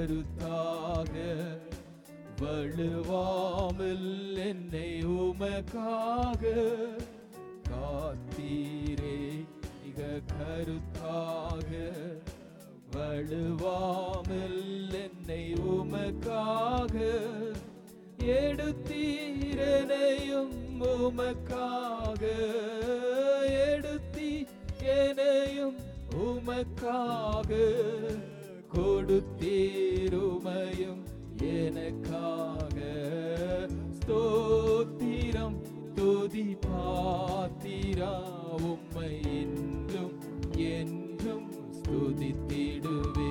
கருத்தாக வழுவாமல் என்னை உமக்காக காத்தீரே மிக கருத்தாக வழுவாமல் என்னை உமக்காக எடுத்தீரனையும் உமக்காக எடுத்தி என்னையும் உமக்காக கொடுத்தீருமையும் எனக்காக ஸ்தோத்திரம் துதி பாத்திரா உம்மை என்றும் என்றும் ஸ்துதித்திடுவே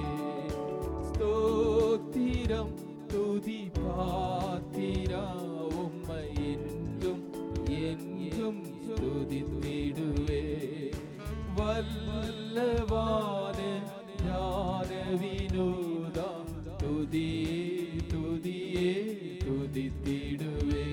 ஸ்தோத்திரம் துதி பாத்திரா உம்மை என்றும் என்றும் ஸ்துதித்திடுவே வல்லவான ஞான வினோதா துதியே துதியே துதித்திடுவே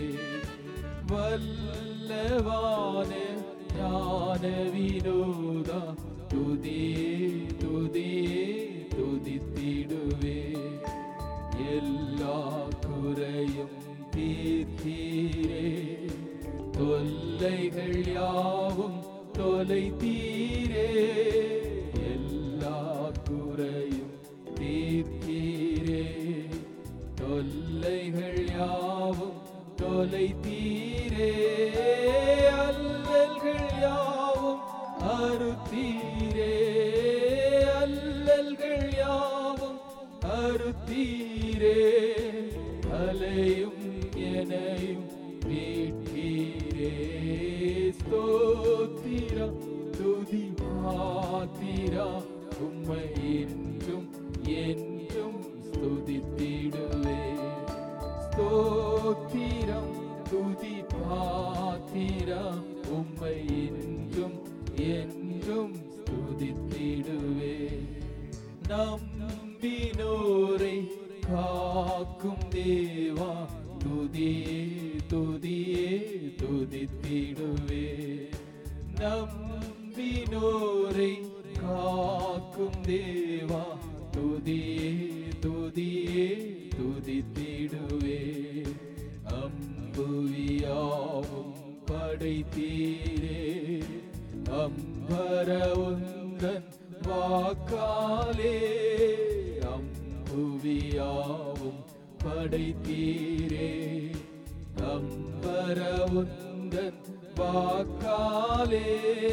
வல்லவான ஞான வினோதா துதியே துதியே துதித்திடுவே எல்லா குறையும் தீர்த்தீரே தொல்லைகள் யாவும் தொலைத்தீரே எல்லா குறையும் தீர்த்தீரே தொல்லைகள் யாவும் தொலைத்தீரே அல்லல்கள் யாவும் அறுத்தீரே அல்லல்கள் யாவும் அறுத்தீரே அலையும் எனையும் மீட்கீரே ஸ்தோத்திரம் துதி பாத்திரா உம்மை என்றும் என்றும் ஸ்துதித்திடுவே ஸ்தோத்திரம் துதி பாத்திரா உம்மை என்றும் என்றும் ஸ்துதித்திடுவே நம்பினோரை காக்கும் தேவா துதியே துதியே துதித்திடுவே நம்பினோரை காக்கும் தேவா துதியே துதியே துதித்திடுவே அம்புவியாவும் படைத்தீரே அம்பர உந்தன் வாக்காலே அம்புவியாவும் படைத்தீரே அம்பர உந்தன் வாக்காலே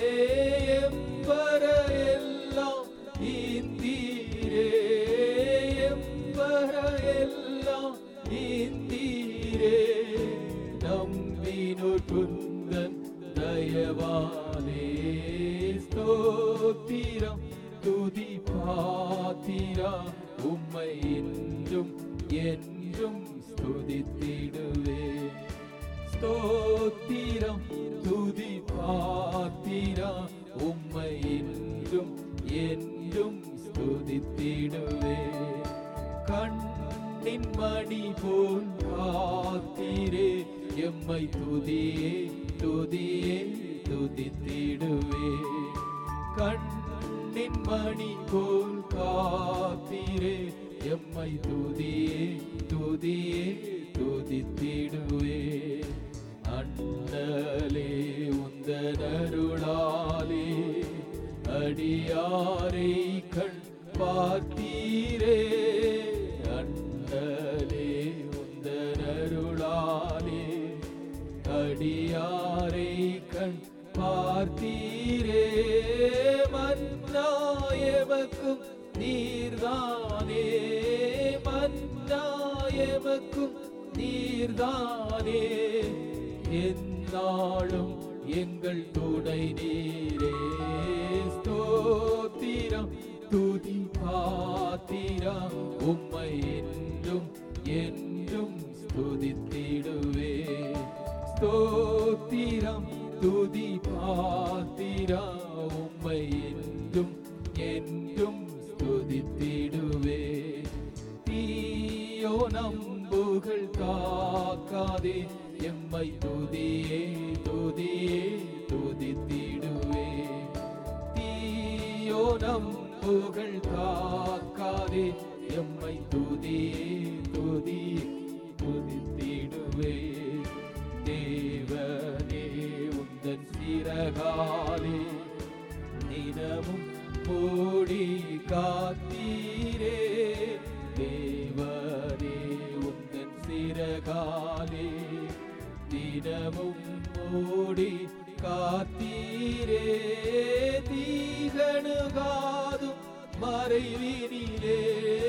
எம்பர எல்லாம் இந்தீரே எம்பர எல்லாம் இந்தீரே நம்பினோர் குந்தன் தயவானே ஸ்தோத்திரம் துதி பாத்திரா உம்மை என்றும் என்றும் ஸ்துதித்திடுவே ஸ்தோத்திரம் துதி பாத்திரா உம்மை என்றும் என்றும் ஸ்துதித்திடுவே கண்ணின் மணி போல் காத்தீரே எம்மை துதியே துதியே துதித்திடுவே கண்ணின் மணி போல் காத்தீரே எம்மை துதியே துதியே துதித்திடுவே அண்ணலே உந்தனருளாலே அடியாரை கண் பார்த்தீரே அண்ணலே உந்தனருளாலே அடியாரை கண் பார்த்தீரே மன்னாயமக்கும் நீர்தானே மன்னாயமக்கும் நீர்தானே என்னாலும் எங்கள் துணை நீரே ஸ்தோத்திரம் துதி பாத்திரா உம்மை என்றும் என்றும் ஸ்துதித்திடுவே ஸ்தோத்திரம் துதி பாத்திரா உம்மை என்றும் என்றும் ஸ்துதித்திடுவே தீயோ நம்புகள் தாக்காதே எம்மை துதியே துதியே துதித்திடுவே தீயோ நம்புகள் தாக்காதே எம்மை துதியே துதியே துதித்திடுவே தேவனே உந்தன் சிறகாலே தினமும் மூடி காத்தீரே தேவனே உந்தன் சிறகாலே தினமும் மூடி காத்தீரே தீகணுகாதும் மறைவினிலே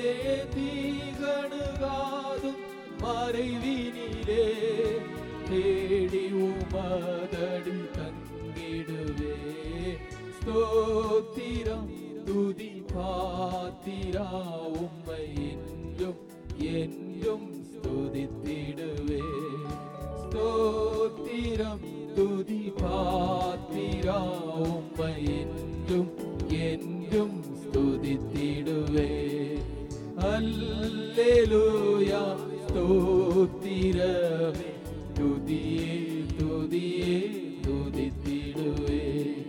தீகணுகாதும் மறைவினிலே தேடி உமதடி தங்கிடுவே ஸ்தோத்திரம் துதி பாத்திரா உம்மை என்றும் என்றும் ஸ்துதித்திடுவே ஸ்தோத்திரம் துதி பாத்திரா உம்மை என்றும் என்றும் ஸ்துதித்திடுவே அல்லேலூயா ஸ்தோத்திரமே துதியே துதியே துதித்திடுவே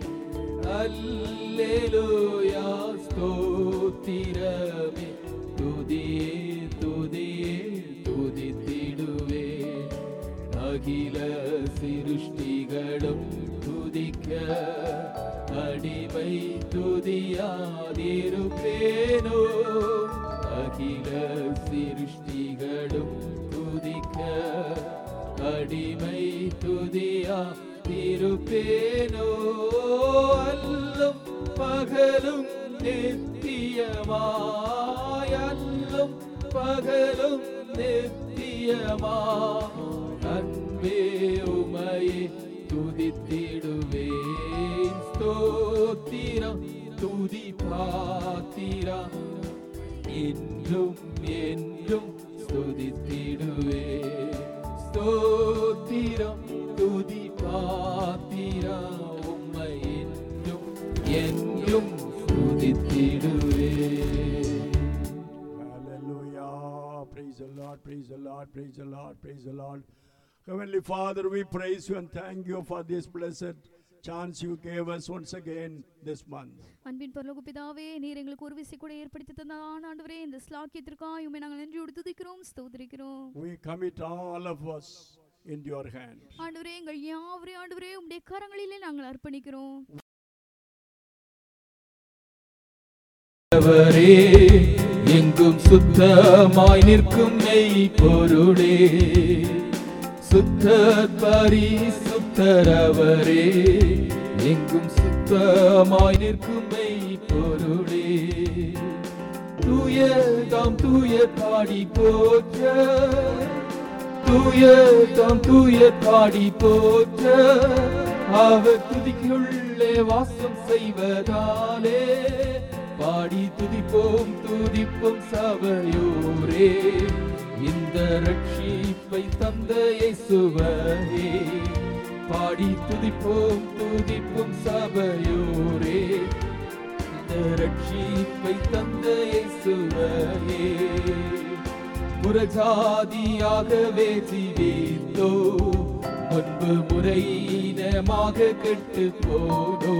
அல்லேலூயா ஸ்தோத்திரமே துதியே துதியே துதித்திடுவே அகில சிருஷ்டிகளும் துதிக்க அடிமை துதியாதிருப்பேனோ அகில சிருஷ்டிகளும் துதிக்க அடிமை துதியா திருப்பேனோ அல்லும் பகலும் நித்தியமாய் அல்லும் பகலும் நித்தியமா அன்பே உமையே துதித்திடுவேன் ஸ்தோத்திரம் துதி பாத்திரா என்றும் என்றும் ஸ்துதித்திடுவே ஸ்தோத்திரம் துதி பாத்திரா உம்மை என்றும் என்றும் ஸ்துதித்திடுவே Hallelujah. Praise the Lord, praise the Lord, praise the Lord, praise the Lord. Heavenly Father, we praise you and thank you for this blessed chance you gave us once again this month. அன்பின் பரலோக பிதாவே நீர் எங்களுக்கு ஒரு விசை கூட ஏற்படுத்தி தந்தான் ஆண்டவரே இந்த ஸ்லாக்கியத்திற்காக உண்மை நாங்கள் நன்றி துதிக்கிறோம் ஸ்தோத்திரிக்கிறோம் We commit all of us into your hand. ஆண்டவரே எங்கள் யாவரே ஆண்டவரே உம்முடைய கரங்களிலே நாங்கள் அர்ப்பணிக்கிறோம் அவரே எங்கும் சுத்தமாய் நிற்கும் மெய் பொருளே சுத்தர் பரிசுத்தரவரே எங்கும் சுத்தமாய் நிற்கும் மெய் பொருளே தூய தாம் தூய பாடி போற்ற தூய தாம் தூய பாடி போற்ற அவர் துதிக்குள்ளே வாசம் செய்வதாலே பாடி துதிப்போம் துதிப்போம் சபையோரே இந்த ரட்சிப்பை தந்த இயேசுவையே பாடி துதிப்போம் துதிப்போம் சபையோரே இந்த ரட்சிப்பை தந்த இயேசுவையே புறஜாதியாகவே ஜீவித்தோ முன்பு முறையினமாக கெட்டு போனோ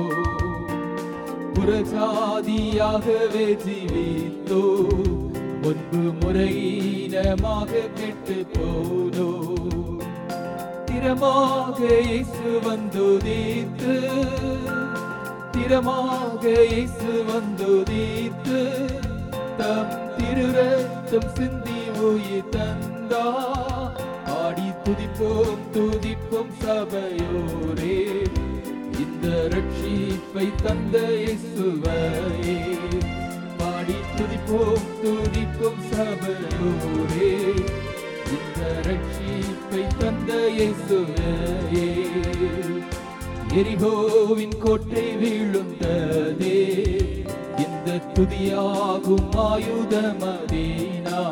புறஜாதியாகவே ஜீவித்தோ முன்பு முறையினமாக கெட்டு போனோ திறமாக இயேசு வந்துதீத்து திறமாக இயேசு வந்துதீத்து தம் திருரத்தம் சிந்தி உயிர் தந்தா பாடி துதிப்போம் துதிப்போம் சபையோரே இந்த ரட்சிப்பை தந்த இயேசுவையே பாடி துதிப்போம் துதிப்போம் சபையோரே இந்த ரட்சிப்பை தந்த இயேசுவையே எரிகோவின் கோட்டை வீழுந்ததே இந்த துதியாகும் ஆயுதமதீனா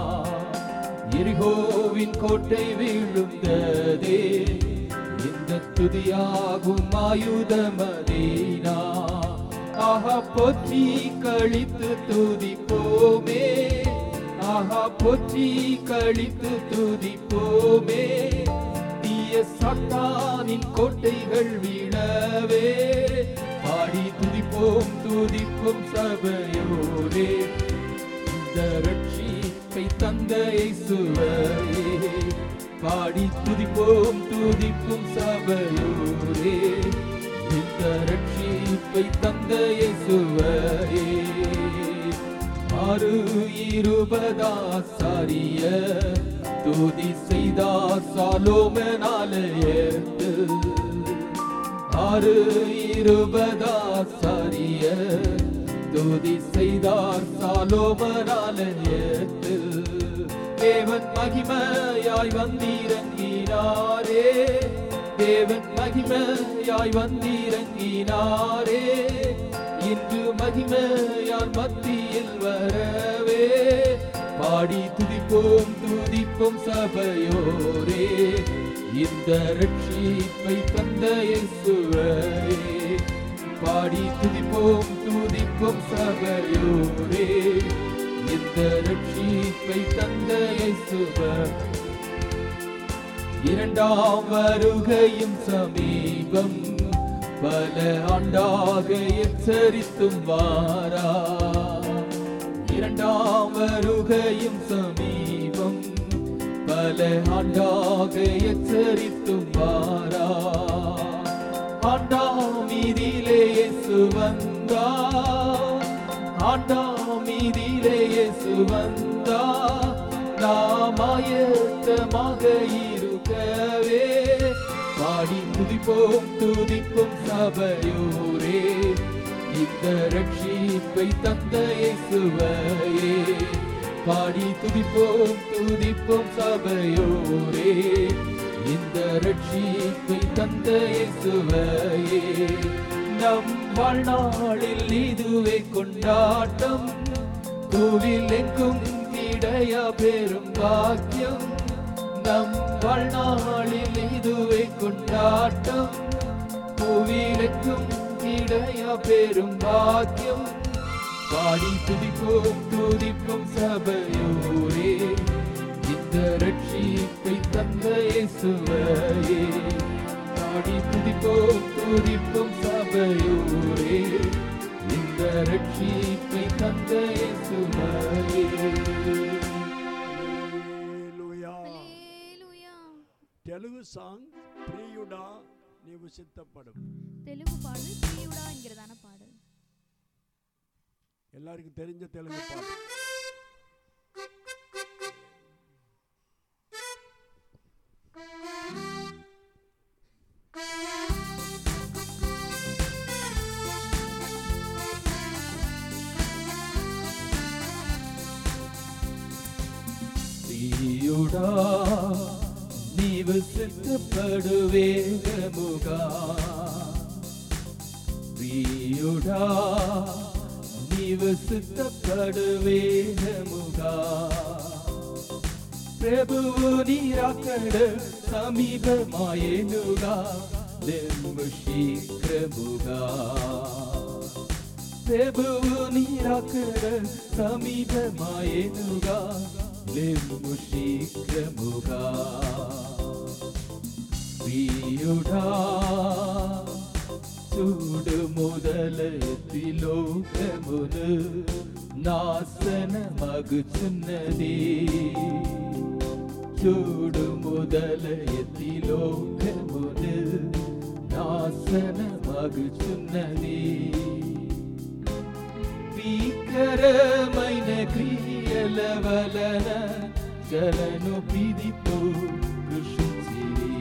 எரிகோவின் கோட்டை வீழுந்ததே இந்த துதியாகும் ஆயுதமதீனா ஆஹா போற்றி கழித்து துதிப்போமே ஆஹா போற்றி கழித்து துதிப்போமே தீய சாத்தானின் கோட்டைகள் வீழவே பாடி துதிப்போம் துதிப்போம் சபையோரே இந்த ரட்சிப்பை தந்த இயேசுவையே பாடி துதிப்போம் துதிப்பும் சபையோரே இந்த ரட்சிப்பை தந்த இயேசுவையே ஆறு இருபதாசாரிய துதி செய்தார் சாலோமனாலயத்து ஆறு இருபதாசாரிய துதி செய்தார் சாலோமனாலயத்து தேவன் மகிமையாய் வந்திறங்கினாரே தேவன் மகிமையாய் வந்திறங்கினாரே இன்று மகிமையார் மத்தியில் வரவே பாடி துதிப்போம் துதிப்போம் சபையோரே இந்த ரட்சிப்பை தந்த இயேசுவரே பாடி துதிப்போம் துதிப்போம் சபையோரே இந்த ரட்சிப்பை தந்த இயேசுவர் இரண்டாம் வருகையும் சமீபம் பல ஆண்டாக எச்சரித்தும் வாரா இரண்டாம் வருகையும் சமீபம் பல ஆண்டாக எச்சரித்தும் வாரா ஆண்டாம் இதிலே இயேசு வந்தா ஆண்டாம் இதிலே இயேசு வந்தா நாம் ஆயத்தமாக இருக்கவே பாடி துதிப்போம் துதிப்போம் சபையோரே இந்த ரட்சிப்பை தந்த இயேசுவையே பாடி துதிப்போம் துதிப்போம் சபையோரே இந்த ரட்சிப்பை தந்த இயேசுவையே நம் வாழ்நாளில் இதுவே கொண்டாட்டம் பூவில் எங்கும் இடையா பெரும் பாக்கியம் நம் வாழ்நாளில் இதுவே கொண்டாட்டம் பூவிலுக்கும் இடையா பெரும் பாக்கியம் பாடி துதிப்போம் துதிப்போம் சபையோரே இந்த ரட்சிப்பை தந்த இயேசுவையே பாடி துதிப்போம் துதிப்போம் சபையோரே இந்த ரட்சிப்பை தந்த இயேசுவையே Hallelujah. హల్లెలూయా. తెలుగు సాంగ్ ప్రియుడా నీవు సిద్ధపడు தெலுங்கு பாடல் பிரியுடா என்கிறதான பாடல் எல்லாருக்கும் தெரிஞ்ச தெலுங்கு பாட்டு ప్రియుడా నీవు సిద్ధపడువేగముగా ప్రియుడా నీవు సిద్ధపడువేగముగా ప్రభువు నీరాకడ సమీపమాయనుగా దెమ్ము శీఘ్రముగా ప్రభువు నీరాకడ సమీపమాయనుగా లెమ్ము శీఘ్రముగా ప్రియుడా చూడు మొదలెత్తి లోకమును నాశనమగుచున్నది చూడు మొదలెత్తి లోకమును నాశనమగుచున్నది భీకరమైన క్రియల వలన జలను పిదితో కృషించిరి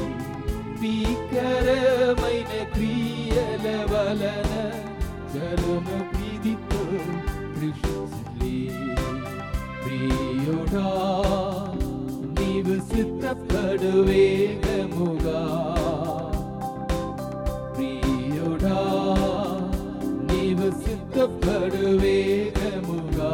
భీకరమైన క్రియల వలన జలను పిదితో కృషించిరి ప్రియుడా నీవు సిద్ధపడు వేగముగా ప్రియుడా నీవు సిద్ధపడు వేగముగా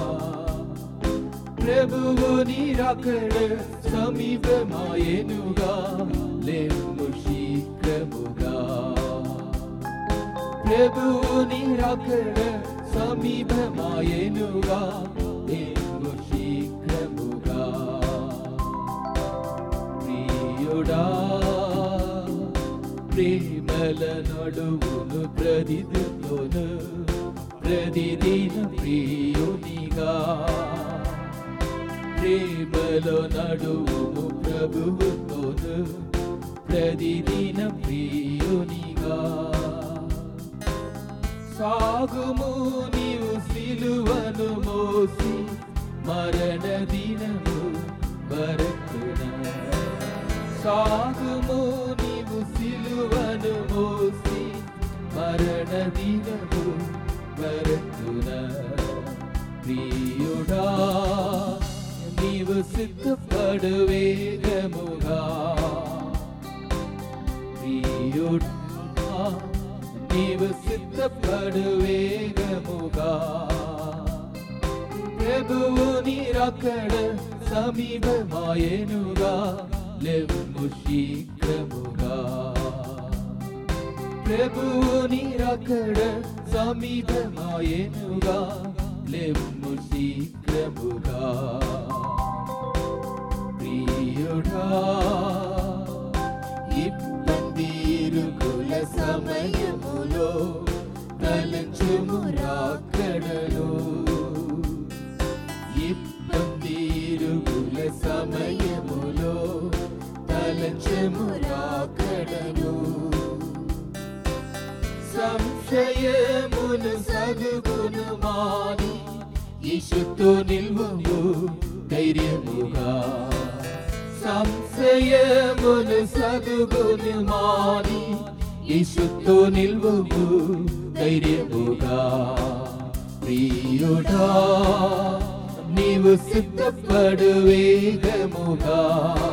ప్రభువు నీరాకడ సమీపమాయనుగా లేము శీఘ్రముగా ప్రభువు నీరాకడ సమీపమాయనుగా లేము శీఘ్రముగా ప్రియుడా ప్రేమల నడువును ప్రతిదిలోను ప్రతిదిన ప్రియునిగా ప్రియునిగా ప్రేమలో నడువుము ప్రభువుతోను ప్రతిదిన ప్రియునిగా సాగుము నీవు సిలువను మోసి మరణ దినము వరకున సాగుము నీవు సిలువను మోసి మరణ దినము వరకున ప్రియుడా నీవు సిద్ధపడు వేగముగా ప్రియుడా నీవు సిద్ధపడు వేగముగా ప్రభువు నీరక్కడ సమీపమాయనుగా లెమ్ము శీఘ్రముగా ప్రభువు నీరక్కడ సమీపమాయనుగా లెమ్ము శీఘ్రముగా ప్రియుడా ఇబ్బంది ఇరుకుల సమయములో తలంచుము రాకడలో ఇబ్బంది ఇరుకుల సమయములో తలంచుము రాకడలో సంశయమును సగుగును మాని ఇషుతో నిల్వము ధైర్యముగా సంశయమును సగుగును మాని ఇషుతో నిల్వము ధైర్యముగా ప్రియుడా నీవు సిద్ధపడు వేగముగా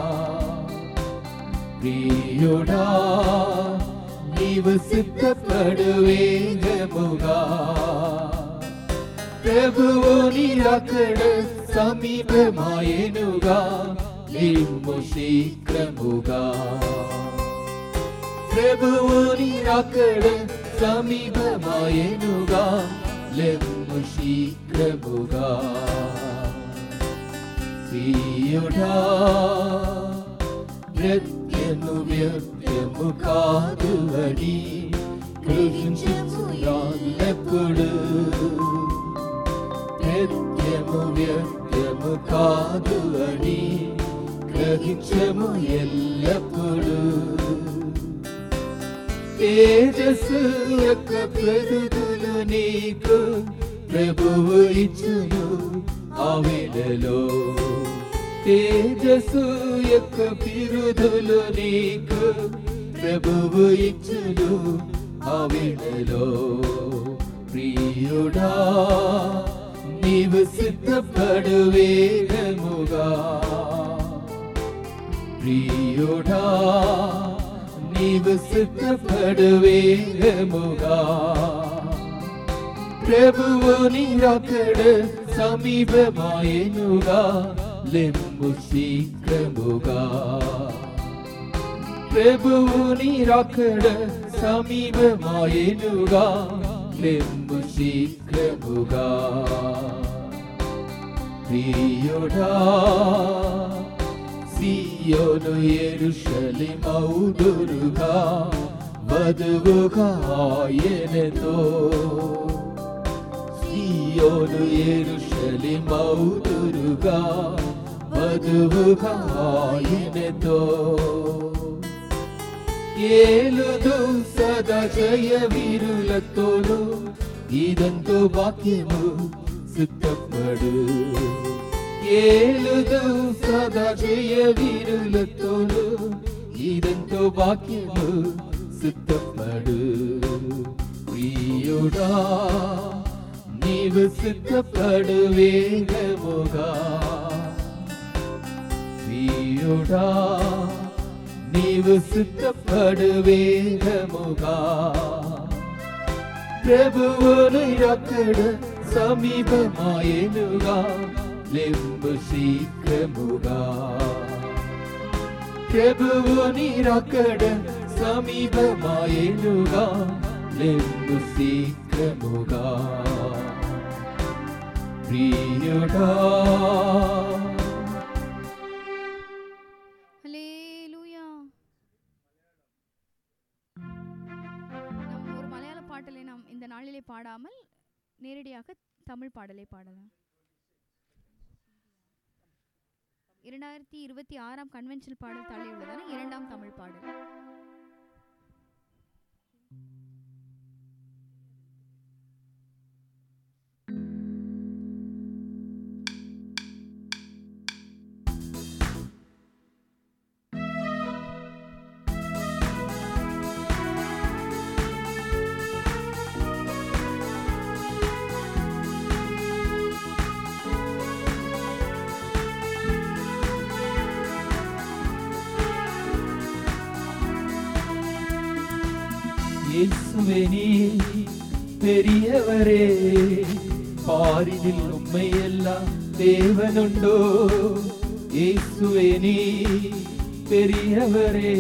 ప్రియుడా నీవు సిద్ధపడు వేగముగా ప్రభువు నీరక్కడ సమీపమాయనుగా నిమ్ము శీఘ్రముగా ప్రభువు నీరక్కడ సమీపమాయనుగా లెమ్ము శీఘ్రముగా ప్రియుడా ప్రత్యను వ్యక్తము కాదు అని గ్రహించము ఎప్పుడు ప్రత్యము వ్యక్తము కాదు అని గ్రహించము ఎల్లప్పుడు తేజస్సు యొక్క ప్రదులు నీకు ప్రభువు ఇచ్చును ఆ వేళలో తేజస్సు యొక్క బిరుదులు నీకు ప్రభువు ఇచ్చును ఆ వేళలో ప్రియుడా నీవు సిద్ధపడు వేగముగా ప్రియుడా నీవు సిద్ధపడు వేగముగా ప్రభువు నీరక్కడ సమీపమాయనుగా లెమ్ము శీఘ్రముగా ప్రభువు నీరక్కడ సమీపమాయనుగా లెమ్ము శీఘ్రముగా ప్రియుడా సియోను ఎరుషలి మౌదురుగా వధువుగా ఆయనతో సియోను ఎరుషలి మౌదురుగా వధువుగా ఆయనతో ఏలుదు సదా జయ వీరులతోను ఇదంతో వాక్యము సిద్ధపడు ఏలుదు సదా జయ వీరులతోను ఇదంతో వాక్యము సిద్ధపడు ప్రియుడా నీవు సిద్ధపడు వేగముగా ప్రియుడా నీవు సిద్ధపడు వేగముగా ప్రభువును అక్కడ సమీపమాయనుగా లెంబు శీఘ్రముగా ప్రభువుని అక్కడ సమీపమాయనుగా లెంబు శీఘ్రముగా ప్రియుడా ஹல்லேலூயா நாம் ஒரு மலையாள பாட்டலை நாம் இந்த நாளிலே பாடாமல் நேரடியாக தமிழ் பாடலை பாடலாம் இரண்டாயிரத்தி இருபத்தி ஆறாம் கன்வென்ஷனல் பாடல் தாளே உள்ளதான இரண்டாம் தமிழ் பாடல் இயேசுவே நீ பெரியவரே பாரினில் உண்மை எல்லாம் தேவனுண்டோ இயேசுவே நீ பெரியவரே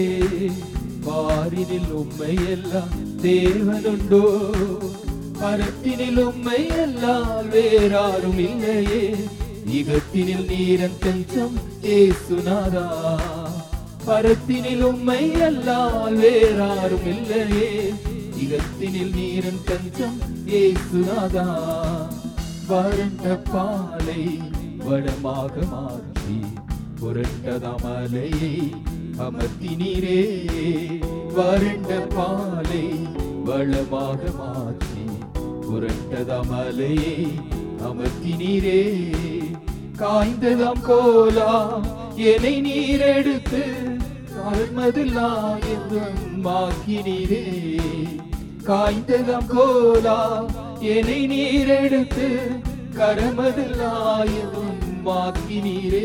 பாரினில் உண்மை எல்லாம் தேவனுண்டோ பரத்தினில் உண்மை எல்லாம் வேறாரும் இல்லையே இகத்தினில் நீரன் தஞ்சம் ஏசுநாதா பரத்தினில் உம்மை அல்லால் வேறாரும் இல்லையே இகத்தினில் நீரன் தஞ்சம் ஏசுநாதா வறண்ட பாலை வளமாக மாற்றி புரண்டத மலையை அமர்த்தினீரே வறண்ட பாலை வளமாக மாற்றி புரண்டத மலையை அமர்த்தினீரே காய்ந்ததாம் கோலா என்னை நீர் எடுத்து காய்மதில்லா என்றும் மாக்கினீரே காய்ந்ததாம் கோலா என்னை நீர் எடுத்து கரமதில்லா என்றும் மாக்கினீரே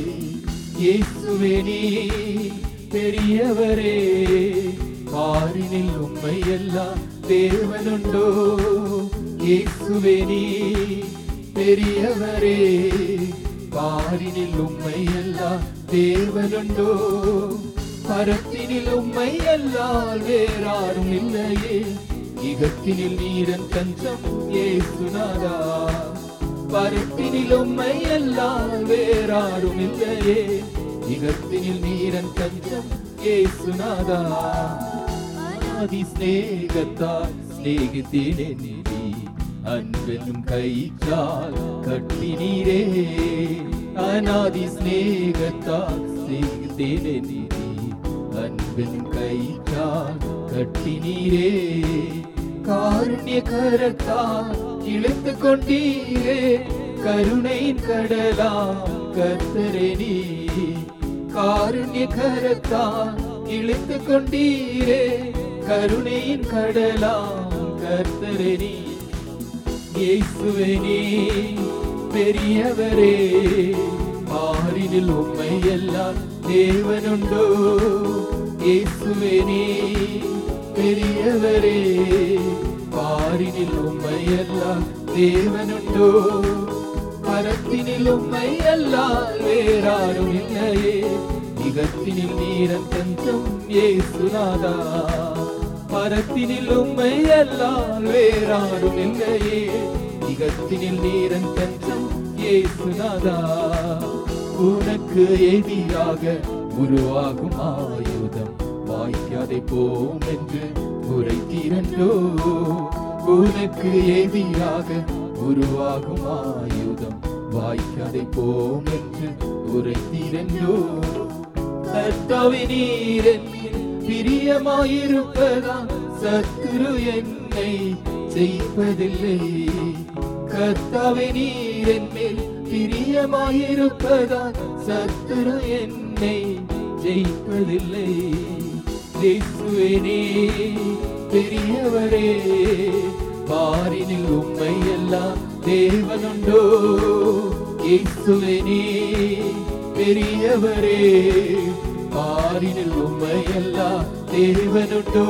இயேசுவே நீ பெரியவரே பாரினில் உண்மை எல்லாம் தேவனுண்டோ இயேசுவே நீ பெரியவரே பாரினில் உம்மை எல்லாம் தேவனுண்டோ பரத்தினில் உம்மை எல்லாம் வேறாரும் இல்லையே இகத்தினில் நீரன் தஞ்சம் ஏசுநாதா பரத்தினில் உம்மை எல்லாம் வேறாரும் இல்லையே இகத்தினில் நீரன் தஞ்சம் ஏசுநாதா அனாதி സ്നേഹത്താൽ സ്നേഹിത്തിനെ നീ അൻപെന്നും കൈച്ചാൽ കട്ടിനീരേ അനാദി സ്നേഹത്താൽ സ്നേഹിത്തിനെ നീ അൻപെന്നും കൈച്ചാൽ കട്ടിനീരേ കാരുണ്യകരത്താൽ ഇழுத்து கொண்டீரே கருணையின் கடலா கர்த்தரே நீ காருண்யகரத்தால் இழுத்து கொண்டீரே கருணையின் கடலாம் கர்த்தரே நீ இயேசுவே நீ பெரியவரே பாரினில் உண்மை எல்லாம் தேவனுண்டோ இயேசுவே நீ பெரியவரே பாரினில் உண்மை எல்லாம் தேவனுண்டோ பரத்தினில் உண்மை எல்லாம் வேறாரும் இல்லையே இகத்தினில் நீரன் தஞ்சம் ஏசுநாதா பரத்தினில் உண்மை எல்லாம் வேறாரும் இல்லையே இகத்தினில் நீரன் தஞ்சம் ஏசுநாதா உனக்கு எதிராக உருவாகும் ஆயுதம் வாய்க்காதே போம் என்று உரைத்திரண்டோ உனக்கு எதிராக உருவாகும் ஆயுதம் வாய்க்காதே போம் என்று உரைத்திரண்டோ கர்த்தாவே நீர் என்னில் பிரியமாயிருப்பதா சத்துரு என்னை ஜெயிப்பதில்லை கர்த்தாவே நீர் என்மேல் பிரியமாயிருப்பதா சத்துரு என்னை ஜெயிப்பதில்லை இயேசுவே நீ பெரியவரே பாரினில் உண்மை எல்லாம் தேவனுண்டோ இயேசுவே நீ பெரியவரே பாரினில் உண்மை எல்லாம் தேவனுண்டோ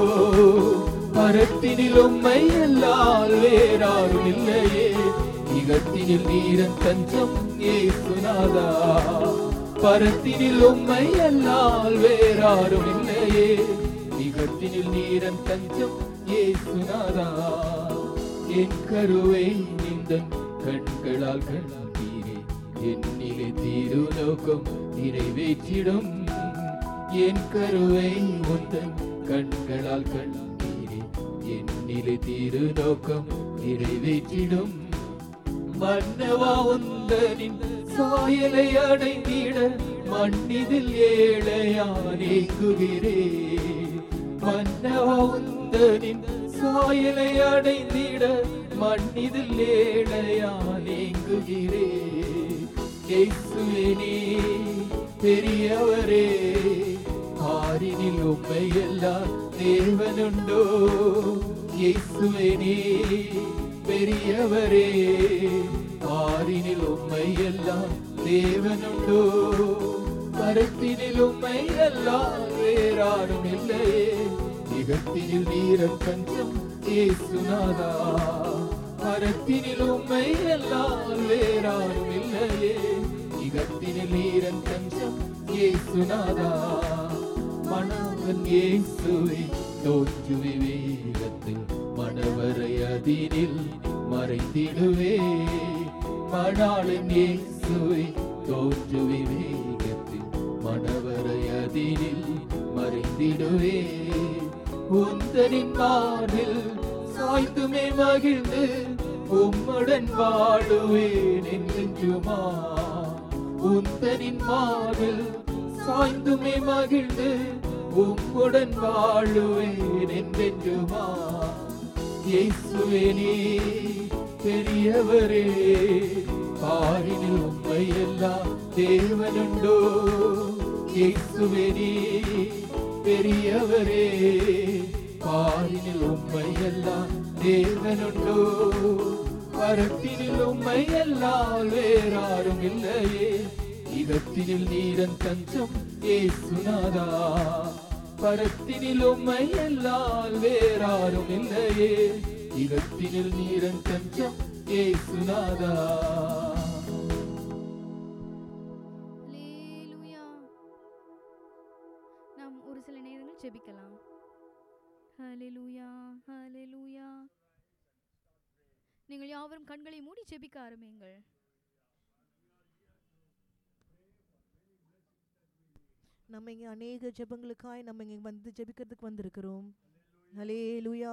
பரத்தினில் உண்மை எல்லாம் வேறாரும் இல்லையே இகத்தினில் நீரன் தஞ்சம் ஏசுநாதா பரத்தினில் உண்மை எல்லாம் வேறாரும் இல்லையே இகத்தினில் நீரன் தஞ்சம் ஏசுநாதா என் கருவை நிந்தன் கண்களால் கண்டீரே என்னிலே தீருலோகம் நிறைவேற்றிடும் என் கருவை உந்தன் கண்களால் கண்டீரே என்னிலே தீருலோகம் நிறைவேற்றிடும் மன்னவா உந்தனின் சாயலை அடைந்திட மண்ணிதில் ஏழையானேங்குகிறே மன்னவா உந்தனின் சாயலை அடைந்திட மண்ணிதில் ஏழையானேங்குகிறே இயேசுவே பெரியவரே ஆரினில் உண்மை எல்லாம் தேவனுண்டோ இயேசுவே பெரியவரே ஆரினில் உண்மை எல்லாம் தேவனுண்டோ மரத்தினில் உண்மை எல்லாம் வேறாரும் இல்லையே நிகழ்த்தினில் வீரன் கஞ்சம் ஏசுநாதா மரத்தினில் உண்மை எல்லாம் வேறாரும் இல்லையே நிகழ்த்தினில் வீரன் கஞ்சம் ஏசுநாதா மணவன் இயேசுவை தோற்று விவேகத்தில் மணவரை அதினில் மறைந்திடுவே மணாளன் இயேசுவை தோற்று விவேகத்தில் மணவரை அதினில் மறைந்திடுவே உந்தனின் மார்பில் சாய்த்துமே மகிழ்ந்து உம்முடன் வாழுவேன் என்றுமா உந்தனின் மார்பில் சாய்ந்துமே மகிழ்ந்து உம்முடன் வாழுவேன் என்றென்றுமா இயேசுவே நீ பெரியவரே பாரினில் உண்மை எல்லாம் தேவனுண்டோ இயேசுவே நீ பெரியவரே பாரினில் உண்மை எல்லாம் தேவனுண்டோ பரத்தினில் உண்மை எல்லாம் வேறாரும் இல்லையே இகத்தினில் நீரன் தஞ்சம் ஏசுநாதா பரத்தினில் உம்மை எல்லாம் வேறாரும் இல்லையே இகத்தினில் நீரன் தஞ்சம் ஏசுநாதா அல்லேலூயா நாம் ஒரு சில நேரங்கள் ஜெபிக்கலாம் ஹalleluya ஹalleluya நீங்கள் யாவரும் கண்களை மூடி ஜெபிக்க ஆரம்பியுங்கள் நம்ம இங்கே அநேக ஜெபங்களுக்காய் நம்ம இங்கே வந்து ஜெபிக்கிறதுக்கு வந்திருக்கிறோம் ஹalleluya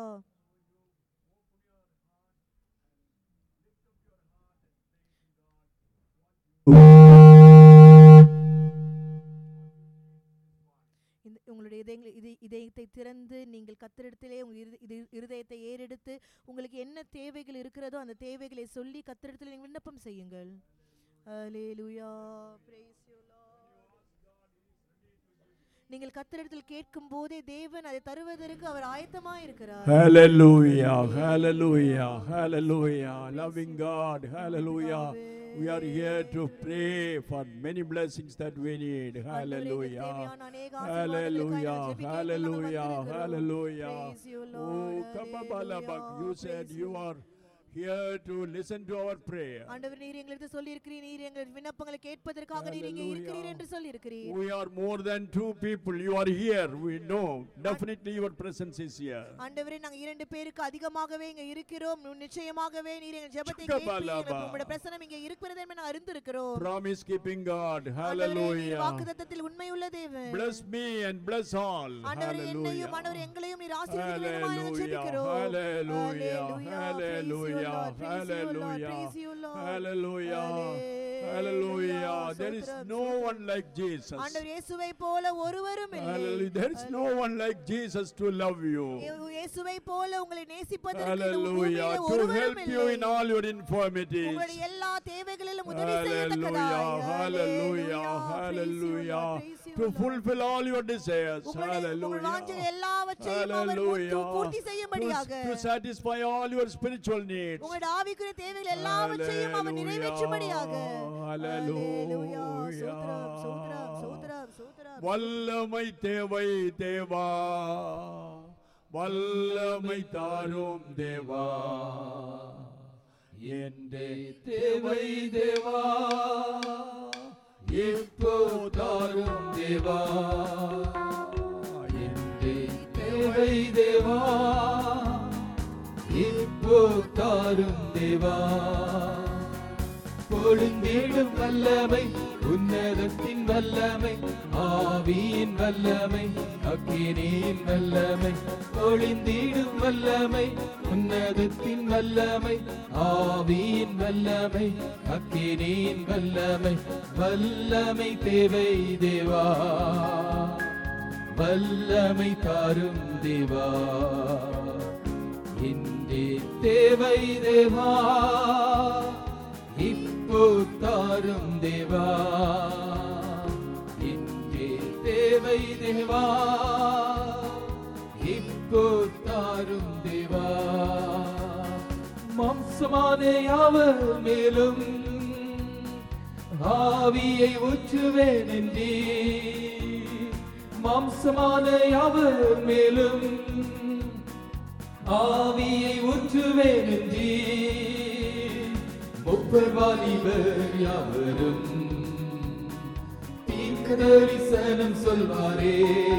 இந்த உங்களுடைய இதயங்களை இது இதயத்தை திறந்து நீங்கள் கத்திரிடத்திலே உங்கள் இரு இது இருதயத்தை ஏறெடுத்து உங்களுக்கு என்ன தேவைகள் இருக்கிறதோ அந்த தேவைகளை சொல்லி கத்திரிடத்தில் நீங்கள் விண்ணப்பம் செய்யுங்கள் ஹalleluya praise you lord நீங்கள் கத்திரிடத்தில் கேட்கும் போதே தேவன் அதை தருவதற்கு அவர் ஆயத்தமா இருக்கிறார் Hallelujah, hallelujah, hallelujah. Loving God, hallelujah. We are here to pray for many blessings that we need. Hallelujah. Hallelujah, hallelujah, hallelujah. Oh, Kababalabak, you said you are here to listen to our prayer. ஆண்டவர் நீர் எங்களுக்கு சொல்லி இருக்கிறீர் நீர் எங்கள் விண்ணப்பங்களை கேட்பதற்காக நீர் இங்கே இருக்கிறீர் Hallelujah. என்று சொல்லி இருக்கிறீர் We are more than two people. You are here. We know. Definitely your presence is here. ஆண்டவரே நாங்க இரண்டு பேருக்கு அதிகமாகவே இங்க இருக்கிறோம் நிச்சயமாகவே நீர் எங்கள் ஜெபத்தை சுக்கபலபா. கேட்பீர் உங்களுடைய பிரசனம் இங்கே இருக்கிறது என்று நான் அறிந்திருக்கிறோம் Promise keeping God. ஆண்டவரே நீர் Hallelujah. வாக்குத்தத்தத்தில் உண்மையுள்ள தேவன் Bless me and bless all. ஆண்டவரே என்னையும் ஆண்டவரே Hallelujah. எங்களையும் நீர் ஆசீர்வதிக்க வேண்டுமாய் நாங்கள் Hallelujah. ஜெபிக்கிறோம் Hallelujah. Hallelujah. Hallelujah. Hallelujah. There is no one like Jesus. ஆண்டவர் இயேசுவை போல ஒருவரும் Hallelujah. இல்லை There is no one like Jesus to love you. இயே- இயேசுவை போல உங்களை நேசிப்பதற்கு இந்த Hallelujah. பூமியிலே To ஒருவரும் help you in இல்லை all your infirmities. உங்களுடைய எல்லா தேவைகளிலும் உதவி Hallelujah. செய்யத்தக்கதாய் Hallelujah. Hallelujah. To fulfill all your desires. உங்களுடைய உங்கள் வாஞ்சைகள் Hallelujah. எல்லாவற்றையும் அவர் Hallelujah. பூர்த்தி- பூர்த்தி செய்யும்படியாக To, to satisfy all your spiritual needs. உங்களுடைய ஆவிக்குரிய தேவைகள் எல்லாவற்றையும் அவர் நிறைவேற்றும்படியாக Hallelujah. சோத்ரம் சோத்ரம் சோத்ரம் சோத்ரம் வல்லமை தேவை தேவா வல்லமை தாரும் தேவா எന്റെ தேவை தேவா இப்போ தாரும் தேவா எന്റെ தேவை தேவா இப்போ தாரும் தேவா பொழுந்திடும் வல்லமை உன்னதத்தின் வல்லமை ஆவியின் வல்லமை அக்கினியின் வல்லமை பொழிந்திடும் வல்லமை உன்னதத்தின் வல்லமை ஆவியின் வல்லமை அக்கினியின் வல்லமை வல்லமை தேவை தேவா வல்லமை தாரும் தேவா இன்றே தேவை தேவா இப்போ தாரும் தேவா இன்றே தேவை தேவா இப்போ தாரும் தேவா மாம்சமான யாவர் மேலும் ஆவியை ஊற்றுவேன் என்றே மாம்சமான யாவர் மேலும் ஆவியை ஊற்றுவேன் என்றே முப்பர் வாலிபர் யாவரும் தீர்க்க தரிசனம் சொல்வாரே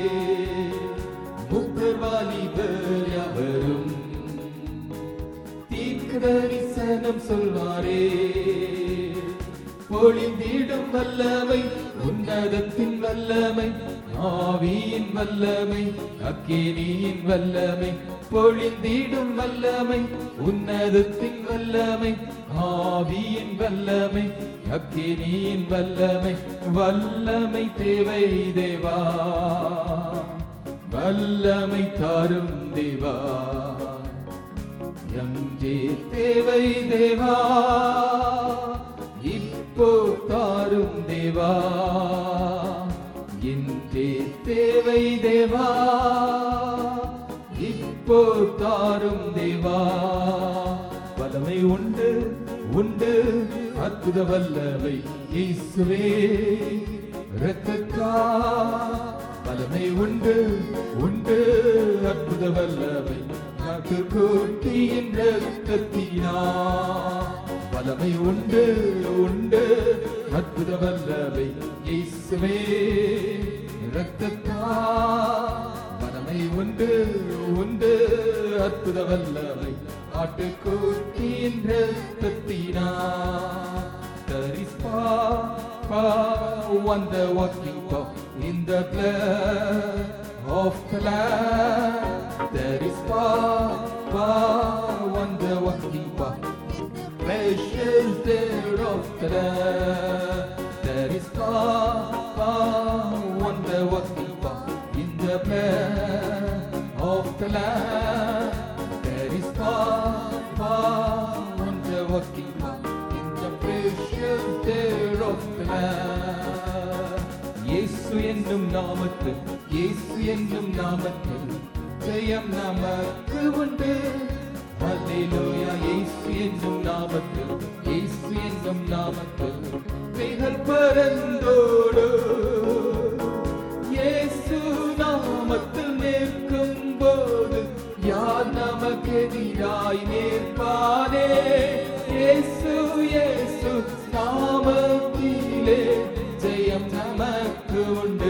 முப்பர் வாலிபர் யாவரும் தீர்க்க தரிசனம் சொல்வாரே பொழிந்திடும் வல்லமை உன்னதத்தின் வல்லமை ஆவியின் வல்லமை அக்கினியின் வல்லமை பொழிந்திடும் வல்லமை உன்னதத்தின் வல்லமை ஆவியின் வல்லமை அக்கினியின் வல்லமை வல்லமை தேவை தேவா வல்லமை தாரும் தேவா எங்கே தேவை தேவா இப்போ தாரும் தேவா இன்றே தேவை தேவா இப்போ தாரும் தேவா வல்லமை உண்டு உண்டு அற்புத வல்லமை இயேசுவே இரத்தக்கா வல்லமை உண்டு உண்டு அற்புத வல்லமை காத்து கூட்டியின் ரத்தத்தினா வல்லமை உண்டு உண்டு அற்புத வல்லமை இயேசுவே இரத்தத்தா வல்லமை உண்டு உண்டு அற்புத வல்லமை ஆட்டுக்கூட்டியின் ரத்தத்தினா There is power, power, wonder working power in the blood of the Lamb. There is power, power, wonder working power. Precious dear of the Lamb. There is power, power, wonder working power in the blood of the Lamb. There is power, power, wonder working power in the precious dear of the Lamb. இயேசு என்னும் நாமத்தில் இயேசு என்னும் நாமத்தில் ஜெயம் நமக்கு உண்டு அல்லேலூயா இயேசு என்னும் நாமத்தில் இயேசு என்னும் நாமத்தில் மிகல் பரந்தோடு இயேசு நாமத்தில் நிற்கும் போது யார் நமக்கு எதிராய் நிற்பானே இயேசு இயேசு நாமத்திலே ஜெயம் நமக்கு உண்டு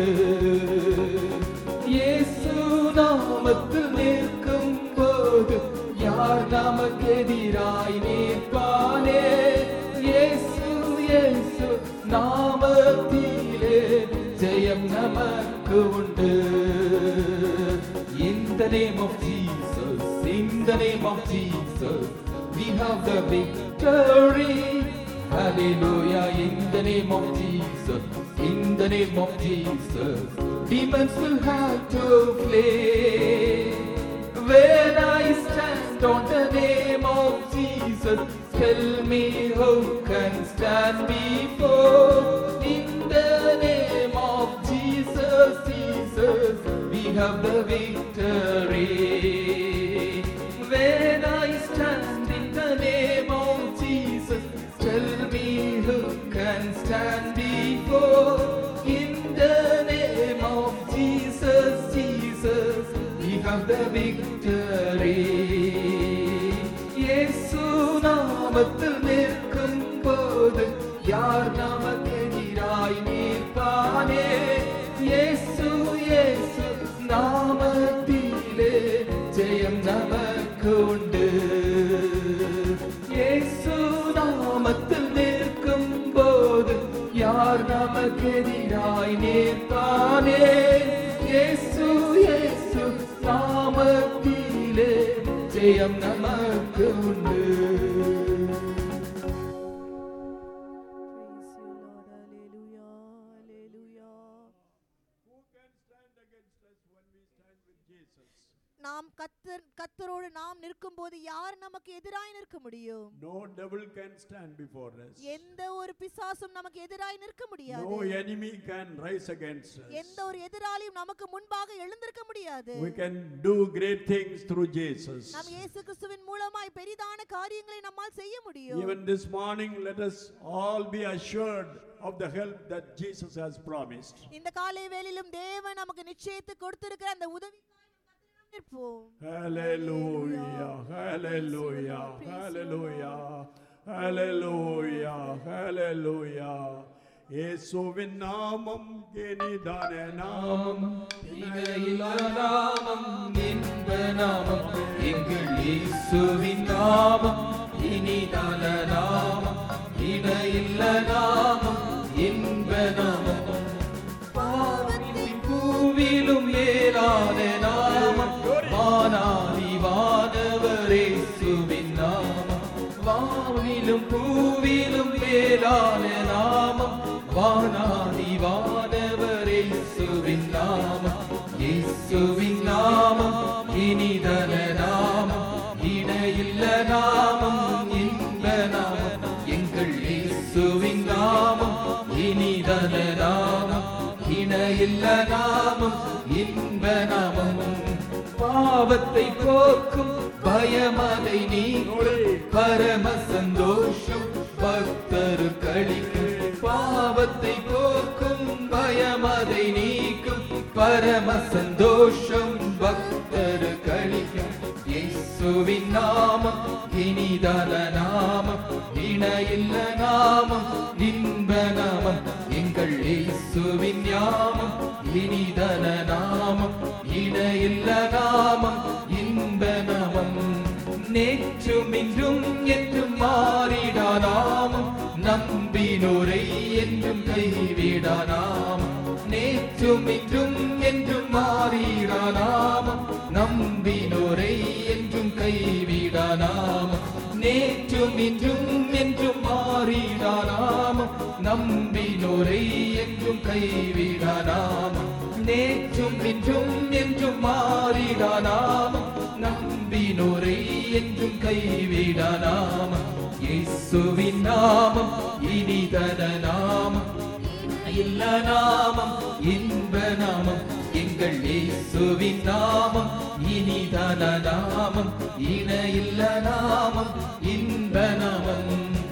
இயேசு நாமத்தில் நிற்கும் போது யார் நமக்கு எதிராய் நிற்பானே இயேசு இயேசு நாமத்திலே ஜெயம் நமக்கு உண்டு In the name of Jesus, in the name of Jesus, we have the victory. Hallelujah, in the name of Jesus, in the name of Jesus, demons will have to flee. When I stand on the name of Jesus, tell me who can stand before. In the name of Jesus, Jesus, we have the victory. When I stand in the name of Jesus, tell me who can stand before. In the name of Jesus, Jesus, we have the victory. இயேசு நாமத்தில் நிற்கும் போது யார் நமக்கு எதிராய் நிற்பானே இயேசு இயேசு நாமத்திலே ஜெயம் நமக்கு உண்டு இயேசு நாமத்தில் நிற்கும் நமக்கெதிராய் நேர்த்தானே இயேசு இயேசு நாமத்திலே ஜெயம் நமக்கு உண்டு Praise you, Lord. Hallelujah. Hallelujah. Who can stand against us when we stand with Jesus? நாம் கத்தர் கத்தரோடு நாம் நிற்கும்போது யார் நமக்கு எதிராய் நிற்க முடியும் No devil can stand before us. எந்த ஒரு பிசாசும் நமக்கு எதிராய் நிற்க No முடியாது enemy can rise against us. எந்த ஒரு எதிராளியும் நமக்கு முன்பாக எழுந்திருக்க முடியாது We can do great things through Jesus. நாம் இயேசு கிறிஸ்துவின் மூலமாய் பெரிதான காரியங்களை நம்மால் செய்ய முடியும் Even this morning, let us all be assured of the help that Jesus has promised. இந்த காலை வேளையிலும் தேவன் நமக்கு நிச்சயித்து கொடுத்திருக்கிற அந்த உதவி நிற்போம் Hallelujah, hallelujah, hallelujah, hallelujah, hallelujah. இயேசுவின் நாமம் இனிதான நாமம் இணையில்லா நாமம் இன்ப நாமம் எங்கள் இயேசுவின் நாமம் இனிதான நாமம் இணையில்ல நாமம் இன்ப நாமம் பாவின் பூவிலும் மேலான நாமம் வானாதி வானவரேசுவின் நாமம் வாவிலும் பூவிலும் மேலான நாமம் வானாதி வானவரேசுவின் நாமம் இயேசுவின் நாமம் இனிதன நாமம் இணையில்ல நாமம் இன்ப நாமம் எங்கள் இயேசுவின் நாமம் இனிதன நாமம் இணையில்ல நாமம் இன்ப நாமம் பாவத்தை போக்கும் பயமதை நீக்கும் பரம சந்தோஷம் பக்தரு கழிக்கும் பாவத்தை போக்கும் பயமதை நீக்கும் பரம சந்தோஷம் பக்தரு கழிக்கும் இயேசுவின் நாமம் இனிதான நாமம் இணையில்ல நாமம் இன்ப நாமம் எங்கள் இயேசுவின் நாமம் இனிதன நாமம் இணையில்ல நாமம் இன்ப நாமம் நேற்றும் இன்றும் என்றும் மாறிடா நாமம் நம்பினோரை என்றும் கைவிடா நாமம் நேற்றும் இன்றும் என்றும் மாறிடா நாமம் நம்பினோரை என்றும் கைவிடா நாமம் நேற்றும் இன்றும் என்றும் மாறிடா நாமம் நம்பினோரை என்றும் கைவிடா நாமம் நேற்றும் இன்றும் என்றும் மாறிடா நாமம் நம்பினோரை என்றும் கைவிடா நாமம் இயேசுவின் நாமம் இனிதன நாமம் இல்ல நாமம் இன்ப நாமம் எங்கள் இயேசுவின் நாமம் இனிதன நாமம் இணையில்ல நாமம் இன்ப நாமம்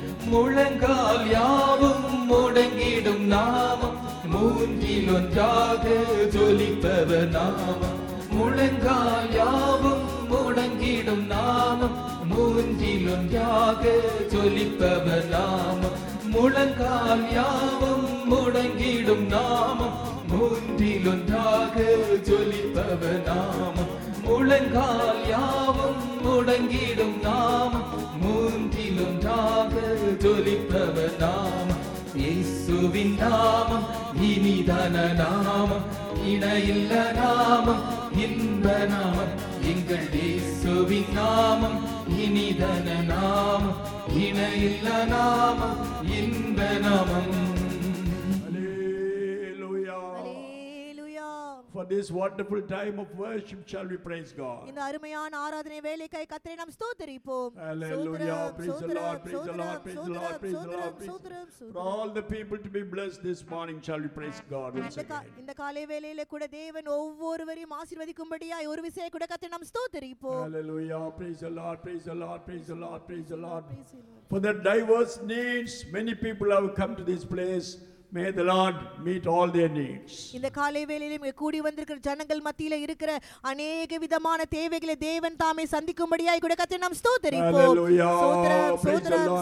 முழங்கால் யாவும் முடங்கிடும் நாமம் மூன்றில் ஒன்றாக ஜொலிப்பவர் நாமம் முழங்கால் யாவும் முடங்கிடும் நாமம் மூன்றில் ஒன்றாக ஜொலிப்பவர் நாமம் முழங்கால் யாவும் முடங்கிடும் நாமம் மூன்றில் ஒன்றாக ஜொலிப்பவர் நாமம் முழங்கால் யாவும் முடங்கிடும் நாமம் மூன்றில் ஒன்றாக ஜொலிப்பவர் நாமம் இயேசுவின் நாமம் இனிதான நாமம் இணையில்ல நாமம் இன்ப நாமம் எங்கள் இயேசுவின் நாமம் இனிதன நாமம் இணையில்ல நாமம் இன்ப நாமம் Hallelujah. Hallelujah. For this wonderful time of worship, shall we praise God? இந்த அருமையான ஆராதனை வேலைக்காய் கத்தரை நாம் ஸ்தோத்தரிப்போம் Hallelujah. Praise the Lord, praise the Lord, சோதரம் praise the Lord, praise the Lord, praise சோதரம் For all the people to be blessed this morning, shall we praise God once இந்த கா- again? இந்த காலை வேளையில கூட தேவன் ஒவ்வொருவரையும் ஆசீர்வதிக்கும்படியாய் ஒரு விசையை கூட கத்தை நாம் ஸ்தோத்தரிப்போம் Hallelujah. Praise the Lord, praise the Lord, praise the Lord, praise the Lord. Praise the Lord. For the diverse needs, many people have come to this place. May the Lord meet all their needs. இந்த காலை வேளையிலும் இங்கே கூடி வந்திருக்கிற ஜனங்கள் மத்தியில இருக்கிற அநேக விதமான தேவைகளை தேவன் தாமே சந்திக்கும்படியாய் கூட கத்தை நாம் ஸ்தோத்தரிப்போம் Hallelujah. சோதரம் Praise the சோதரம் Lord,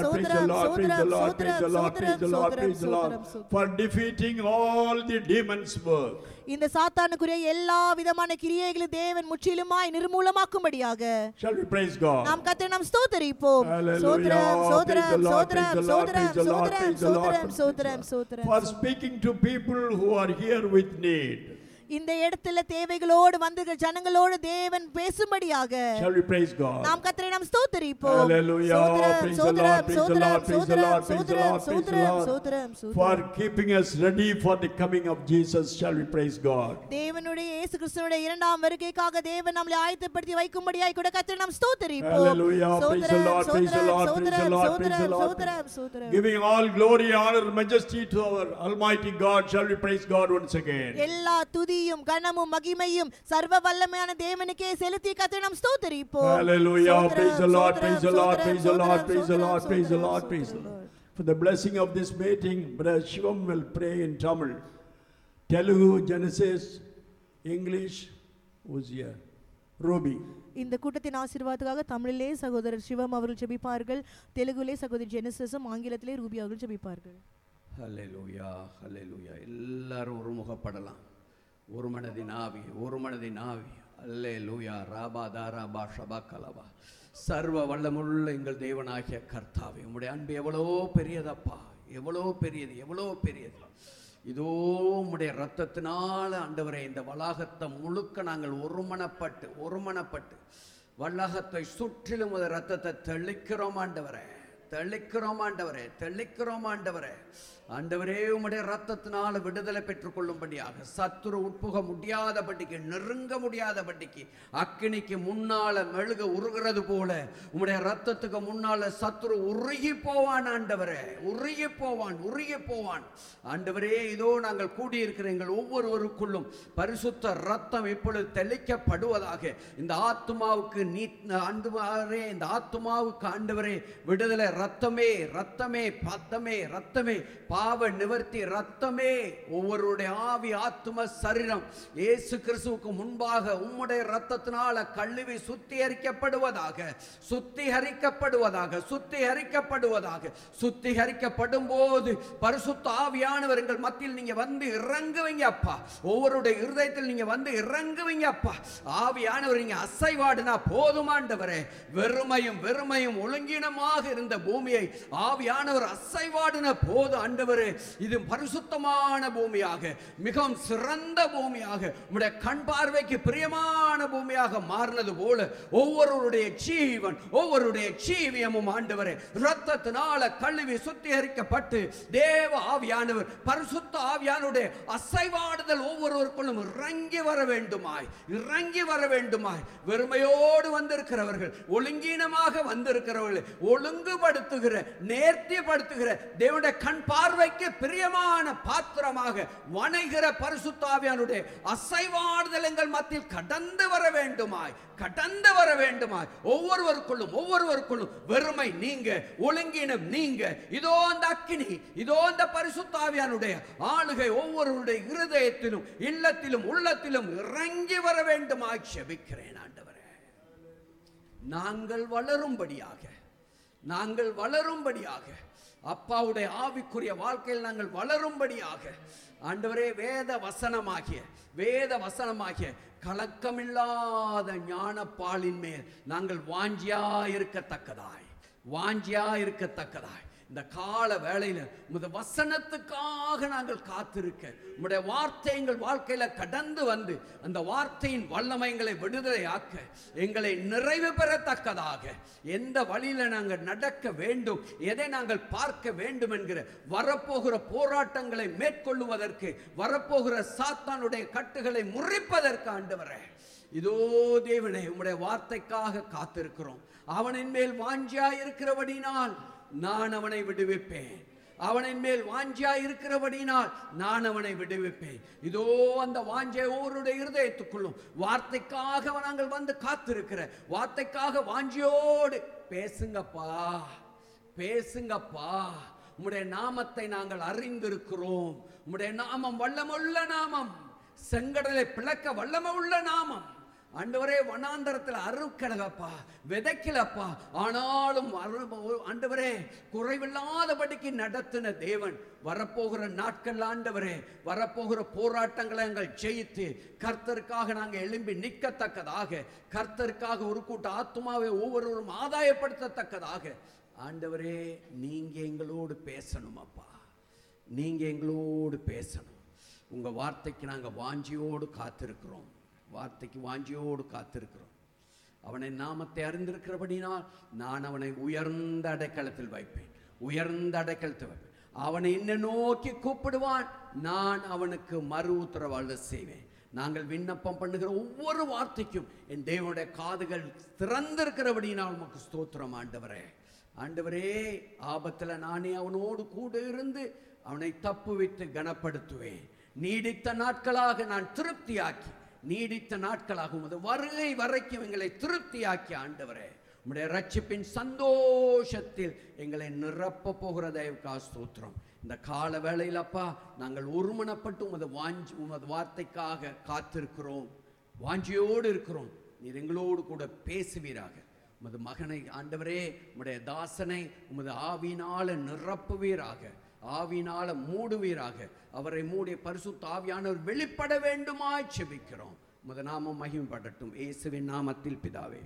Lord, praise the Lord, praise the Lord, praise the Lord, praise the Lord, praise the Lord for defeating all the demons' work. இந்த சாத்தானுக்குரிய எல்லா விதமான கிரியைகளை தேவன் முற்றிலுமாய் நிர்மூலமாக்கும்படியாக Shall we praise God? நாம் கத்தை நாம் ஸ்தோத்தரிப்போம் Hallelujah. சோதரம் Praise the சோதரம் Lord, சோதரம் praise the Lord, சோதரம் praise the Lord, சோதரம் praise the Lord. சோதரம் சோதரம் சோதரம் For speaking to people who are here with need. இந்த இடத்துல தேவைகளோடு வந்து ஜனங்களோடு தேவன் பேசும்படியாக Shall we praise God? நாம் கத்தரை நாம் ஸ்தோத்தரிப்போம் Hallelujah. சோதரம் Praise the Lord, சோதரம் praise the Lord, சோதரம் praise the Lord, சோதரம் praise the Lord, praise the சோதரம் Lord. சோதரம் சோதரம் For keeping us ready for the coming of Jesus, shall we praise God? தேவனுடைய இயேசு கிறிஸ்துவுடைய இரண்டாம் வருகைக்காக தேவன் நம்மளை ஆயத்தப்படுத்தி வைக்கும்படியாய் கூட கத்தரை நாம் ஸ்தோத்தரிப்போம் Hallelujah. Praise the Lord, praise the Lord, praise the Lord, praise the Lord. சோதரம் சோதரம் Giving all glory, honor, majesty to our Almighty God, shall we praise God once again? எல்லா துதியும் கனமும் மகிமையும் சர்வ வல்லமையான தேவனுக்கே செலுத்தி கத்தரை நாம் ஸ்தோத்தரிப்போம் Hallelujah. சோதரம், Praise the Lord, சோதரம், praise the Lord, சோதரம், praise the Lord, சோதரம், praise the Lord, சோதரம், praise the சோதரம், Lord, praise the சோதரம். Lord. For the blessing of this meeting, Brother Shivam will pray in Tamil, Telugu, Genesis, English, who's here? Ruby. இந்த கூட்டத்தின் ஆசீர்வாதத்துக்காக தமிழிலே சகோதரர் சிவம் அவர்கள் ஜெபிப்பார்கள் தெலுங்குலே சகோதரி ஜெனசஸும் ஆங்கிலத்திலே ரூபி அவர்கள் ஜெபிப்பார்கள் ஹல்லேலூயா ஹல்லேலூயா எல்லாரும் ஒருமுகப்படலாம் ஒரு மனதின் ஆவி ஒரு மனதின் ஆவி அல்லே லூயா ராபா தாரா பா ஷபா கலபா சர்வ வல்லமுள்ள எங்கள் தேவனாகிய கர்த்தாவே உம்முடைய அன்பு எவ்வளோ பெரியதப்பா எவ்வளோ பெரியது எவ்வளோ பெரியது இதோ உம்முடைய ரத்தத்தினால ஆண்டவரே இந்த வளாகத்தை முழுக்க நாங்கள் ஒருமனப்பட்டு ஒருமனப்பட்டு வளாகத்தை சுற்றிலும் ஒரு ரத்தத்தை தெளிக்கிறோம் ஆண்டவரே தெளிக்கிறோம் ஆண்டவரே தெளிக்கிறோம் ஆண்டவரே ஆண்டவரே உம்முடைய ரத்தத்தினால விடுதலை பெற்றுக்கொள்ளும்படியாக சத்துரு உட்புக முடியாதபடிக்கு நெருங்க முடியாதபடிக்கு அக்கினிக்கு முன்னால மெழுக உருகிறது போல உம்முடைய ரத்தத்துக்கு முன்னால சத்துரு உருகி போவான் ஆண்டவரே உருகி போவான் உருகி போவான் ஆண்டவரே இதோ நாங்கள் கூடியிருக்கிற எங்கள் ஒவ்வொருவருக்குள்ளும் பரிசுத்த ரத்தம் இப்பொழுது தெளிக்கப்படுவதாக இந்த ஆத்மாவுக்கு நீ ஆண்டவரே இந்த ஆத்மாவுக்கு ஆண்டவரே விடுதலை ரத்தமே ரத்தமே பத்தமே ரத்தமே பாவ நிவர்த்தி ரத்தமே ஒவ்வொருடைய ஆவி ஆத்ம சரீரம் இயேசு கிறிஸ்துவுக்கு முன்பாக உம்முடைய ரத்தத்தினால கழுவி சுத்திகரிக்கப்படுவதாக சுத்திகரிக்கப்படுவதாக சுத்திகரிக்கப்படுவதாக சுத்திகரிக்கப்படும் போது பரிசுத்த ஆவியானவர் எங்கள் மத்தியில் நீங்க வந்து இறங்குவீங்க அப்பா ஒவ்வொருடைய இருதயத்தில் நீங்க வந்து இறங்குவீங்க அப்பா ஆவியானவர் நீங்க அசைவாடுனா போதுமாண்டவரே வெறுமையும் வெறுமையும் ஒழுங்கினமாக இருந்த பூமியை ஆவியானவர் அசைவாடின போது ஆண்டவரே இது பரிசுத்தமான பூமியாக மிகவும் சிறந்த பூமியாக உம்முடைய கண் பார்வைக்கு பிரியமான பூமியாக மாறினது போல ஒவ்வொருவருடைய ஜீவன் ஒவ்வொருடைய ஜீவியமும் ஆண்டவரே ரத்தத்தினால கழுவி சுத்திகரிக்கப்பட்டு தேவ ஆவியானவர் பரிசுத்த ஆவியானுடைய அசைவாடுதல் ஒவ்வொருவருக்குள்ளும் இறங்கி வர வேண்டுமாய் இறங்கி வர வேண்டுமாய் வெறுமையோடு வந்திருக்கிறவர்கள் ஒழுங்கீனமாக வந்திருக்கிறவர்கள் ஒழுங்குபடுத்துகிற நேர்த்திப்படுத்துகிற தேவனுடைய கண் பார்வைக்கு பிரியமான பாத்திரமாக வணைகிற பரிசுத்தாவியானுடைய அசைவாடுதல் எங்கள் மத்தியில் கடந்து வர வேண்டுமாய் கடந்து வர வேண்டுமாய் ஒவ்வொருவருக்குள்ளும் ஒவ்வொருவருக்குள்ளும் வெறுமை நீங்க ஒழுங்கினம் நீங்க இதோ அந்த அக்கினி இதோ அந்த பரிசுத்தாவியானுடைய ஆளுகை ஒவ்வொருவருடைய இருதயத்திலும் இல்லத்திலும் உள்ளத்திலும் இறங்கி வர வேண்டுமாய் செபிக்கிறேன் ஆண்டவரே நாங்கள் வளரும்படியாக நாங்கள் வளரும்படியாக அப்பாவுடைய ஆவிக்குரிய வாழ்க்கையில் நாங்கள் வளரும்படியாக ஆண்டவரே வேத வசனமாகிய வேத வசனமாகிய கலக்கமில்லாத ஞானப்பாலின் மேல் நாங்கள் வாஞ்சியா இருக்கத்தக்கதாய் வாஞ்சியா இருக்கத்தக்கதாய் இந்த கால வேளையில உமது வசனத்துக்காக நாங்கள் காத்திருக்க உம்முடைய வார்த்தை எங்கள் வாழ்க்கையில கடந்து வந்து அந்த வார்த்தையின் வல்லமை எங்களை விடுதலையாக்க எங்களை நிறைவு பெறத்தக்கதாக எந்த வழியில நாங்கள் நடக்க வேண்டும் எதை நாங்கள் பார்க்க வேண்டும் என்கிற வரப்போகிற போராட்டங்களை மேற்கொள்ளுவதற்கு வரப்போகிற சாத்தானுடைய கட்டுகளை முறிப்பதற்கு ஆண்டவரே இதோ தேவனே உம்முடைய வார்த்தைக்காக காத்திருக்கிறோம் அவனின் மேல் வாஞ்சியா இருக்கிறபடினால் நான் அவனை விடுவிப்பேன் அவனின் மேல் வாஞ்சியா இருக்கிறபடினால் நான் அவனை விடுவிப்பேன் இதோ அந்த வாஞ்சை ஒவ்வொருடைய இருதயத்துக்குள்ளும் வார்த்தைக்காக நாங்கள் வந்து காத்திருக்கிற வார்த்தைக்காக வாஞ்சியோடு பேசுங்கப்பா பேசுங்கப்பா உம்முடைய நாமத்தை நாங்கள் அறிந்திருக்கிறோம் உம்முடைய நாமம் வல்லமுள்ள நாமம் செங்கடலை பிளக்க வல்லமுள்ள நாமம் ஆண்டவரே வனாந்தரத்தில் அறுக்கலப்பா விதைக்கலப்பா ஆனாலும் அரு- ஆண்டவரே குறைவில்லாதபடிக்கு நடத்தின தேவன் வரப்போகிற நாட்கள் ஆண்டவரே வரப்போகிற போராட்டங்களை நாங்கள் ஜெயித்து கர்த்தருக்காக நாங்கள் எழும்பி நிற்கத்தக்கதாக கர்த்தருக்காக ஒரு கூட்ட ஆத்மாவை ஒவ்வொருவரும் ஆதாயப்படுத்தத்தக்கதாக ஆண்டவரே நீங்க எங்களோடு பேசணும் அப்பா நீங்க எங்களோடு பேசணும் உங்க வார்த்தைக்கு நாங்க வாஞ்சியோடு காத்திருக்கிறோம் வார்த்தைக்கு வாஞ்சியோடு காத்திருக்கிறோம் அவனை நாமத்தை அறிந்திருக்கிறபடினால் நான் அவனை உயர்ந்த அடைக்கலத்தில் வைப்பேன் உயர்ந்த அடைக்கலத்தில் வைப்பேன் அவனை என்ன நோக்கி கூப்பிடுவான் நான் அவனுக்கு மறு உத்தரவாழ்வு செய்வேன் நாங்கள் விண்ணப்பம் பண்ணுகிற ஒவ்வொரு வார்த்தைக்கும் என் தேவனுடைய காதுகள் திறந்திருக்கிறபடினால் உமக்கு ஸ்தோத்திரம் ஆண்டவரே ஆண்டவரே ஆபத்துல நானே அவனோடு கூட இருந்து அவனை தப்புவித்து கனப்படுத்துவேன் நீடித்த நாட்களாக நான் திருப்தியாக்கி நீடித்த நாட்களாக உமது வருகை வரைக்கும் எங்களை திருப்தியாக்கி ஆண்டவரே உம்முடைய ரட்சிப்பின் சந்தோஷத்தில் எங்களை நிரப்ப போகிற தயவுக்கா ஸ்தோத்திரம் இந்த கால வேளையில் அப்பா நாங்கள் ஒருமனப்பட்டு உமது வாஞ்சி உமது வார்த்தைக்காக காத்திருக்கிறோம் வாஞ்சியோடு இருக்கிறோம் நீர் எங்களோடு கூட பேசுவீராக உமது மகனை ஆண்டவரே உம்முடைய தாசனை உமது ஆவியினால நிரப்புவீராக ஆவியினால மூடுவீராக அவரை மூடிய பரிசுத்த ஆவியானவர் வெளிப்பட வேண்டுமாய் செபிக்கிறோம் உமது நாமம் மகிமைப்படட்டும் இயேசுவின் நாமத்தில் பிதாவே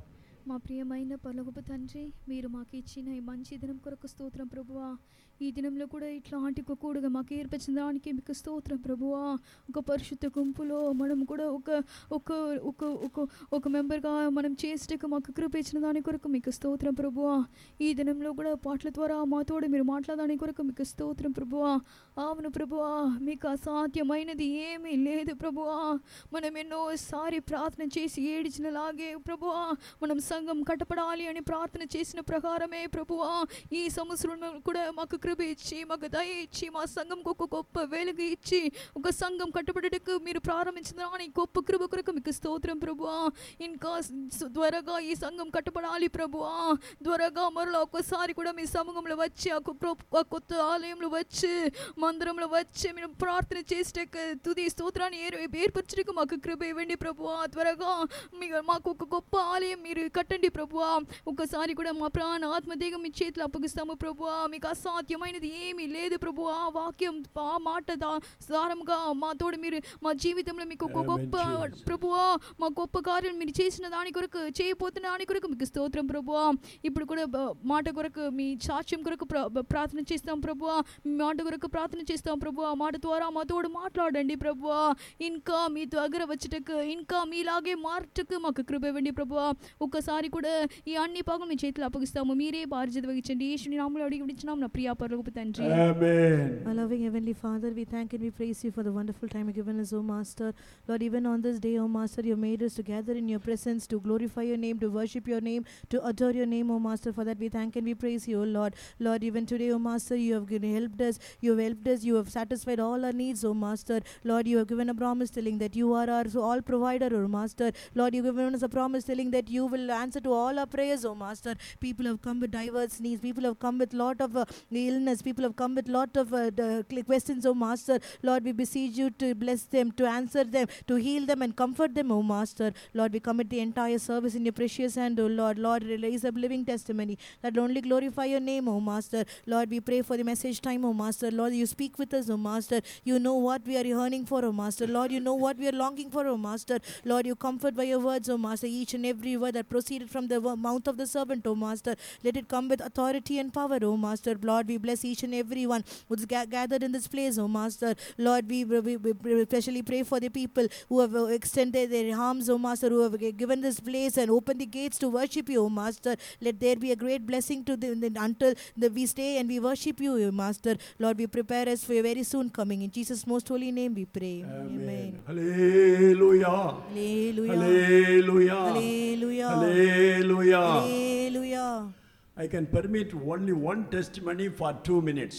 మా ప్రియమైన పరలోకపు తండ్రి మీరు మాకు ఇచ్చిన ఈ మంచి దినం కొరకు స్తోత్రం ప్రభువా ఈ దినంలో కూడా ఇట్లాంటి ఒక కూడుగా మాకు ఏర్పరిచిన దానికి మీకు స్తోత్రం ప్రభువా ఒక పరిశుద్ధ గుంపులో మనం కూడా ఒక ఒక ఒక ఒక ఒక మెంబర్గా మనం చేసేటకు మాకు కృప ఇచ్చిన దాని కొరకు మీకు స్తోత్రం ప్రభువా ఈ దినంలో కూడా పాటల ద్వారా మాతోడు మీరు మాట్లాడడానికి కొరకు మీకు స్తోత్రం ప్రభువా అవును ప్రభువా మీకు అసాధ్యమైనది ఏమీ లేదు ప్రభువా మనం ఎన్నోసారి ప్రార్థన చేసి ఏడిచినలాగే ప్రభువా మనం సంఘం కట్టపడాలి అని ప్రార్థన చేసిన ప్రకారమే ప్రభువా ఈ సంవత్సరంలో కూడా మాకు కృప ఇచ్చి మాకు దయ ఇచ్చి మా సంఘంకు ఒక గొప్ప వెలుగు ఇచ్చి ఒక సంఘం కట్టబడటకు మీరు ప్రారంభించిన దాని గొప్ప కృప కొరకు మీకు స్తోత్రం ప్రభువా ఇంకా స- త్వరగా ఈ సంఘం కట్టబడాలి ప్రభువా త్వరగా మరలా ఒక్కసారి కూడా మీ సమూహంలో వచ్చి ఆ కొ- ఆ కొత్త ఆలయంలో వచ్చి మందిరంలో వచ్చి మీరు ప్రార్థన చేసేటకు తుది స్తోత్రాన్ని ఏర్ ఏర్పరచడానికి మాకు కృప ఇవ్వండి ప్రభువా త్వరగా మీ మాకు ఒక గొప్ప ఆలయం మీరు కట్టండి ప్రభువా ఒక్కసారి కూడా మా ప్రాణ ఆత్మదేగం మీ చేతిలో అప్పగిస్తాము ప్రభువా మీకు అసాధ్యమైనది ఏమీ లేదు ప్రభువా వాక్యం ఆ మాట దా- సారముగా మా తోడు మీరు మా జీవితంలో మీకు ఒక Amen, గొప్ప Jesus. ప్రభువా మా గొప్ప కార్యం మీరు చేసిన దాని కొరకు చేయబోతున్న దాని కొరకు మీకు స్తోత్రం ప్రభువా ఇప్పుడు కూడా బ- మాట కొరకు మీ సాక్ష్యం కొరకు ప్ర- బ- ప్రార్థన చేస్తాం ప్రభువా మీ మాట కొరకు ప్రార్థన చేస్తాం ప్రభువా మాట ద్వారా మా తోడు మాట్లాడండి ప్రభువా ఇంకా మీ దగ్గర వచ్చటకు ఇంకా మీలాగే మార్చకు మాకు కృప ఇవ్వండి ప్రభువా ఒక్కసారి కూడా ఈ అన్ని పాగం మీ చేతిలో అప్పగిస్తాము మీరే బాధ్యత వహించండి యేసుని నామములో అడిగి విడిచినాం నా ప్రియా పరలోకపు తండ్రి Amen. Our loving Heavenly Father, we thank and we praise you for the wonderful time you've given us, O Master. Lord, even on this day, O Master, you made us to gather in your presence to glorify your name, to worship your name, to adore your name, O Master. For that, we thank and we praise you, O Lord. Lord, even today, O Master, you have given, helped us, you have helped us, you have satisfied all our needs, O Master. Lord, you have given a promise telling that you are our all provider, O Master. Lord, you have given us a promise telling that you will answer to all our prayers, O Master. People have come with diverse needs, people have come with lot of uh, illness, people have come with lot of uh, the questions, O Master. Lord, we beseech you to bless them, to answer them, to heal them and comfort them, O Master. Lord, we commit the entire service in your precious hand, O Lord. Lord, release a living testimony that will only glorify your name, O Master. Lord, we pray for the message time, O Master. Lord, you speak with us, O Master. You know what we are yearning for, O Master. Lord, you know what we are longing for, O Master. Lord, you comfort by your words, O Master. Each and every word that proceeded from the wo- mouth of the servant, O Master. Let it come with authority and power, O Master. Lord, we bless each and every one who's ga- gathered in this place, O Master. Lord, we, we, we, we especially pray for the people who have uh, extended their arms, O Master, who have g- given this place and opened the gates to worship you, O Master. Let there be a great blessing to them then until the, we stay and we worship you, O Master. Lord, we prepare us for your very soon coming. In Jesus' most holy name we pray. Amen. Hallelujah. Hallelujah. Hallelujah. Hallelujah. Hallelujah. Hallelujah. I can permit only one testimony for two minutes.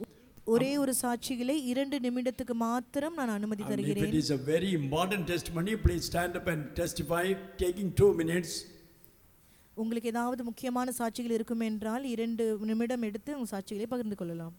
ஒரே ஒரு சாட்சிகளை இரண்டு நிமிடத்துக்கு மாத்திரம் நான் அனுமதி And if it தருகிறேன் is a very modern testimony, please stand up and testify, taking two minutes. உங்களுக்கு ஏதாவது முக்கியமான சாட்சிகள் இருக்கும் என்றால் இரண்டு நிமிடம் எடுத்து உங்கள் சாட்சிகளை பகிர்ந்து கொள்ளலாம்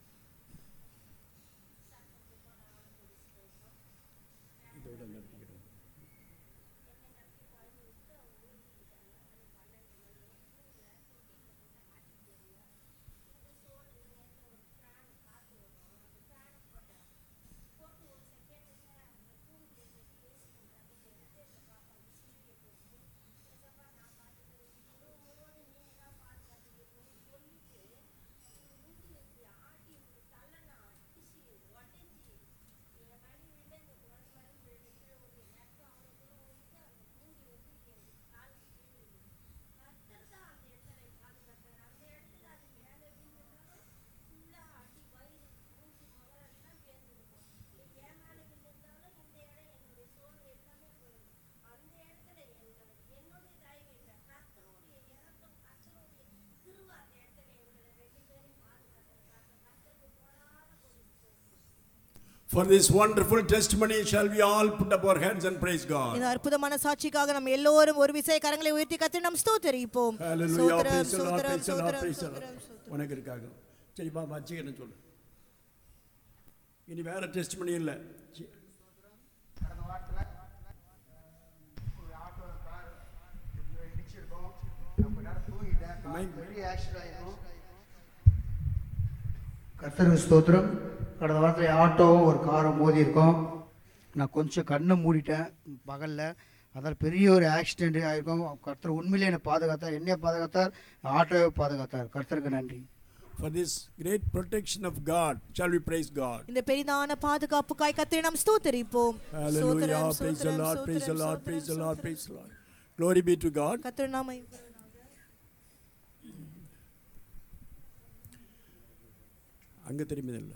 For this wonderful testimony, shall we all put up our hands and praise God? இந்த அற்புதமான சாட்சிக்காக நம்ம எல்லோரும் ஒரு விசை கரங்களை உயர்த்தி கத்து நாம் ஸ்தோத்தரிப்போம் Hallelujah. ஸ்தோத்திரம், Praise the Lord. ஸ்தோத்திரம், Praise the Lord. ஸ்தோத்திரம், Praise the Lord. ஸ்தோத்திரம். உனக்கு இருக்காங்க சரிப்பா வச்சுக்கிறேன்னு சொல்லு இனி வேற டெஸ்ட்மனி இல்லை கடந்த வாரத்தில் ஒரு ஆட்டோ கார் இடிச்சிருக்கோம் நான் கொஞ்ச நேரம் தூங்கிட்டேன் Mind- பெரிய ஆக்சிடென்ட் ஆயிருக்கும் கர்த்தருக்கு ஸ்தோத்திரம் கடந்த வாரத்தில் ஆட்டோவும் ஒரு காரும் மோதி இருக்கோம் நான் கொஞ்சம் கண்ணை மூடிட்டேன் பகலில் அதால் பெரிய ஒரு ஆக்சிடென்ட் ஆயிருக்கும் கர்த்தர் உண்மையிலே என்னை பாதுகாத்தார் என்னைய பாதுகாத்தார் ஆட்டோவை பாதுகாத்தார் கர்த்தருக்கு நன்றி For this great protection of God, shall we praise God? இந்த பெரிதான பாதுகாப்புக்காய் கத்திரி நாம் ஸ்தோத்தரிப்போம் Hallelujah. Praise the Lord. Praise the Lord. Praise the Lord. Praise the Lord. Glory be to God. கத்திர நாம அங்க திரும்பிதில்ல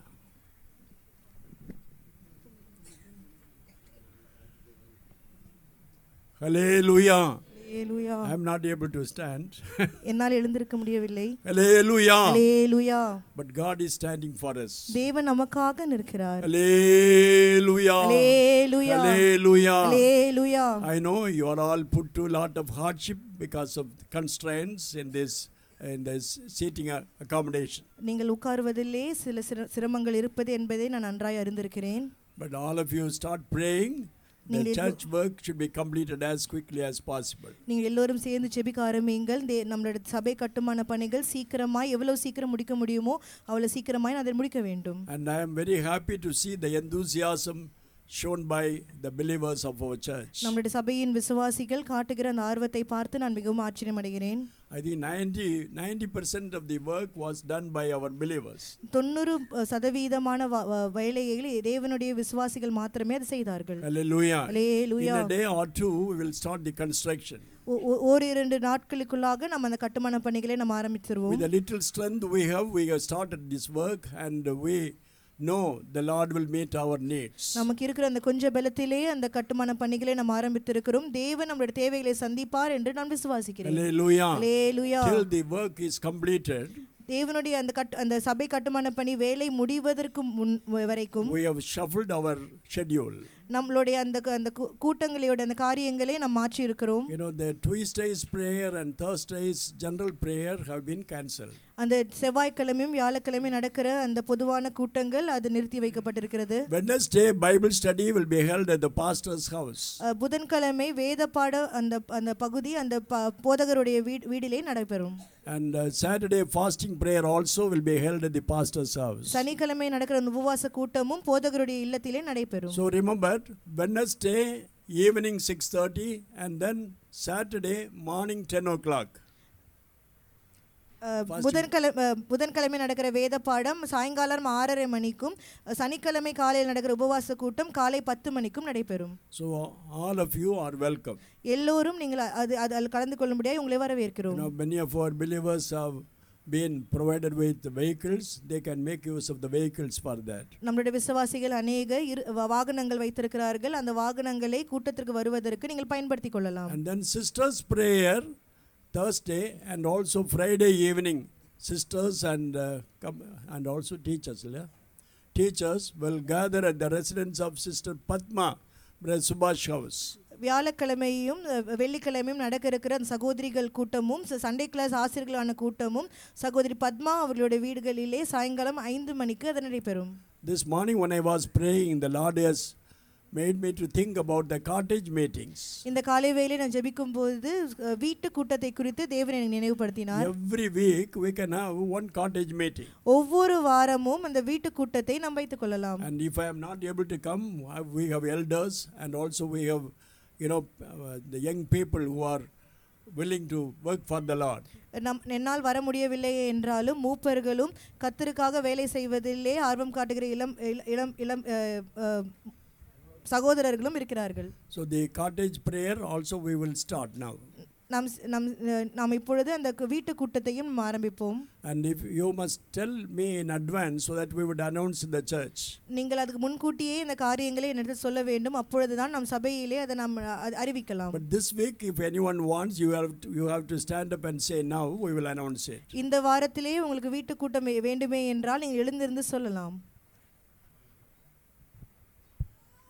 Hallelujah. Hallelujah I am not able to stand. என்னால் எழுந்திருக்க முடியவில்லை Hallelujah. Hallelujah But God is standing for us. தேவன் நமக்காக நிற்கிறார் Hallelujah. Hallelujah Hallelujah. Hallelujah I know you are all put to a lot of hardship because of constraints in this in this seating a- accommodation. நீங்கள் உட்காருவதிலே சில சிர- சிரமங்கள் இருப்பது என்பதை நான் நன்றாய் அறிந்திருக்கிறேன் But all of you start praying. The நீங்கள் church work should be completed as quickly as possible. நீங்கள் எல்லோரும் சேர்ந்து ஜெபிக்க ஆரம்பியுங்கள் தே- நம்மளோட சபை கட்டுமான பணிகள் சீக்கிரமாய் எவ்வளவு சீக்கிரம் முடிக்க முடியுமோ அவ்வளவு சீக்கிரமாய் அதை முடிக்க வேண்டும் And I am very happy to see the enthusiasm shown by the believers of our church. நம்மளுடைய சபையின் விசுவாசிகள் காட்டுகிற அந்த ஆர்வத்தை பார்த்து நான் மிகவும் ஆச்சரியம் அடைகிறேன் I think 90 90% of the work was done by our believers. தொண்ணூறு அஹ், சதவீதமான வ- வ- வேலையை தேவனுடைய விசுவாசிகள் மாத்திரமே அதை செய்தார்கள் Hallelujah. In Hallelujah. a day or two, we will start the construction. ஒ- ஒ- ஓரிரண்டு நாட்களுக்குள்ளாக நம்ம அந்த கட்டுமான பணிகளை நம்ம ஆரம்பிச்சிருவோம் With the little strength we have, we have started this work and we know the Lord will meet our needs. நமக்கு இருக்கிற அந்த கொஞ்ச பலத்திலே அந்த கட்டுமான பணிகளை நம்ம ஆரம்பித்திருக்கிறோம் தேவன் நம்மளுடைய தேவைகளை சந்திப்பார் என்று நான் விசுவாசிக்கிறேன் Hallelujah. Hallelujah. Till the work is completed, தேவனுடைய அந்த கட் அந்த சபை கட்டுமான பணி வேலை முடிவதற்கு முன் வரைக்கும் we have shuffled our schedule. நம்மளுடைய அந்த க- அந்த கூ- கூட்டங்களோட அந்த காரியங்களை நாம் மாற்றி இருக்கிறோம் You know, the Tuesday's prayer and Thursday's general prayer have been cancelled. அந்த செவ்வாய்க்கிழமையும் வியாழக்கிழமையும் நடக்கிற அந்த பொதுவான கூட்டங்கள் அது நிறுத்தி வைக்கப்பட்டிருக்கிறது Wednesday Bible study will be held at the pastor's house. அஹ், புதன்கிழமை வேத பாட அந்த அந்த பகுதி அந்த ப- போதகருடைய வீட் வீடிலே நடைபெறும் And uh, Saturday fasting prayer also will be held at the pastor's house. சனிக்கிழமை நடக்கிற அந்த உபவாச கூட்டமும் போதகருடைய இல்லத்திலே நடைபெறும் So remember, Wednesday evening 6.30 and then Saturday morning 10 o'clock. Ah, Fasting. புதன்கிழமை அஹ், புதன்கிழமை நடக்கிற வேத பாடம் சாயங்காலம் ஆறரை மணிக்கும் அஹ், சனிக்கிழமை காலையில் நடக்கிற உபவாச கூட்டம் காலை பத்து மணிக்கும் நடைபெறும் So all of you are welcome. எல்லோரும் நீங்கள் அது அது அதில் கலந்து கொள்ளும்படியாக உங்களை You வரவேற்கிறோம் know, many of our believers have been provided with vehicles. They can make use of the vehicles for that. நம்மளுடைய விசுவாசிகள் அநேக இரு வா- வாகனங்கள் வைத்திருக்கிறார்கள் அந்த வாகனங்களை கூட்டத்திற்கு வருவதற்கு நீங்கள் பயன்படுத்திக் கொள்ளலாம் And then sisters' prayer Thursday and also Friday evening. Sisters and uh, come, and also teachers, yeah? teachers will gather at the residence of Sister Padma, Brother Subhash house. வியாழக்கிழமையும் அஹ், வெள்ளிக்கிழமையும் நடக்க இருக்கிற அந்த சகோதரிகள் கூட்டமும் ச- சண்டே கிளாஸ் ஆசிரியர்களான கூட்டமும் சகோதரி பத்மா அவர்களுடைய வீடுகளிலே சாயங்காலம் ஐந்து மணிக்கு அது நடைபெறும் This morning when I was praying, the Lord has made me to think about the cottage meetings. இந்த காலை வேளை நான் ஜெபிக்கும் போது அஹ், வீட்டு கூட்டத்தை குறித்து தேவன் எனக்கு நினைவுபடுத்தினார் Every week we can have one cottage meeting. ஒவ்வொரு வாரமும் அந்த வீட்டு கூட்டத்தை நாம் வைத்துக் கொள்ளலாம் And if I am not able to come, I- we have elders and also we have, you know, uh, the young people who are willing to work for the Lord. நம் என்னால் வர முடியவில்லை என்றாலும் மூப்பர்களும் கத்தருக்காக வேலை செய்வதிலே ஆர்வம் காட்டுகிற இளம் இள- இளம் இளம் அஹ், அஹ், சகோதரர்களும் இருக்கிறார்கள் So the cottage prayer also we will start now. நாம் ஸ்- நாம் அஹ், நாம் இப்பொழுது அந்த கு- வீட்டு கூட்டத்தையும் நாம் ஆரம்பிப்போம் And if you must tell me in advance so that we would announce in the church. நீங்கள் அதுக்கு முன்கூட்டியே இந்த காரியங்களை என்னிடத்தில் சொல்ல வேண்டும் அப்பொழுதுதான் நம் சபையிலே அதை நாம் அ- அறிவிக்கலாம் But this week, if anyone wants, you have to, you have to stand up and say now. We will announce it. இந்த வாரத்திலே உங்களுக்கு வீட்டு கூட்டம் வே- வேண்டுமே என்றால் நீங்கள் எழுந்திருந்து சொல்லலாம்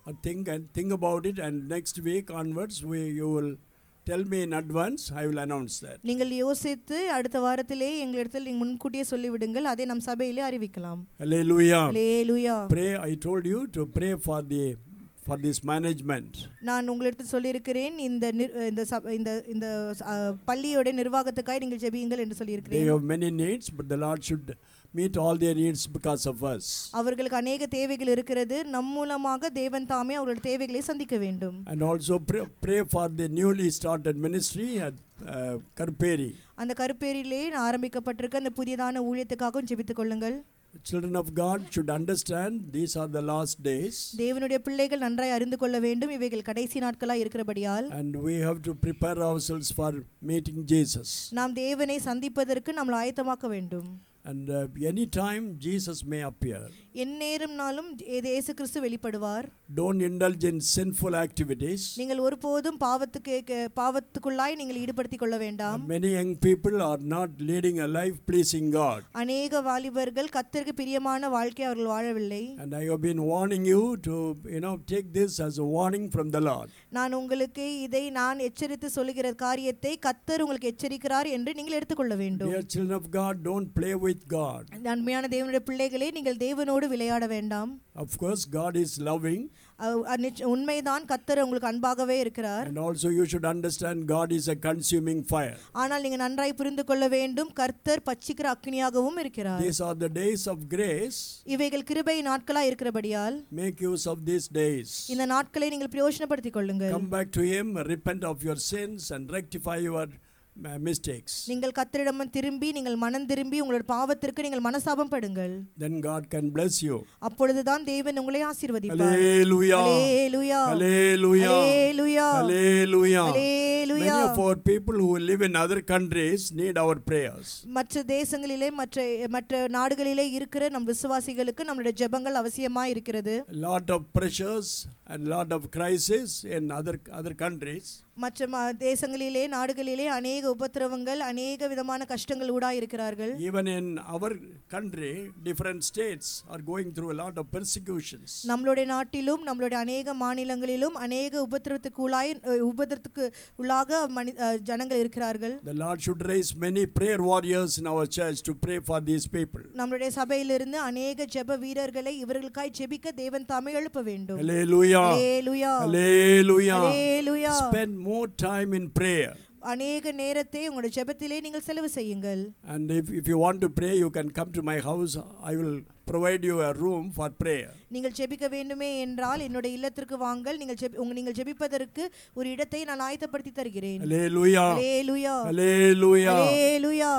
uh, think and think about it, and next week onwards, we you will tell me in advance. I will announce that. நீங்கள் யோசித்து அடுத்த வாரத்திலே எங்களிடத்தில் நீங்கள் முன்கூட்டியே சொல்லிவிடுங்கள் அதை நம் சபையிலே அறிவிக்கலாம் Hallelujah. Hallelujah Pray. I told you to pray for the for this management. நான் உங்களிடத்தில் சொல்லியிருக்கிறேன் இந்த நிர்- இந்த சப- இந்த இந்த அஹ், பள்ளியோட நிர்வாகத்துக்காய் நீங்கள் ஜெபியுங்கள் என்று They சொல்லியிருக்கிறேன் have many needs, but the Lord should meet all their needs because of us. அவர்களுக்கு அநேக தேவைகள் இருக்கிறது நம் மூலமாக தேவன் தாமே அவர்களுடைய தேவைகளை சந்திக்க வேண்டும் And also pray, pray for the newly started ministry at uh, Karperi. அந்த கருப்பேரிலே ஆரம்பிக்கப்பட்டிருக்க அந்த புதியதான ஊழியத்துக்காகவும் ஜெபித்துக் கொள்ளுங்கள் Children of God should understand these are the last days. தேவனுடைய பிள்ளைகள் நன்றாய் அறிந்து கொள்ள வேண்டும் இவைகள் கடைசி நாட்களாய் இருக்கிறபடியால் And we have to prepare ourselves for meeting Jesus. நாம் தேவனை சந்திப்பதற்கு நம்மளை ஆயத்தமாக்க வேண்டும் And uh, any time Jesus may appear. எந்நேரம் நாளும் இயேசு கிறிஸ்து வெளிப்படுவார் Don't indulge in sinful activities. நீங்கள் ஒருபோதும் பாவத்துக்கு க- பாவத்துக்குள்ளாய் நீங்கள் ஈடுபடுத்திக் கொள்ள வேண்டாம் Many young people are not leading a life pleasing God. அநேக வாலிபர்கள் கத்தருக்கு பிரியமான வாழ்க்கை அவர்கள் வாழவில்லை And I have been warning you to, you know, take this as a warning from the Lord. நான் உங்களுக்கு இதை நான் எச்சரித்து சொல்லுகிற காரியத்தை கத்தர் உங்களுக்கு எச்சரிக்கிறார் என்று நீங்கள் எடுத்துக்கொள்ள வேண்டும் Dear children of God, don't play with God. நன்மையான தேவனுடைய பிள்ளைகளே நீங்கள் தேவனோடு விளையாட வேண்டாம் Of course, God is loving, அஹ் அஹ் நிச்ச- உண்மைதான் கத்தர் உங்களுக்கு அன்பாகவே இருக்கிறார் and also you should understand God is a consuming fire. ஆனால் நீங்க நன்றாய் புரிந்து கொள்ள வேண்டும் கர்த்தர் பச்சிக்கிற அக்னியாகவும் இருக்கிறார் These are the days of grace. இவைகள் கிருபை நாட்களா இருக்கிறபடியால் Make use of these days. இந்த நாட்களை நீங்கள் பிரயோஜனப்படுத்திக் கொள்ளுங்கள் Come back to Him, repent of your sins, and rectify your uh, mistakes. நீங்கள் கத்தரிடம் திரும்பி நீங்கள் மனம் திரும்பி உங்களோட பாவத்திற்கு நீங்கள் மனசாபம் படுங்கள் Then God can bless you. அப்பொழுதுதான் தேவன் உங்களை ஆசீர்வதிப்பார் Hallelujah. Hallelujah Hallelujah. Hallelujah Hallelujah. Many hallelujah of our people who live in other countries need our prayers. மற்ற தேசங்களிலே மற்ற மற்ற நாடுகளிலே இருக்கிற நம் விசுவாசிகளுக்கு நம்மளுடைய ஜெபங்கள் அவசியமா இருக்கிறது A lot of pressures and lot of crisis in other other countries. மற்ற ம- தேசங்களிலே நாடுகளிலே அநேக உபத்திரவங்கள் அநேக விதமான கஷ்டங்கள் ஊடாய் இருக்கிறார்கள் Even in our country, different states are going through a lot of persecutions. நம்மளுடைய நாட்டிலும் நம்மளுடைய அநேக மாநிலங்களிலும் அநேக உபத்திரத்துக்கு உள்ளாய் அஹ், உபத்திரத்துக்கு உள்ளாக மனி அஹ், ஜனங்கள் இருக்கிறார்கள் The Lord should raise many prayer warriors in our church to pray for these people. நம்மளுடைய சபையிலிருந்து அநேக ஜெப வீரர்களை இவர்களுக்காய் ஜெபிக்க தேவன் தாமே எழுப்ப வேண்டும் Hallelujah. Hallelujah Hallelujah. Hallelujah Spend more time in prayer. அநேக நேரத்தை உங்களுடைய ஜெபத்திலே நீங்கள் செலவு செய்யுங்கள் And if, if you want to pray, you can come to my house. I will provide you a room for prayer. நீங்கள் ஜெபிக்க வேண்டுமே என்றால் என்னுடைய இல்லத்திற்கு வாங்கள் நீங்கள் ஜெபி உங்க நீங்கள் ஜெபிப்பதற்கு ஒரு இடத்தை நான் ஆயத்தப்படுத்தி தருகிறேன் Hallelujah. Hallelujah Hallelujah. Hallelujah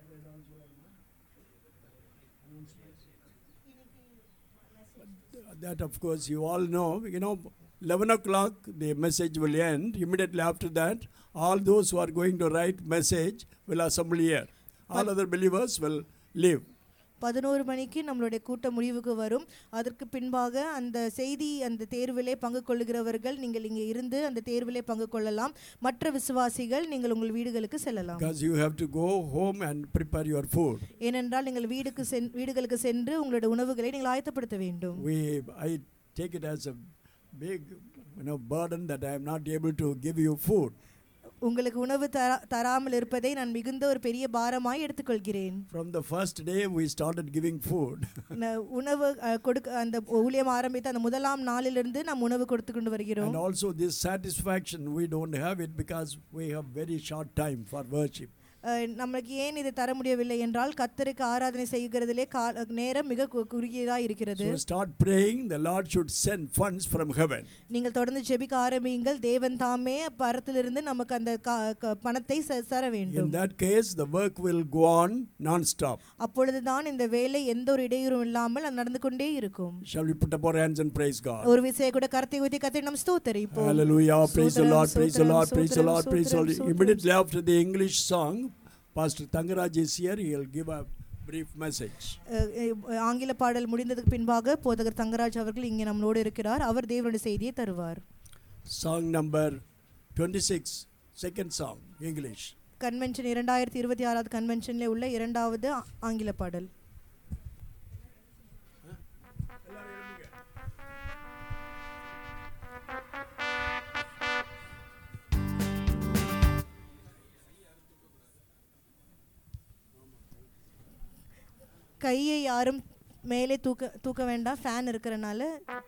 That, of course, you all know. You know, 11 o'clock, the message will end. Immediately after that, all those who are going to write message will assemble here. All other believers will leave. பதினோரு மணிக்கு நம்மளுடைய கூட்ட முடிவுக்கு வரும் அதற்கு பின்பாக அந்த செய்தி அந்த தேர்விலே பங்கு கொள்ளுகிறவர்கள் நீங்கள் இங்கே இருந்து அந்த தேர்விலே பங்கு கொள்ளலாம் மற்ற விசுவாசிகள் நீங்கள் உங்கள் வீடுகளுக்கு செல்லலாம் Because you have to go home and prepare your food. ஏனென்றால் நீங்கள் வீடுக்கு சென் வீடுகளுக்கு சென்று உங்களுடைய உணவுகளை நீங்கள் ஆயத்தப்படுத்த வேண்டும் We, I take it as a big, you know, burden that I am not able to give you food. உங்களுக்கு உணவு தரா தராமல் இருப்பதை நான் மிகுந்த ஒரு பெரிய பாரமாய் எடுத்துக்கொள்கிறேன் From the first day we started giving food. ந- உணவு அஹ், கொடுக்க அந்த ஊழியம் ஆரம்பித்த அந்த முதலாம் நாளிலிருந்து நாம் உணவு கொடுத்து கொண்டு வருகிறோம் and also this satisfaction we don't have it because we have very short time for worship. அஹ், நமக்கு ஏன் இதை தர முடியவில்லை என்றால் கத்தருக்கு ஆராதனை செய்கிறதிலே கா நேரம் மிக கு- குறுகியதாக இருக்கிறது So start praying, the Lord should send funds from heaven. நீங்கள் தொடர்ந்து ஜெபிக்க ஆரம்பியுங்கள் தேவன் தாமே பரத்திலிருந்து நமக்கு அந்த கா- க- பணத்தை ச- தர In வேண்டும் that case, the work will go on non-stop. அப்பொழுதுதான் இந்த வேலை எந்த ஒரு இடையூறும் இல்லாமல் அது நடந்து கொண்டே இருக்கும் Shall we put up our hands and praise God? ஒரு விசையை கூட கரத்தை ஊதி கத்தை நம் ஸ்தோத்தரிப்போம் Hallelujah. Praise the Sotram, Lord, praise the sotram, Lord, praise the sotram, Lord, praise the Lord. sotram, Immediately after the English song, Pastor Tangaraj is here. He'll give a brief message. அஹ், அஹ், ஆங்கில பாடல் முடிந்ததுக்கு பின்பாக போதகர் தங்கராஜ் அவர்கள் இங்கே நம்மளோடு இருக்கிறார் அவர் தேவனுடைய செய்தியை தருவார் Song number 26, second song, English. Convention இரண்டாயிரத்தி இருபத்தி ஆறாவது கன்வென்ஷனில் உள்ள இரண்டாவது ஆ- ஆங்கில பாடல் கையை யாரும் மேலே தூக்க தூக்க வேண்டாம் ஃபேன் இருக்கிறனால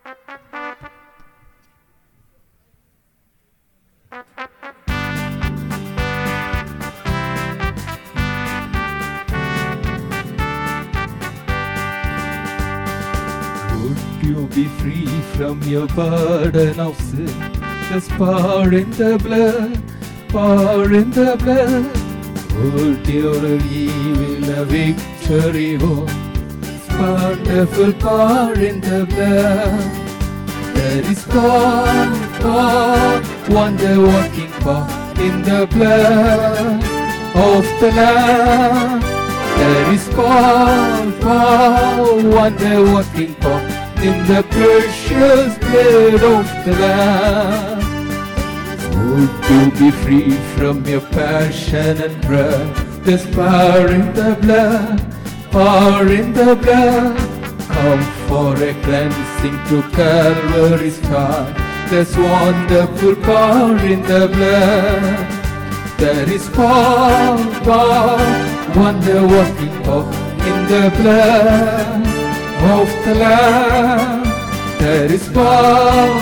Would you be free from your burden of sin? There's power in the blood, power in the blood. Would your evil a victory won? Wonderful power in the blood. There is power, power, wonder working power in the blood of the Lamb. There is power, power, wonder working power in the precious blood of the Lamb. Would you be free from your passion and wrath? There's power in the blood, power in the blood. Come for a cleansing to Calvary's heart. There's wonderful power in the blood. There is power, power, wonder working power in the blood of the Lamb. There is power,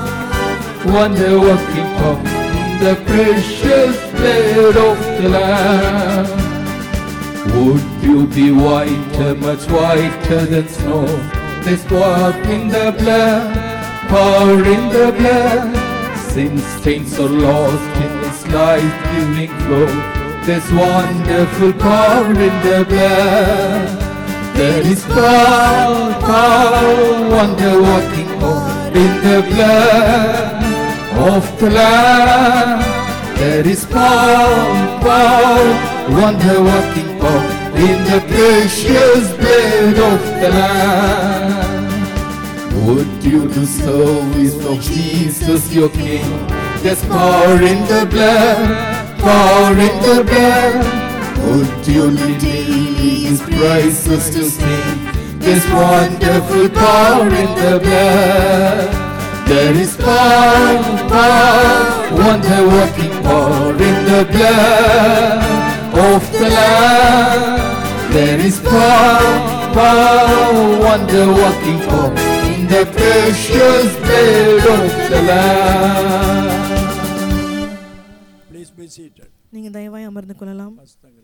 wonder working power in the precious blood of the Lamb. Would you be whiter, much whiter than snow? There's power in the blood, power in the blood. Sin stains are lost in His life-giving flow. There's wonderful power in the blood. There is power, power, wonder working power in the blood of the Lamb. There is power, power, wonder working power in the precious blood of the Lamb. Would you do service of Jesus your King? There's power in the blood, power in the blood. Would you redeem his prices to sing? There's wonderful power in the blood. There is power, power, wonder working power in the blood of the Lamb. There is power, power, wonder working power in the precious blood of the Lamb. Please be seated. நீங்கள் தயவாய் அமர்ந்து கொள்ளலாம் கஷ்டங்கிறது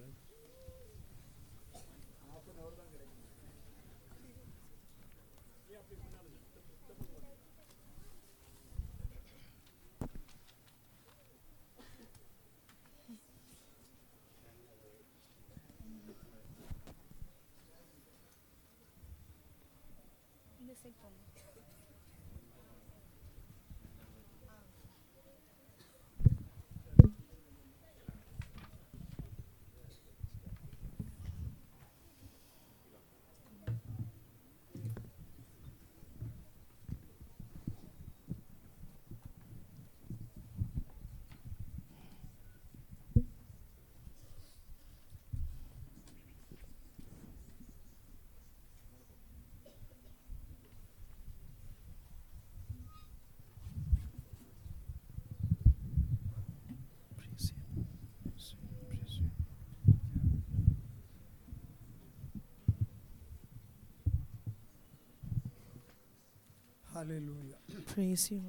Hallelujah. Praise you.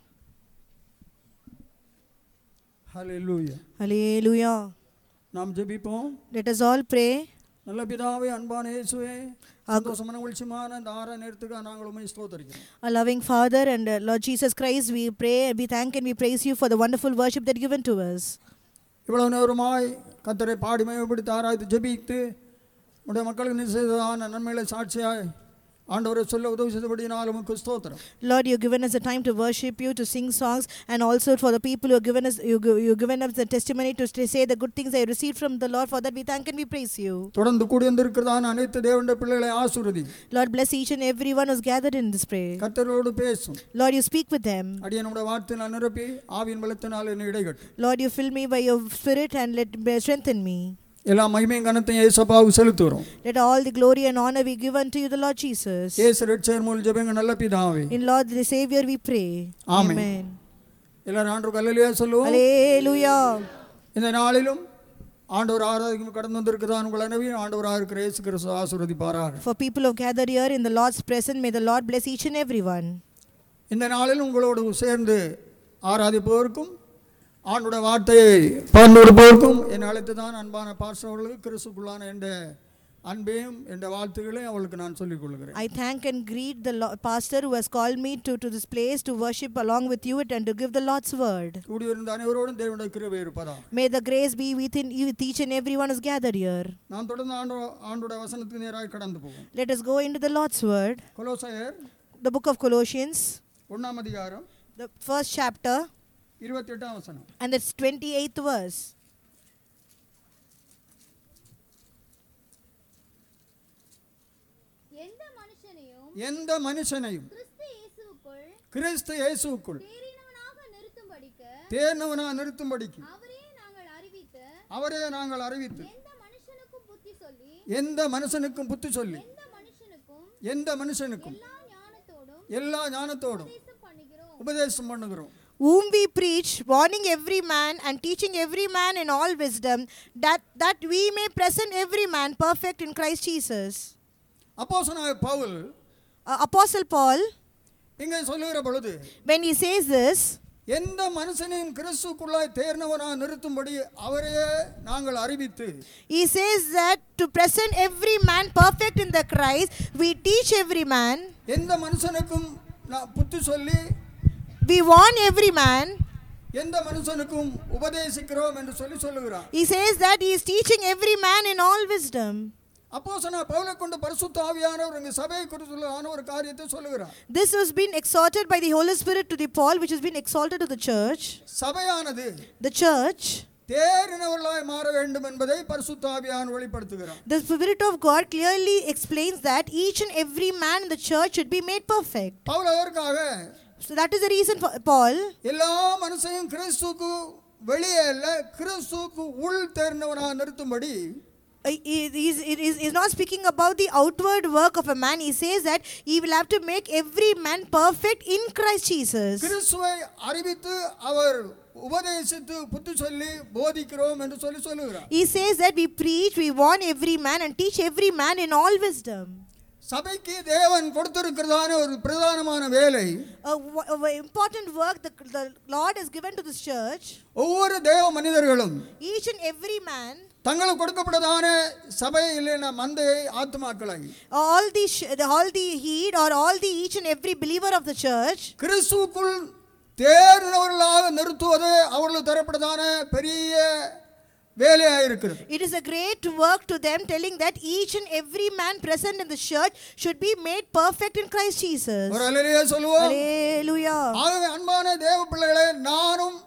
Hallelujah. Hallelujah. நாம் ஜெபிப்போம் Let us all pray. நல்ல பிதாவே அன்பான இயேசுவே சந்தோஷமான உள்ச்சிமான இந்த ஆற நேரத்துக்கு நாங்கள் உண்மை ஸ்தோத்தரிக்கிறோம் Our loving Father and uh, Lord Jesus Christ, we pray, we thank and we praise you for the wonderful worship that you've given to us. இவ்வளவு நேரமாய் கத்தரை பாடி மயப்படுத்தி ஆராய்த்து ஜெபித்து உடைய மக்களுக்கு நீ செய்ததான நன்மைகளை சாட்சியாய் ஆண்டவரை சொல்ல உதவி செய்தபடியினால் உமக்கு ஸ்தோத்திரம் Lord, you've given us a time to worship you, to sing songs, and also for the people who have given us, you, you've given us the testimony to st- say the good things they received from the Lord. For that, we thank and we praise you. தொடர்ந்து கூடி வந்திருக்கிறதான அனைத்து தேவனுடைய பிள்ளைகளை ஆசுரதி Lord, bless each and every one who's gathered in this prayer. கத்தரோடு பேசும் Lord, you speak with them. அடியனுடைய வார்த்தையினால் நிரப்பி ஆவியின் பலத்தினால் என்னை இடைகட்டு Lord, you fill me by your spirit and let strengthen me. எல்லா மகிமையும் கனத்தையும் ஏசப்பாவுக்கு செலுத்துகிறோம் Let all the glory and honor be given to you, the Lord Jesus. ஏசு ரெட்சேர் மூலம் ஜெபங்க நல்ல பிதாவே In Lord the Savior we pray. Amen. எல்லாரும் ஆண்டு கல்லலியா சொல்லுவோம் Hallelujah. இந்த நாளிலும் ஆண்டவர் ஆராதிக்கும் கடந்து வந்திருக்கிறதான் உங்கள் அனைவரையும் ஆண்டவராக இருக்கிற இயேசு கிறிஸ்து ஆசீர்வதிப்பாராக For people who have gathered here in the Lord's presence, may the Lord bless each and every one. இந்த நாளில் உங்களோடு சேர்ந்து ஆராதிப்பவருக்கும் ஆண்டுடைய வார்த்தையை பகிர்ந்தெடுப்பவருக்கும் என்னை அழைத்து தான் அன்பான பாஸ்டர்களுக்கு கிறிஸ்துக்குள்ளான என்ற அன்பையும் என்ற வாழ்த்துக்களையும் அவளுக்கு நான் சொல்லிக் கொள்கிறேன் I thank and greet the Lo- pastor who has called me to, to this place to worship along with you and to give the Lord's word. கூடியிருந்த அனைவரோடும் தேவனுடைய கிருபை இருப்பதா May the grace be within with each and every one who's gathered here. நாம் தொடர்ந்து ஆண்டு ஆண்டுடைய வசனத்துக்கு நேராக கடந்து போவோம் Let us go into the Lord's word, கொலோசையர் the book of Colossians, ஒன்றாம் அதிகாரம் the first chapter, இருபத்தி எட்டாம் வசனம் and it's 28th verse. எந்த மனுஷனையும் எந்த மனுஷனையும் கிறிஸ்து இயேசுவுக்குள் கிறிஸ்து இயேசுக்குள் தேறினவனாக நிறுத்தும்படிக்கு தேர்னவனா நிறுத்தும்படிக்கு அவரே நாங்கள் அறிவித்து அவரே நாங்கள் அறிவித்து எந்த மனுஷனுக்கும் புத்தி சொல்லி எந்த மனுஷனுக்கும் புத்தி சொல்லி எந்த மனுஷனுக்கும் எந்த மனுஷனுக்கும் எல்லா ஞானத்தோடும் எல்லா ஞானத்தோடும் உபதேசம் பண்ணுகிறோம் உபதேசம் பண்ணுகிறோம் whom we preach, warning every man and teaching every man in all wisdom, that, that we may present every man perfect in Christ Jesus. அப்போஸ்தலனாகிய பவுல் Uh, Apostle Paul, இங்கே சொல்லுகிற பொழுது when he says this, எந்த மனுஷனையும் கிறிஸ்துக்குள்ளாய் தேர்னவனா நிறுத்தும்படி அவரையே நாங்கள் அறிவித்து he says that to present every man perfect in the Christ, we teach every man, எந்த மனுஷனுக்கும் நான் புத்தி சொல்லி we warn every man. எந்த மனுஷனுக்கும் உபதேசிக்கிறோம் என்று சொல்லி சொல்லுகிறார் He says that he is teaching every man in all wisdom. அப்போஸ்தலனாகிய பவுலை கொண்டு பரிசுத்த ஆவியானவர் இங்கு சபையை குறித்துள்ள ஒரு காரியத்தை சொல்லுகிறார் This was being exhorted by the Holy Spirit to the Paul, which has been exalted to the church. சபையானது The church, தேறினவர்களாய் மாற வேண்டும் என்பதை பரிசுத்த ஆவியான் வெளிப்படுத்துகிறார் the Spirit of God clearly explains that each and every man in the church should be made perfect. Pavul அதற்காக So that is the reason for Paul. எல்லா மனுஷையும் கிறிஸ்துக்கு வெளியே அல்ல கிறிஸ்துக்கு உள் தேர்ந்தவனாக நிறுத்தும்படி uh, He he is he is- he is not speaking about the outward work of a man. He says that he will have to make every man perfect in Christ Jesus. கிறிஸ்துவை அறிவித்து அவர் உபதேசித்து புத்தி சொல்லி போதிக்கிறோம் என்று சொல்லி சொல்லுகிறார் He says that we preach, we warn every man, and teach every man in all wisdom. சபைக்கு தேவன் கொடுத்திருக்கிறதான ஒரு பிரதானமான வேலை A, w- a w- important work the, the Lord has given to this church. ஒவ்வொரு தேவ மனிதர்களும் Each and every man, தங்களுக்கு கொடுக்கப்பட்டதான சபை இல்லைன்னா மந்தையை ஆத்மாக்களை all the, sh- the all the heed or all the each and every believer of the church, கிறிஸ்துவுக்குள் தேர்ந்தவர்களாக நிறுத்துவது அவர்களுக்கு தரப்பட்டதான பெரிய வேலையாக இருக்கிறது it is a great work to them, telling that each and every man present in the church should be made perfect in Christ Jesus. ஒரு அலையிலேயே சொல்லுவோம் Hallelujah. ஆகவே அன்பான தேவ பிள்ளைகளே நானும்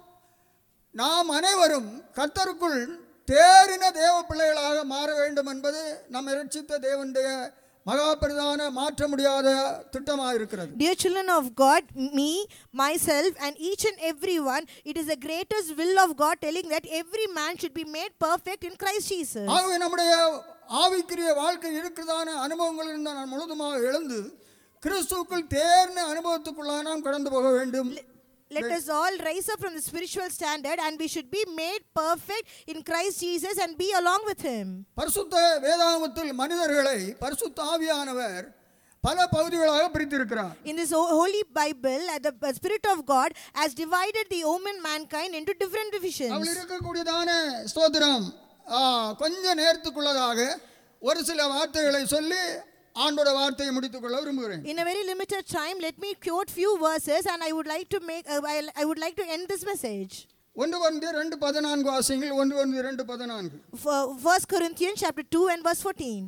நாம் அனைவரும் கர்த்தருக்குள் தேறின தேவ பிள்ளைகளாக மாற வேண்டும் என்பது நம்மை ரட்சித்த தேவனுடைய மகா பிரதான மாற்ற முடியாத திட்டமாக இருக்கிறது Dear children of God, me, myself, and each and every one, it is the greatest will of God telling that every man should be made perfect in Christ Jesus. ஆகவே நம்முடைய ஆவிக்குரிய வாழ்க்கை இருக்கிறதான அனுபவங்களிலிருந்து நான் முழுதுமாக எழுந்து கிறிஸ்துவுக்குள் தேர்ந்த அனுபவத்துக்குள்ளாக நாம் கடந்து போக வேண்டும் Let us all rise up from the spiritual standard and we should be made perfect in Christ Jesus and be along with Him. பரிசுத்த வேதாகமத்தில் மனிதர்களை பரிசுத்த ஆவியானவர் பல பகுதிகளாக பிரித்திருக்கிறார் In this ho- holy Bible, uh, the uh, Spirit of God has divided the human mankind into different அவள் divisions. இருக்கக்கூடியதான ஸ்தோத்திரம் ஆ, கொஞ்ச நேரத்துக்குள்ளதாக ஒரு சில வார்த்தைகளை சொல்லி ஆண்டோட வார்த்தையை முடித்துக்கொள்ள விரும்புகிறேன் In a very limited time, let me quote few verses and I would like to make, uh, I- I would like to end this message. ஒன்று வந்து ரெண்டு பதினான்கு வாசியங்கள் ஒன்று வந்து ரெண்டு பதினான்கு For- First Corinthians chapter 2 and verse 14.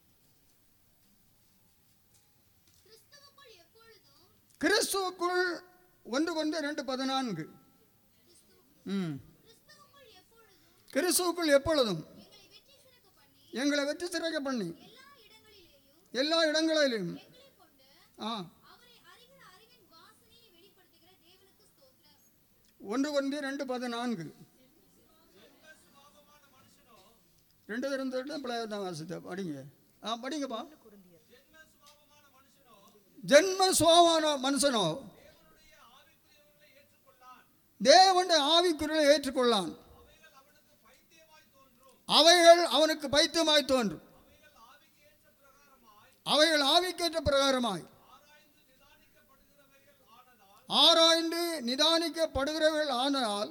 கிறிஸ்துவுக்குள் எப்பொழுதும் கிறிஸ்துவுக்குள் ஒன்று வந்து ரெண்டு பதினான்கு ம் கிறிஸ்துவுக்குள் எப்பொழுதும் கிறிஸ்துவுக்குள் எப்பொழுதும் எங்களை வெற்றி சிறக்க பண்ணி எங்களை வெற்றி சிறக்க பண்ணி எல்லா இடங்களிலேயும் எல்லா இடங்களிலும் எங்களை கொண்டு ஆ அவரை அறிகிற அறிவின் வாசனையை வெளிப்படுத்துகிற தேவனுக்கு ஸ்தோத்திரம் ஒன்று வந்து ரெண்டு பதினான்கு ரெண்டு திறந்து பிள்ளைய தான் வாசித்த படிங்க ஆ படிங்கப்பா ஜென்ம சுவாமான மனுஷனோ தேவனுடைய ஆவிக்குரியலை ஏற்றுக்கொள்ளான் அவைகள் அவனுக்கு பைத்தியமாய் தோன்றும் அவைகள் ஆவிக்கேற்ற பிரகாரமாய் ஆராய்ந்து நிதானிக்கப்படுகிறவர்கள் ஆனால்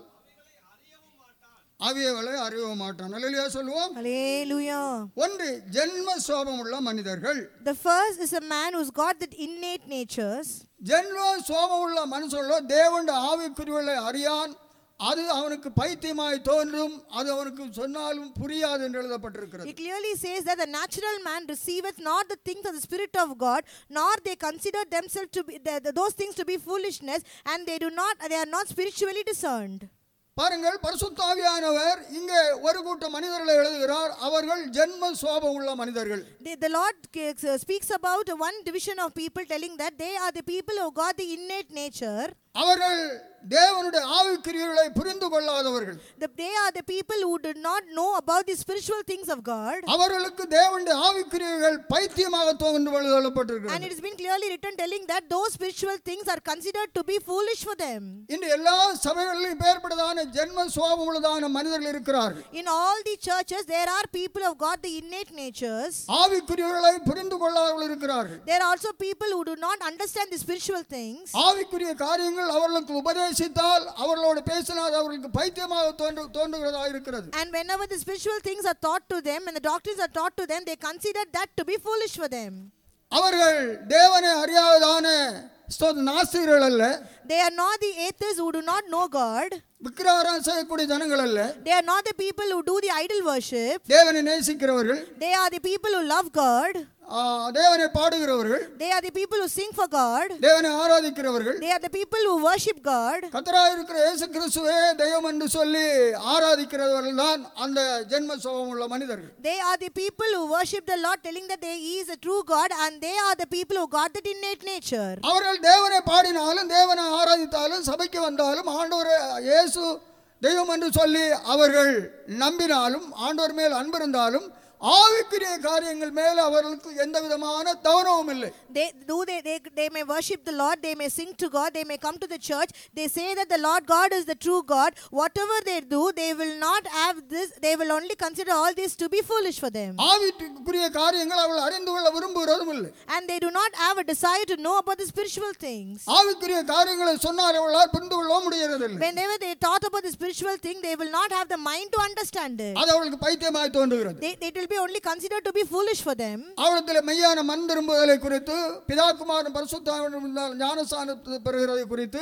அவைகளை அறிய மாட்டான் அல்லையா சொல்லுவோம் Hallelujah. ஒன்று ஜென்ம சோபம் உள்ள மனிதர்கள் The first is a man who's got that innate natures. ஜென்ம சோபம் உள்ள மனுஷர்களோ தேவனுடைய ஆவிக்குரியவர்களை அறியான் அது அவனுக்கு பைத்தியமாய் தோன்றும் அது அவனுக்கு சொன்னாலும் புரியாது என்று எழுதப்பட்டிருக்கிறது It clearly says that the natural man receiveth not the things of the Spirit of God, nor they consider themselves to be the, the- those things to be foolishness, and they do not they are not spiritually discerned. பாருங்கள் பரிசுத்தாவியானவர் இங்கே ஒரு கூட்ட மனிதர்களை எழுதுகிறார் அவர்கள் ஜென்ம சோபம் உள்ள மனிதர்கள் The, the Lord uh, speaks about one division of people, telling that they are the people who got the innate nature. அவர்கள் தேவனுடைய ஆவிக்குரியவர்களை புரிந்து கொள்ளாதவர்கள் The, they are the people who do not know about the spiritual things of God. அவர்களுக்கு தேவனுடைய ஆவிக்குரியவர்கள் பைத்தியமாக தோன்று And எழுதப்பட்டிருக்கிறது it has been clearly written telling that those spiritual things are considered to be foolish for them. இன்று எல்லா சபைகளிலும் பேர்பட்டதான ஜென்ம சோபம் உள்ளதான மனிதர்கள் இருக்கிறார்கள் In all the churches, there are people who have got the innate natures. ஆவிக்குரியவர்களை புரிந்து கொள்ளாதவர்கள் இருக்கிறார்கள் There are also people who do not understand the spiritual things. ஆவிக்குரிய காரியங்கள் அவர்களுக்கு உபதேசித்தால் அவர்களோடு பேசினால் அவர்களுக்கு பைத்தியமாக தோன்று தோன்றுகிறதா இருக்கிறது And whenever the spiritual things are taught to them and the doctrines are taught to them, they consider that to be foolish for them. அவர்கள் தேவனை அறியாததான ஸ்தோத்திர நாஸ்திகர்கள் அல்ல They are not the atheists who do not know God. விக்கிரகாரம் செய்யக்கூடிய ஜனங்கள் அல்ல They are not the people who do the idol worship. தேவனை நேசிக்கிறவர்கள் They are the people who love God. ஆ, தேவனை பாடுகிறவர்கள் They are the people who sing for God. தேவனை ஆராதிக்கிறவர்கள் They are the people who worship God. கத்தராக இருக்கிற இயேசு கிறிஸ்துவே தெய்வம் என்று சொல்லி ஆராதிக்கிறவர்கள் தான் அந்த ஜென்ம சுகம் உள்ள மனிதர்கள் They are the people who worship the Lord, telling that they, He is a true God, and they are the people who got that innate nature. அவர்கள் தேவனை பாடினாலும் தேவனை ஆராதித்தாலும் சபைக்கு வந்தாலும் ஆண்டவர் இயேசு தெய்வம் என்று சொல்லி அவர்கள் நம்பினாலும் ஆண்டவர் மேல் அன்பு இருந்தாலும் ஆவிக்குரிய காரியங்கள் மேல் அவர்களுக்கு எந்த விதமான கவனமும் இல்லை They do they, they they may worship the Lord, they may sing to God, they may come to the church. They say that the Lord God is the true God. Whatever they do, they will not have this. They will only consider all this to be foolish for them, ஆவிக்குரிய காரியங்கள் அவர்கள் அறிந்து கொள்ள விரும்புகிறதும் இல்லை and they do not have a desire to know about the spiritual things. ஆவிக்குரிய காரியங்களை சொன்னால் அவர்களால் புரிந்து கொள்ளவும் முடிகிறதில்லை Whenever they thought about the spiritual thing, they will not have the mind to understand it. அது அவர்களுக்கு பைத்தியமாய் தோன்றுகிறது They, it will be only considered to be foolish for them. அவரிடத்தில் மெய்யான மண் திரும்புதலை குறித்து பிதாக்குமாரன் பரிசுத்தாவின் ஞானஸ்தானத்தை பெறுகிறதை குறித்து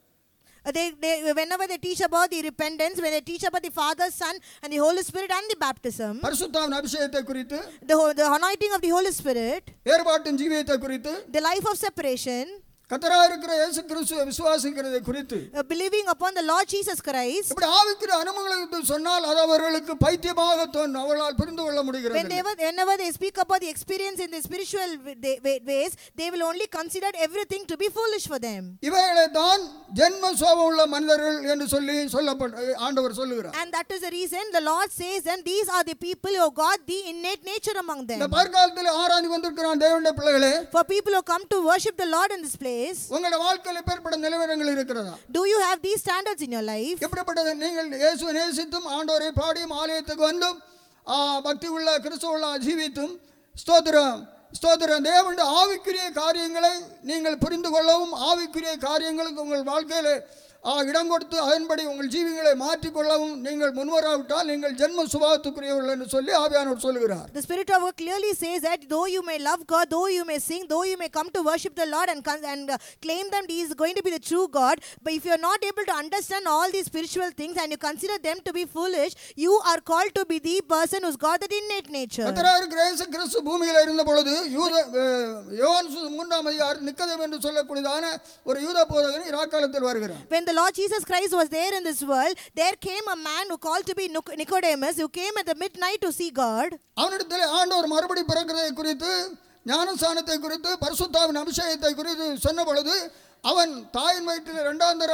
Uh, They, they, whenever they teach about the repentance, when they teach about the Father, Son, and the Holy Spirit and the baptism, பரிசுத்தாவின் அபிஷேகத்தை குறித்து the, ho- the anointing of the Holy Spirit, ஏற்பாட்டின் ஜீவியத்தை குறித்து the life of separation, கத்தராக இருக்கிற இயேசு கிறிஸ்துவை விசுவாசிக்கிறதை குறித்து uh, believing upon the Lord Jesus Christ, இப்படி ஆவிக்குரிய அனுமங்களை குறித்து சொன்னால் அது அவர்களுக்கு பைத்தியமாக தோன்றும் அவர்களால் புரிந்து கொள்ள முடிகிறது whenever, whenever they speak about the experience in the spiritual wa- they- wa- ways, they will only consider everything to be foolish for them. இவைகளை தான் ஜென்ம சோபம் உள்ள மனிதர்கள் என்று சொல்லி சொல்லப்பட்ட ஆண்டவர் சொல்லுகிறார் And that is the reason the Lord says, and these are the people who got the innate nature among இந்த them. பற்காலத்தில் ஆராய்ந்து வந்திருக்கிறான் தேவனுடைய பிள்ளைகளே For people who come to worship the Lord in this place, உங்களுடைய வாழ்க்கையில் எப்பேற்பட்ட நிலவரங்கள் இருக்கிறதா do you have these standards in your life? எப்படிப்பட்டது நீங்கள் இயேசுவை நேசித்தும் ஆண்டவரை பாடியும் ஆலயத்துக்கு வந்தும் ஆ, பக்தி உள்ள கிறிஸ்துவ உள்ள ஜீவித்தும் ஸ்தோத்திரம் ஸ்தோத்திரம் தேவனுடைய ஆவிக்குரிய காரியங்களை நீங்கள் புரிந்து கொள்ளவும் ஆவிக்குரிய காரியங்களுக்கு உங்கள் வாழ்க்கையில் ஆ, இடம் கொடுத்து அதன்படி உங்கள் ஜீவிகளை மாற்றிக்கொள்ளவும் நீங்கள் முன்வராவிட்டால் நீங்கள் ஜென்ம சுபாவத்துக்குரியவர்கள் என்று சொல்லி ஆவியானவர் சொல்லுகிறார் The Spirit of God clearly says that though you may love God, though you may sing, though you may come to worship the Lord and, con- and uh, claim that He is going to be the true God, but if you are not able to understand all these spiritual things and you consider them to be foolish, you are called to be the person who's got that innate nature. கத்தராக இருக்கிற இயேசு கிறிஸ்து பூமியில் இருந்த பொழுது யூத அஹ், யோவான் சு- மூன்றாம் அதிகாரம் நிக்கதம் என்று சொல்லக்கூடியதான ஒரு யூத போதகன் இராக்காலத்தில் வருகிறார் When the Lord Jesus Christ was there in this world, there came a man who called to be Nic- Nicodemus, who came at the midnight to see God. அவனிடத்தில் ஆண்டவர் மறுபடி பிறக்கிறதை குறித்து ஞானஸ்தானத்தை குறித்து பரிசுத்தாவின் அபிஷேகத்தை குறித்து சொன்ன பொழுது அவன் தாயின் வயிற்றில் இரண்டாந்தரம்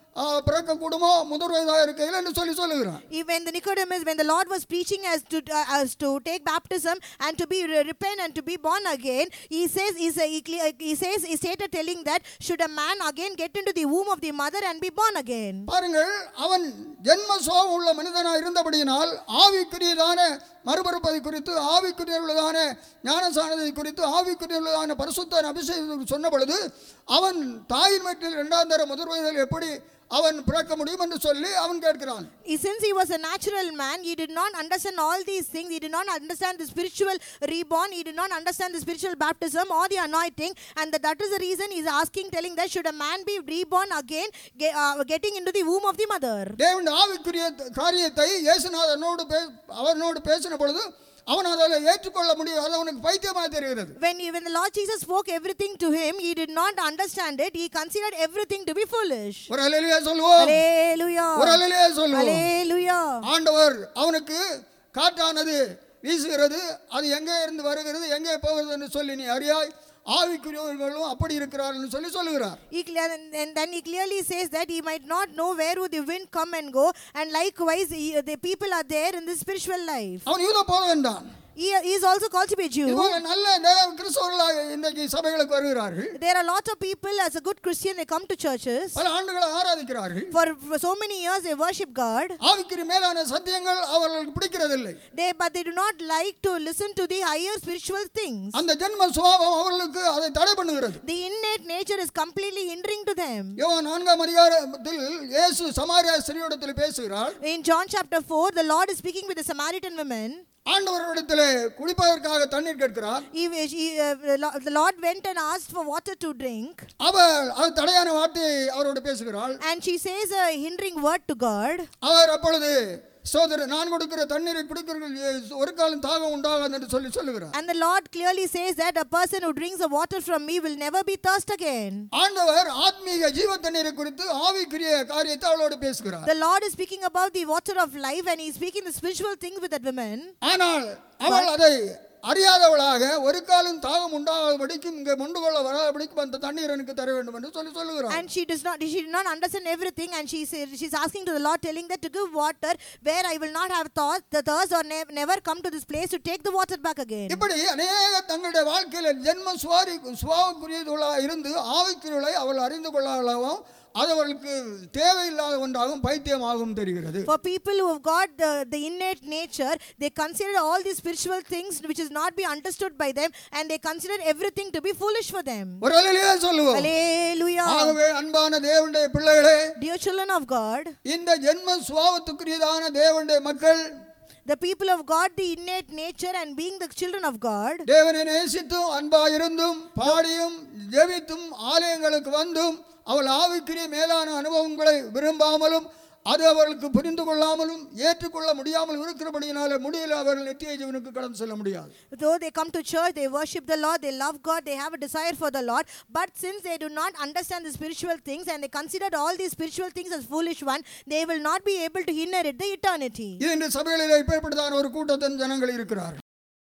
ஆ, பிறக்கக்கூடுமோ முதிர் வயதாக இருக்கையில் என்று சொல்லி சொல்லுகிறான் If when the Nicodemus, when the Lord was preaching as to uh, as to take baptism and to be re- repent and to be born again, he says he, say, he, cle- he says he stated telling that should a man again get into the womb of the mother and be born again. பாருங்கள் அவன் ஜென்ம சுவாபம் உள்ள மனிதனாக இருந்தபடியினால் ஆவிக்குரியதான மறுபறுப்பதை குறித்து ஆவிக்குரியவர்களான ஞானசானதை குறித்து ஆவிக்குரியவர்களான பரிசுத்த அபிஷேகம் சொன்ன பொழுது அவன் தாயின் வயிற்றில் இரண்டாம் தர முதல் வயதில் எப்படி அவன் பிறக்க முடியும் என்று சொல்லி அவன் கேட்கிறான் He- Since he was a natural man, he did not understand all these things. He did not understand the spiritual reborn. He did not understand the spiritual baptism or the anointing. And that, that is the reason he's asking, telling that should a man be reborn again, ge- uh, getting into the womb of the mother. தேவன் ஆவிக்குரிய காரியத்தை இயேசுநாதனோடு பே அவனோடு பேசின பொழுது அவன் அதில் ஏற்றுக்கொள்ள முடியும் அது அவனுக்கு பைத்தியமாக தெரிகிறது When, he, when the Lord Jesus spoke everything to him, he did not understand it. He considered everything to be foolish. ஒரு அலையிலேயே சொல்லுவோம் ஒரு Hallelujah. அலையிலேயே சொல்லுவோம் Hallelujah. ஆண்டவர் அவனுக்கு காற்றானது வீசுகிறது அது எங்கே இருந்து வருகிறது எங்கே போகிறது என்று சொல்லி நீ அறியாய் ஆவிக்குரியவர்களும் அப்படி இருக்கிறார்கள் சொல்லி சொல்லுகிறார் He clear, and, and then he clearly says that he might not know where would the wind come and go, and likewise he, the people are there in the spiritual life. அவன் யூத போக வேண்டாம் He, he is also called to be a Jew. இதுபோல நல்ல தேவ கிறிஸ்தவர்களாக இன்றைக்கு சபைகளுக்கு வருகிறார்கள் There are lots of people as a good Christian they come to churches. பல ஆண்டுகளை ஆராதிக்கிறார்கள் For, for so many years they worship God. ஆவிக்குரிய மேலான சத்தியங்கள் அவர்களுக்கு பிடிக்கிறதில்லை They but they do not like to listen to the higher spiritual things. அந்த ஜென்ம சுபாவம் அவர்களுக்கு அதை தடை பண்ணுகிறது The innate nature is completely hindering to them. யோவான் நான்காம் அதிகாரத்தில் இயேசு சமாரியா ஸ்திரீயோடத்தில் பேசுகிறார் In John chapter 4, the Lord is speaking with the Samaritan woman. ஆண்டவரிடத்தில் குடிப்பதற்காக தண்ணீர் கேட்கிறார் He, he, uh, the Lo- the Lord went and asked for water to drink. அவள் அது தடையான வார்த்தையை அவரோடு பேசுகிறாள் And she says a hindering word to God. அவர் அப்பொழுது சோதர நான் கொடுக்கிற தண்ணீரை குடிக்கிறவர்கள் ஒரு காலம் தாகம் உண்டாகாது என்று சொல்லி சொல்லுகிறார் And the Lord clearly says that a person who drinks the water from me will never be thirst again. ஆண்டவர் ஆத்மீக ஜீவ தண்ணீரை குறித்து ஆவிக்குரிய காரியத்தை அவளோடு பேசுகிறார் The Lord is speaking about the water of life and He's speaking the spiritual things with that woman. ஆனால் அவள் அதை அறியாதவளாக ஒரு காலம் தாகம் உண்டாகாதபடிக்கும் இங்கே முண்டு கொள்ள வராதபடிக்கும் அந்த தண்ணீர் எனக்கு தர வேண்டும் என்று சொல்லி சொல்லுகிறார் And she does not she did not understand everything and she said she's asking to the Lord telling that to give water where I will not have thought the thirst or ne- never come to this place to take the water back again. இப்படி அநேக தங்களுடைய வாழ்க்கையில ஜென்ம சுவாரி சுவாவுக்குரியதுகளாக இருந்து ஆவிக்குரியவளை அவள் அறிந்து கொள்ளாதவும் அது அவளுக்கு தேவையில்லாத ஒன்றாகவும் பைத்தியமாகவும் தெரிகிறது For people who have got the, the innate nature, they consider all these spiritual things which is not be understood by them, and they consider everything to be foolish for them. ஒரு அலையிலேயே சொல்லுவோம் Hallelujah. ஆகவே அன்பான தேவனுடைய பிள்ளைகளே Dear children of God, இந்த ஜென்ம சுவாவத்துக்குரியதான தேவனுடைய மக்கள் the people of God, the innate nature, and being the children of God, தேவனை நேசித்தும் அன்பாயிருந்தும் பாடியும் ஜெபித்தும் ஆலயங்களுக்கு வந்தும் அவள் ஆவிக்குரிய மேலான அனுபவங்களை விரும்பாமலும் அது அவர்களுக்கு புரிந்து கொள்ளாமலும் ஏற்றுக்கொள்ள முடியாமல் இருக்கிறபடியினால முடியல அவர்கள் நித்திய ஜீவனுக்கு கடந்து செல்ல முடியாது though they come to church, they worship the Lord, they love God, they have a desire for the Lord, but since they do not understand the spiritual things and they consider all these spiritual things as foolish one, they will not be able to inherit the eternity. இது இன்று சபைகளில் இப்பேற்பட்டதான ஒரு கூட்டத்தின் ஜனங்கள் இருக்கிறார்கள்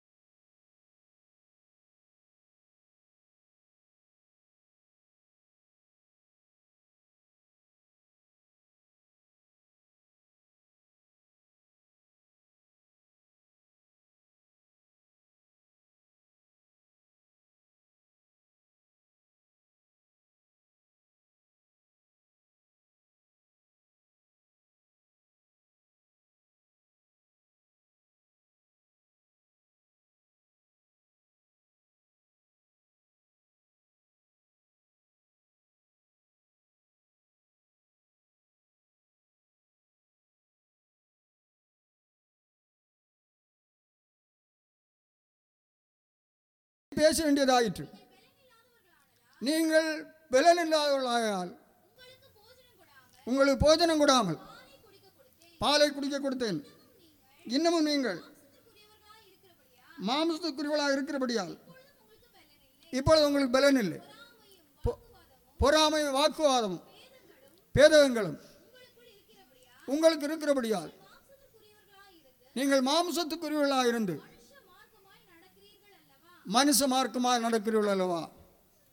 பேச வேண்டியதாயிற்று நீங்கள் பலன் இல்லாதவர்களாயால் உங்களுக்கு போஜனம் கொடாமல் பாலை குடிக்க கொடுத்தேன் இன்னமும் நீங்கள் மாம்சத்துக்குரியவளாக இருக்கிறபடியால் இப்பொழுது உங்களுக்கு பலன் இல்லை பொ- பொறாமை வாக்குவாதமும் பேதகங்களும் உங்களுக்கு இருக்கிறபடியால் நீங்கள் மாம்சத்துக்குரியவர்களாக இருந்து மனுஷ மார்க்கமாக நடக்கிறீர்கள் அல்லவா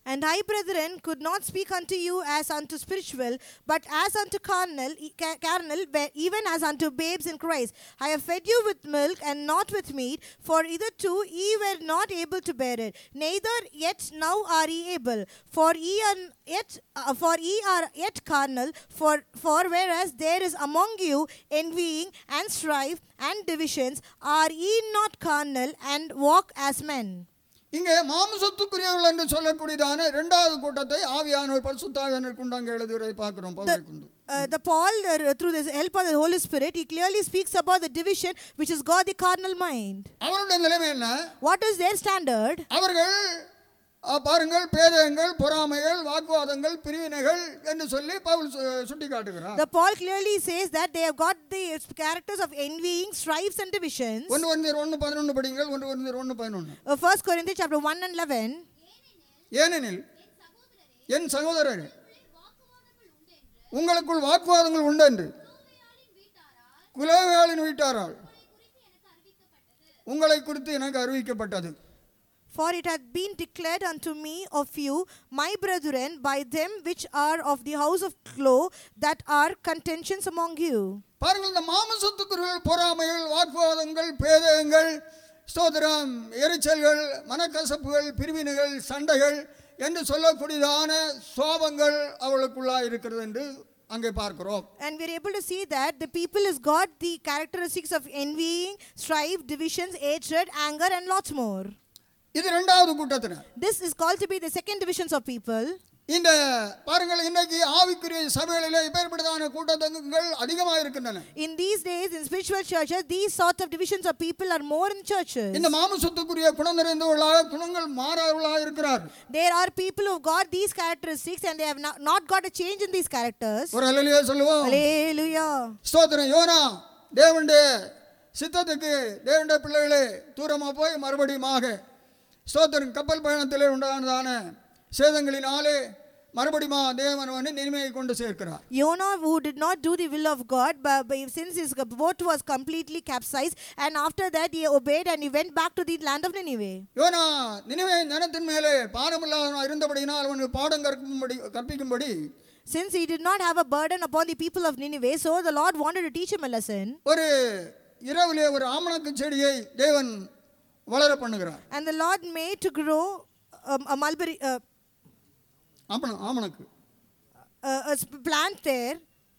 And I, brethren, could not speak unto you as unto spiritual, but as unto carnal, e- ca- carnal, where- even as unto babes in Christ. I have fed you with milk and not with meat, for hitherto ye were not able to bear it, neither yet now are ye able. For ye are yet, uh, for ye are yet carnal. For for whereas there is among you envying and strife and divisions, are ye not carnal and walk as men? இங்கே மாம்சத்துக்குரியவர்கள் என்று சொல்லக்கூடியதான இரண்டாவது கூட்டத்தை ஆவியானவர் பரிசுத்தாவியானவர் கொண்டு அங்கே எழுதுவதை பார்க்கிறோம் பவுலை கொண்டு Uh, the Paul, uh, through the help of the Holy Spirit, he clearly speaks about the division which is God the carnal mind. அவருடைய நிலைமை என்ன What is their standard? அவர்கள் ஆ, பாருங்கள் பேதங்கள் பொறாமைகள் வாக்குவாதங்கள் பிரிவினைகள் என்று சொல்லி பவுல் சு- சுட்டி காட்டுகிறார் The Paul clearly says that they have got the characters of envying, strifes, and divisions. ஒன்று வந்து ஒன்று பதினொன்று படிங்கள் ஒன்று வந்து ஒன்று பதினொன்று Uh, 1 Corinthians chapter 1 and 11. ஏனெனில் என் சகோதரர் உங்களுக்குள் வாக்குவாதங்கள் உண்டு என்று குலவேளின் வீட்டாரால் உங்களை குறித்து எனக்கு அறிவிக்கப்பட்டது For it hath been declared unto me of you, my brethren, by them which are of the house of Chloe, that are contentions among you. பாருங்கள் இந்த மாமசத்துக்குரியல் பொறாமைகள் வாக்குவாதங்கள் பேதங்கள் ஸ்தோத்திரம் எரிச்சல்கள் மனக்கசப்புகள் பிரிவினைகள் சண்டைகள் என்று சொல்லக்கூடியதான சோபங்கள் அவளுக்குள்ளாக இருக்கிறது என்று அங்கே பார்க்கிறோம் And we are able to see that the people has got the characteristics of envying, strife, divisions, hatred, anger, and lots more. இது ரெண்டாவது கூட்டத்தினர் This is called to be the second divisions of people. இந்த பாருங்கள் இன்னைக்கு ஆவிக்குரிய சபைகளிலே இப்பேற்பட்டதான கூட்டத்தங்கள் அதிகமாக இருக்கின்றன In these days, in spiritual churches, these sort of divisions of people are more in churches. இந்த மாமசத்துக்குரிய குணம் நிறைந்தவர்களாக குணங்கள் மாறாதவர்களாக இருக்கிறார் There are people who've got these characteristics and they have not, not got a change in these characters. ஒரு அலையிலேயே சொல்லுவோம் Hallelujah. ஸ்தோத்திரம் YONO தேவனுடைய சித்தத்துக்கு தேவனுடைய பிள்ளைகளே தூரமாக போய் மறுபடியுமாக ஸ்தோத்திரம் கப்பல் பயணத்திலே உண்டானதான சேதங்களினாலே மறுபடியுமா தேவன் வந்து நினைமையை கொண்டு சேர்க்கிறார் Jonah, who did not do the will of God, but, but since his boat was completely capsized, and after that he obeyed and he went back to the land of Nineveh. யோனா நினைவே நினத்தின் மேலே பாடமில்லாதவனாக இருந்தபடியினால் அவனுக்கு பாடம் கற்கும்படி கற்பிக்கும்படி Since he did not have a burden upon the people of Nineveh, so the Lord wanted to teach him a lesson. ஒரு இரவிலே ஒரு ஆமணக்கு செடியை தேவன் வளர பண்ணுகிறார் And the Lord made to grow um, a mulberry, uh, ஆமண ஆமணக்கு uh, a sp- plant there.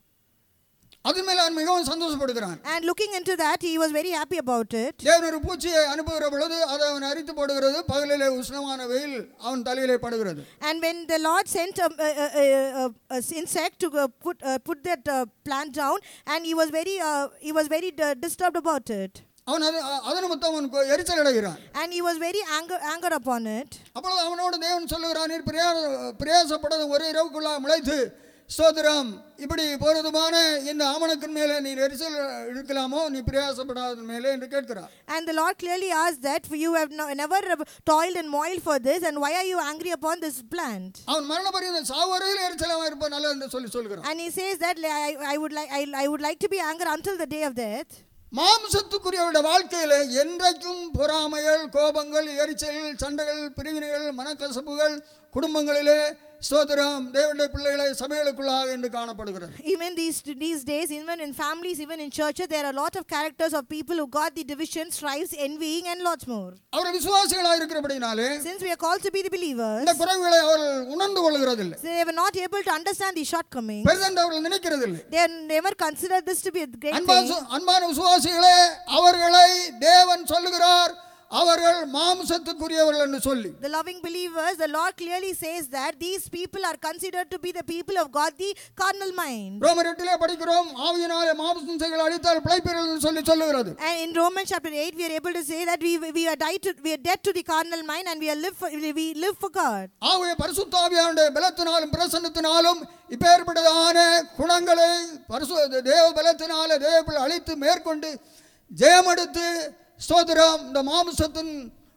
அதன் மேலே அவன் மிகவும் சந்தோஷப்படுகிறான் And looking into that, he was very happy about it. தேவன் ஒரு பூச்சியை அனுப்புகிற பொழுது அதை அவன் அரித்து போடுகிறது பகலிலே உஷ்ணமான வெயில் அவன் தலையிலே படுகிறது And when the Lord sent a, a, a, a, a insect to uh, put uh, put that uh, plant down, and he was very uh, he was very uh, disturbed about it, அவன் அது அதன் நிமித்தம் அவன் கொ- எரிச்சல் அடைகிறான் and he was very anger anger upon it. அப்பொழுது அவனோடு தேவன் சொல்லுகிறான் நீர் பிரயா பிரயாசப்பட்டது ஒரு இரவுக்குள்ளாக முளைத்து ஸ்தோத்திரம் இப்படி போறதுமான இந்த ஆமணக்கின் மேலே நீ எரிச்சல் இருக்கலாமோ நீ பிரயாசப்படாத மேலே என்று கேட்கிறார் And the Lord clearly asked that for you have no, never uh, toiled and moiled for this, and why are you angry upon this plant? அவன் மரண பரியந்த சாவரையில் எரிச்சலாக இருப்பான் நல்லது என்று சொல்லி சொல்கிறான் And he says that "I, I would like I, I would like to be angry until the day of death. மாம்சத்துக்குரியவருடைய வாழ்க்கையில என்றைக்கும் பொறாமைகள் கோபங்கள் எரிச்சல்கள் சண்டைகள் பிரிவினைகள் மனக்கசப்புகள் குடும்பங்களிலே ஸ்தோத்திரம் தேவனுடைய பிள்ளைகளை சபைகளுக்குள்ளாக என்று காணப்படுகிறது Even these these days, even in families, even in churches, there are a lot of characters of people who got the division, strifes, envying, and lots more. அவர் விசுவாசிகளாக இருக்கிறபடினாலே Since we are called to be the believers, இந்த குறைவுகளை அவர்கள் உணர்ந்து கொள்கிறதில்லை they were not able to understand these shortcuttings. பெரிதென்று அவர்கள் நினைக்கிறதில்லை They never considered this to be a great அன்பான thing. சு- அன்பான விசுவாசிகளே அவர்களை தேவன் சொல்லுகிறார் அவர்கள் மாம்சத்துக்குரியவர்கள் என்று சொல்லி The loving believers, the Lord clearly says that these people are considered to be the people of God, the carnal mind. ரோமர் எட்டிலே படிக்கிறோம் ஆவியினாலே மாம்சம் செய்கள் அடித்தால் பிழைப்பீர்கள் என்று சொல்லி சொல்லுகிறது And in Romans chapter 8, we are able to say that we, we, are died to, we are dead to the carnal mind and we, are live for, we live for God. ஆகவே பரிசுத்தாவியானுடைய பலத்தினாலும் பிரசன்னத்தினாலும் இப்பேற்பட்டதான குணங்களை பரிசு தேவ பலத்தினால தேவ அழித்து மேற்கொண்டு ஜெயமெடுத்து ஸ்தோத்திரம் இந்த மாம்சத்தின்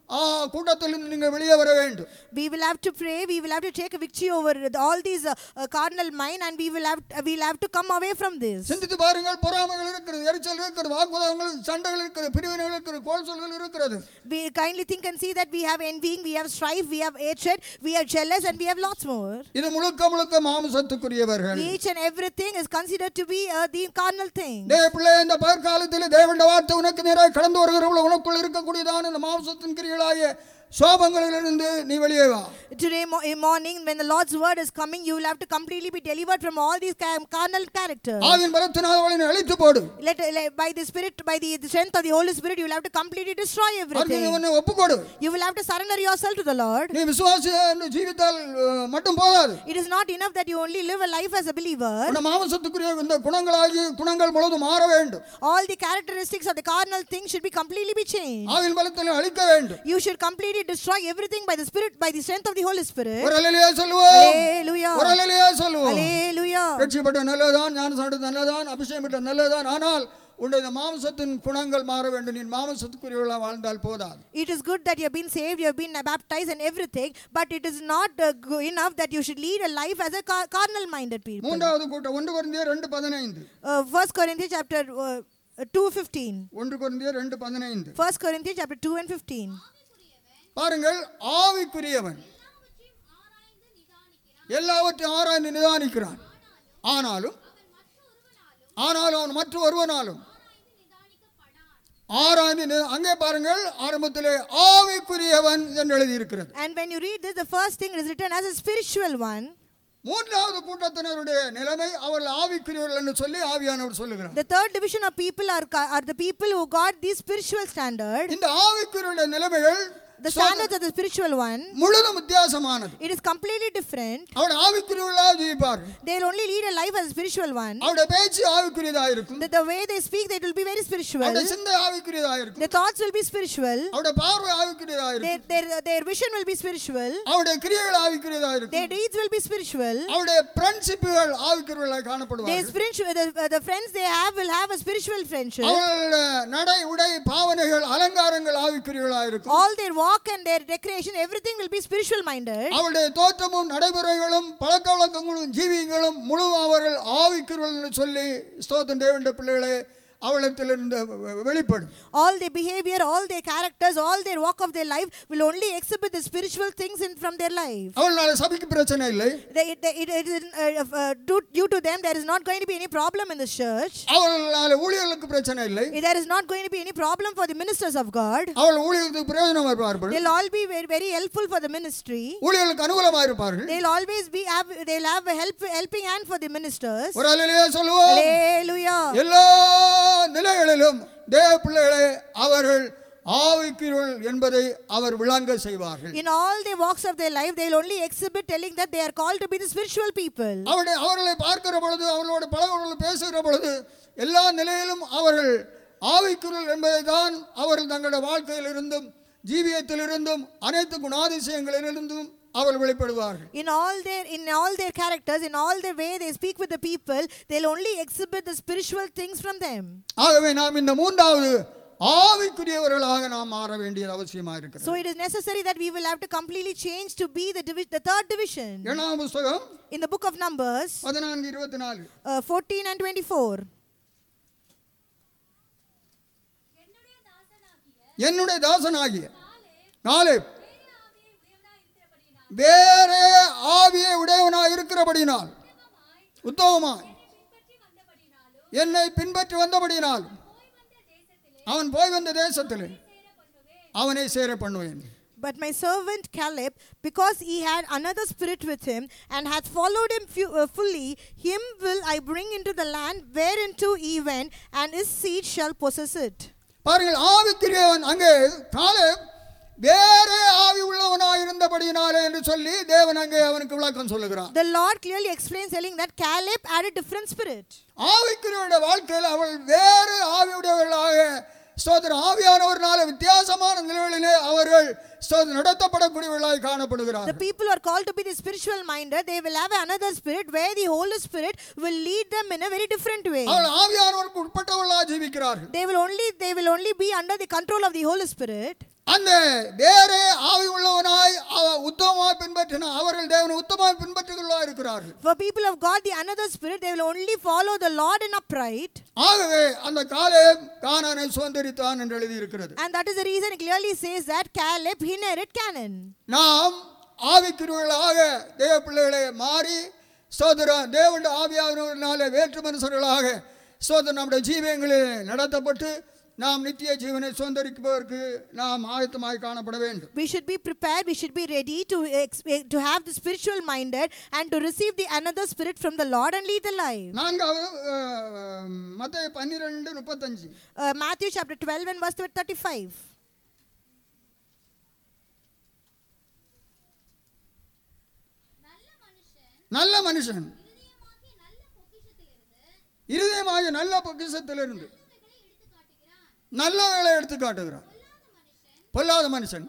ஆ கூட்டத்திலிருந்து நீங்கள் வெளியே வர வேண்டும் We will have to pray. We will have to take a victory over the- all these uh, uh, cardinal mind, and we will have uh, we'll have to come away from this. சிந்தித்து பாருங்கள் பொறாமைகள் இருக்கிறது எரிச்சல் இருக்கிறது வாக்குவாதங்கள் சண்டைகள் இருக்கிறது பிரிவினைகள் இருக்கிறது கோல் சொல்கள் இருக்கிறது We kindly think and see that we have envying, we have strife, we have hatred, we are jealous, and we have lots more. இது முழுக்க முழுக்க மாம்சத்துக்குரியவர்கள் Each and everything is considered to be uh, the carnal thing. டே பிள்ளை இந்த பகற்காலத்தில் தேவண்ட வார்த்தை உனக்கு நேராக கடந்து வருகிறவர்கள் உனக்குள் இருக்கக்கூடியதான இந்த மாம்சத்தின் கிரிகளாகிய சோபங்களிலிருந்து நீ வெளியே வா Today mo- in morning, when the Lord's word is coming, you will have to completely be delivered from all these ca- carnal characters. Aavin பலத்தினால் அவளை நீ அழித்து போடு Let, let- by the Spirit, by the, the strength of the Holy Spirit, you will have to completely destroy அதுக்கு நீ everything. உன்னை ஒப்புக்கொடு You will have to surrender yourself to the Lord. நீ விசுவாசி என்று ஜீவித்தால் அஹ், மட்டும் போதாது It is not enough that you only live a life as a believer. உன்னை மாம்சத்துக்குரிய இந்த குணங்களாகி குணங்கள் முழுவதும் மாற வேண்டும் All the characteristics of the carnal thing should be completely be changed. Aavin பலத்தில் அழிக்க வேண்டும் You should completely destroy everything by the Spirit, by the strength of the Holy Spirit. ஒரு அலையிலேயே சொல்லுவோம் Hallelujah. ஒரு அலையிலேயே சொல்லுவோம் Hallelujah. ரட்சிப்பட்ட நல்லதான் ஞான சாப்பிட்டது நல்லதான் அபிஷேகம் பெற்ற நல்லதான் ஆனால் உன்னுடைய இந்த மாம்சத்தின் குணங்கள் மாற வேண்டும் நீ மாம்சத்துக்குரியவர்களாக வாழ்ந்தால் போதாது It is good that you have been saved, you have been baptized and everything, but it is not uh, go- enough that you should lead a life as a car- carnal minded people. மூன்றாவது கூட்டம் ஒன்று குறைந்திய ரெண்டு பதினைந்து Uh, 1 Corinthians chapter uh, uh, 2 15. ஒன்று குறைந்திய ரெண்டு பதினைந்து 1 Corinthians chapter 2 and 15. பாருங்கள் ஆவிக்குரியவன் எல்லாவற்றையும் ஆராய்ந்து நிதானிக்கிறான் ஆனாலும் ஆனாலும் அவன் மற்ற ஒருவனாலும் ஆராய்ந்து நி- அங்கே பாருங்கள் ஆரம்பத்திலே ஆவிக்குரியவன் என்று எழுதியிருக்கிறது And when you read this, the first thing is written as a spiritual one. மூன்றாவது கூட்டத்தினருடைய நிலைமை அவர்கள் ஆவிக்குரியவர்கள் என்று சொல்லி ஆவியானவர் சொல்லுகிறார் The third division of people are, ca- are the people who got the spiritual standard. இந்த ஆவிக்குரியவருடைய நிலைமைகள் The standards of the spiritual one, முழுதும் வித்தியாசமானது it is completely different. அவருடைய ஆவிக்குரியவர்களாக ஜீவிப்பார்கள் They'll only lead a life as a spiritual one. அவருடைய பேச்சு ஆவிக்குரியதாக இருக்கும் The, the way they speak, that will be very spiritual. அவருடைய சிந்தை ஆவிக்குரியதாக இருக்கும் Their thoughts will be spiritual. அவருடைய பார்வை ஆவிக்குரியதாக இருக்கும் Their, their, their vision will be spiritual. அவருடைய கிரியைகள் ஆவிக்குரியதாக Their இருக்கும் deeds will be spiritual. அவருடைய பிரின்சிப்புகள் ஆவிக்குரியவர்களாக Their காணப்படுவார்கள் spiritual, the, uh, the friends they have will have a spiritual friendship. அவர்களுடைய நடை உடை பாவனைகள் அலங்காரங்கள் ஆவிக்குரியவர்களாக இருக்கும் All their walk and their decoration, everything will be spiritual minded. அவருடைய தோற்றமும் நடைமுறைகளும் பழக்க வழக்கங்களும் ஜீவியங்களும் முழு அவர்கள் ஆவிக்குரியவர்கள் என்று சொல்லி ஸ்தோத்திரம் தேவண்ட பிள்ளைகளே அவளிடத்திலிருந்து வெ- வெளிப்படும் All their behavior, all their characters, all their walk of their life will only exhibit the spiritual things in, from their life. அவளால் சபைக்கு பிரச்சனை இல்லை They, it, it, it is, uh, uh, due, due to them, there is not going to be any problem in the church. அவர்களால் ஊழியர்களுக்கு பிரச்சனை இல்லை There is not going to be any problem for the ministers of God. அவள் ஊழியர்களுக்கு பிரயோஜனமாக இருப்பார்கள் They'll all be very, very helpful for the ministry. ஊழியர்களுக்கு அனுகூலமாக இருப்பார்கள் They'll always be have, they'll have a help, helping hand for the ministers. ஒரு அலையிலேயே சொல்லுவோம் Hallelujah. எல்லா நிலைகளிலும் தேவ பிள்ளைகளே அவர்கள் ஆவிக்குரியவர்கள் என்பதை அவர் விளங்க செய்வார்கள் In all the walks of their life, they'll only exhibit telling that they are called to be the spiritual people. அவருடைய அவர்களை பார்க்கிற பொழுது அவர்களோட பழகுறவர்கள் பேசுகிற பொழுது எல்லா நிலையிலும் அவர்கள் ஆவிக்குரியல் என்பதை தான் அவர்கள் தங்களுடைய வாழ்க்கையிலிருந்தும் ஜீவியத்திலிருந்தும் அனைத்து குணாதிசயங்களிலிருந்தும் அவர்கள் வெளிப்படுவார்கள் In all their in all their characters, in all the way they speak with the people, they'll only exhibit the spiritual things from them. ஆகவே நாம் இந்த மூன்றாவது ஆவிக்குரியவர்களாக நாம் மாற வேண்டியது அவசியமாக இருக்கிறது So it is necessary that we will have to completely change to be the divi- the third division. ஏழாம் புஸ்தகம் In the book of Numbers, பதினான்கு இருபத்தி நாலு uh, 14 and 24. என்னுடைய தாசனாகிய நாளே வேறே ஆவியை உடையவனாய் இருக்கிறபடினால் உத்தவமாய் என்னை பின்பற்றி வந்தபடினால் அவன் போய் வந்த தேசத்திலே அவனை சேர பண்ணுவேன் But my servant Caleb, because he had another spirit with him and hath followed him fu- uh, fully, him will I bring into the land whereinto he went, and his seed shall possess it. பாருங்கள் ஆவிக்குரியவன் அங்கே காலே வேறே ஆவி உள்ளவனாய் இருந்தபடியினாலே என்று சொல்லி தேவன் அங்கே அவனுக்கு விளக்கம் சொல்லுகிறான் The Lord clearly explains, telling that Caleb had a different spirit. ஆவிக்குரியவருடைய வாழ்க்கையில் அவள் வேறு ஆவியுடையவர்களாக ஸ்தோத்திரம் ஆவியானவர்னால வித்தியாசமான நிலைகளிலே அவர்கள் ஸ்தோத்திரம் நடத்தப்படக்கூடியவர்களாக The காணப்படுகிறார்கள் people who are called to be the spiritual minded, they will have another spirit where the Holy Spirit will lead them in a very different way. அவள் ஆவியானவருக்கு உட்பட்டவர்களாக ஜீவிக்கிறார்கள் They will only they will only be under the control of the Holy Spirit. அந்த வேறே ஆவி உள்ளவனாய் அவ உத்தமமாய் பின்பற்றின அவர்கள் தேவனை உத்தமமாய் பின்பற்றுகளா இருக்கிறார்கள் For people of God, the another spirit, they will only follow the Lord in upright. ஆகவே அந்த காலே கானானை சுதந்திரித்தான் என்று எழுதியிருக்கிறது And that is the reason it clearly says that Caleb inherit Canaan. நாம் ஆவிக்குரியவர்களாக தேவ பிள்ளைகளை மாறி சோதரம் தேவனுடைய ஆவியானவர்களாலே வேற்று மனுஷர்களாக சோதரம் நம்முடைய ஜீவியங்களில் நடத்தப்பட்டு நாம் நித்திய ஜீவனை சுதந்திரிப்பதற்கு நாம் ஆயத்தமாய் காணப்பட வேண்டும் We should be prepared, we should be ready to, ex- to have the spiritual minded and to receive the another spirit from the Lord and lead the life. நான்காவது மற்ற பன்னிரெண்டு முப்பத்தஞ்சு Uh, Matthew chapter 12 and verse 35. நல்ல மனுஷன் நல்ல மனுஷன் இதயமாகிய நல்ல பொக்கிஷத்திலிருந்து இருதயமாகிய நல்ல பொக்கிஷத்திலிருந்து நல்லவைகளை எடுத்து காட்டுகிறான் நல்லவைகளை எடுத்து காட்டுகிறான் பொல்லாத மனுஷன்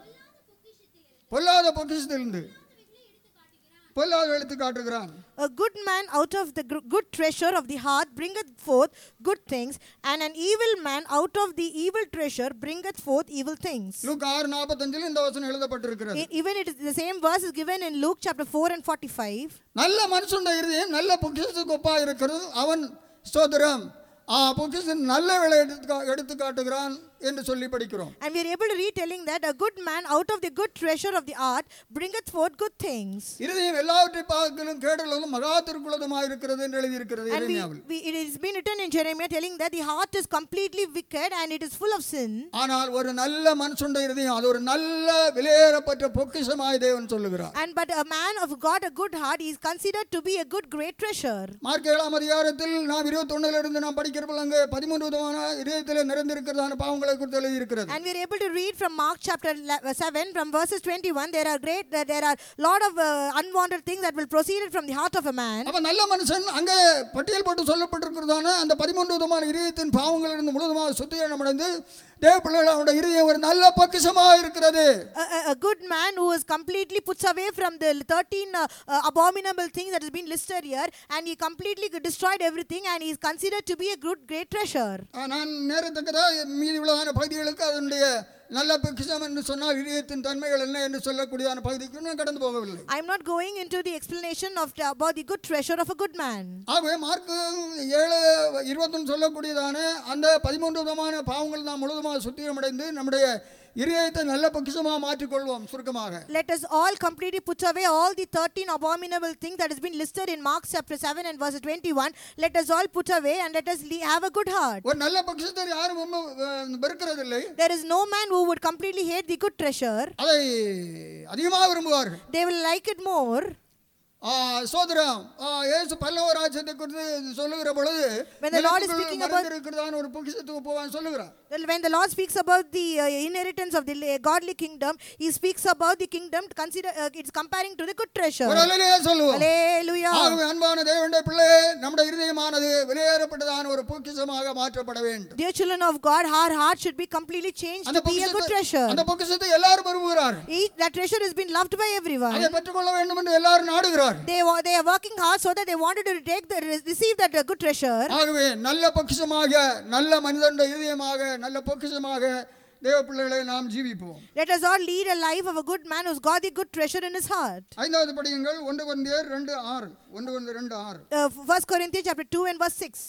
பொல்லாத மனுஷன் பொல்லாத பொக்கிஷத்திலிருந்து பொல்லாத பொக்கிஷத்திலிருந்து நல்லவைகளை எடுத்து காட்டுகிறான் பொல்லாத எடுத்து காட்டுகிறான் A good man out of the gr- good treasure of the heart bringeth forth good things, and an evil man out of the evil treasure bringeth forth evil things. லூக்கா ஆறு நாற்பத்தஞ்சில் இந்த வசனம் எழுதப்பட்டிருக்கிறது E- Even it is the same verse is given in Luke chapter 4 and 45. நல்ல மனுஷனுடைய இருதயம் நல்ல பொக்கிஷத்துக்கு ஒப்பா இருக்கிறது அவன் ஸ்தோத்திரம் ஆ பொக்கிஷத்தின் நல்ல வேலை எடுத்து கா- எடுத்து காட்டுகிறான் என்று சொல்லி படிக்கிறோம் And we are able to read telling that a good man out of the good treasure of the heart bringeth forth good things. இருதயம் எல்லாவற்றை பார்க்கலும் கேடலும் மகா திருக்குலதுமாக இருக்கிறது என்று எழுதியிருக்கிறது And we, இறைமையாவில் we, it has been written in Jeremiah telling that the heart is completely wicked and it is full of sin. ஆனால் ஒரு நல்ல மனுஷனுடைய இருதயம் அது ஒரு நல்ல விலையேறப்பட்ட பொக்கிஷமாய் தேவன் சொல்லுகிறார் And but a man of God, a good heart, he is considered to be a good, great treasure. Mark ஏழாம் அதிகாரத்தில் நாம் இருபத்தொன்னுல இருந்து நாம் படிக்கிறப்ப அங்கே பதிமூன்று விதமான இதயத்தில் நிறைந்திருக்கிறதான பாவங்களை குறித்து எழுதியிருக்கிறது And we are able to read from Mark chapter le- uh, 7, from verses 21, there are great, uh, there are lot of uh, unwanted things that will proceed from the heart of a man. அப்ப நல்ல மனுஷன் அங்கே பட்டியல் போட்டு சொல்லப்பட்டிருக்கிறதான அந்த பதிமூன்று விதமான இதயத்தின் பாவங்களிலிருந்து முழுவதுமாக சுத்திகரணம் அடைந்து தேவ பிள்ளைகள் அவருடைய இருதயம் ஒரு நல்ல பொக்கிஷமாக இருக்கிறது A, a, a good man who is completely puts away from the 13 uh, uh, abominable things that has been listed here, and he completely destroyed everything, and he is considered to be a good, great treasure. ஆ, நான் நேரத்தக்கதாக மீதி உள்ளதான பகுதிகளுக்கு அதனுடைய நல்ல பொக்கிஷம் என்று சொன்னால் இதயத்தின் தன்மைகள் என்ன என்று சொல்லக்கூடியதான பகுதிக்கு நான் கடந்து போகவில்லை I am not going into the explanation of the, about the good treasure of a good man. ஆகவே மார்க்கு ஏழு இருபத்தொன்று சொல்லக்கூடியதான அந்த பதிமூன்று விதமான பாவங்கள் நாம் முழுவதுமாக சுத்திகரமடைந்து நம்முடைய இதயத்தை நல்ல பொக்கிஷமாக மாற்றிக்கொள்வோம் சுருக்கமாக Let us all completely put away all the 13 abominable things that has been listed in Mark chapter 7 and verse 21. Let us all put away and let us le- have a good heart. ஒரு நல்ல பொக்கிஷத்தை யாரும் ரொம்ப அஹ், வெறுக்கிறதில்லை There is no man who would completely hate the good treasure. அதை அதிகமாக விரும்புவார்கள் They will like it more. ஆ, சோதரம் ஆ, இயேசு பல்லவ ராஜ்யத்தை குறித்து சொல்லுகிற பொழுது When the Lord is நிலத்துக்குள் speaking about- மறைந்திருக்கிறதான ஒரு பொக்கிஷத்துக்கு போவான் சொல்லுகிறார் Well, When the Lord speaks about the uh, inheritance of the la- godly kingdom, He speaks about the kingdom. Consider uh, it's comparing to the good treasure. ஒரு அலையிலேயே சொல்லுவோம் Hallelujah. ஆகவே அன்பான தேவனுடைய பிள்ளையே நம்முடைய இருதயமானது வெளியேறப்பட்டதான ஒரு பொக்கிஷமாக மாற்றப்பட வேண்டும் Dear children of God, our heart should be completely changed அந்த to be a good பொக்கிஷத்தை treasure. அந்த பொக்கிஷத்தை எல்லாரும் விரும்புகிறார்கள் Each, that treasure has been loved by everyone. அதை பெற்றுக்கொள்ள வேண்டும் என்று எல்லாரும் நாடுகிறார்கள் They, wa- they are working hard so that they wanted to take the, receive that uh, good treasure. ஆகவே நல்ல பொக்கிஷமாக நல்ல மனிதனுடைய இதயமாக நல்ல பொக்கிஷமாக தேவ பிள்ளைகளை நாம் ஜீவிப்போம் Let us all lead a life of a good man who's got the good treasure in his heart. ஐந்தாவது படியுங்கள் ஒன்று கொண்டியர் ரெண்டு ஆறு ஒன்று கொண்டு ரெண்டு ஆறு Uh, 1 Corinthians chapter 2 and verse 6.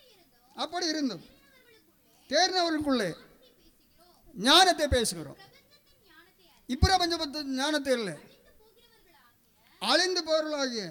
அப்படி இருந்தும் தேர்ந்தவர்களுக்குள்ளே ஞானத்தை பேசுகிறோம் இப்பிரபஞ்ச ஞானத்தை இல்லை அழிந்து போர்களாகிய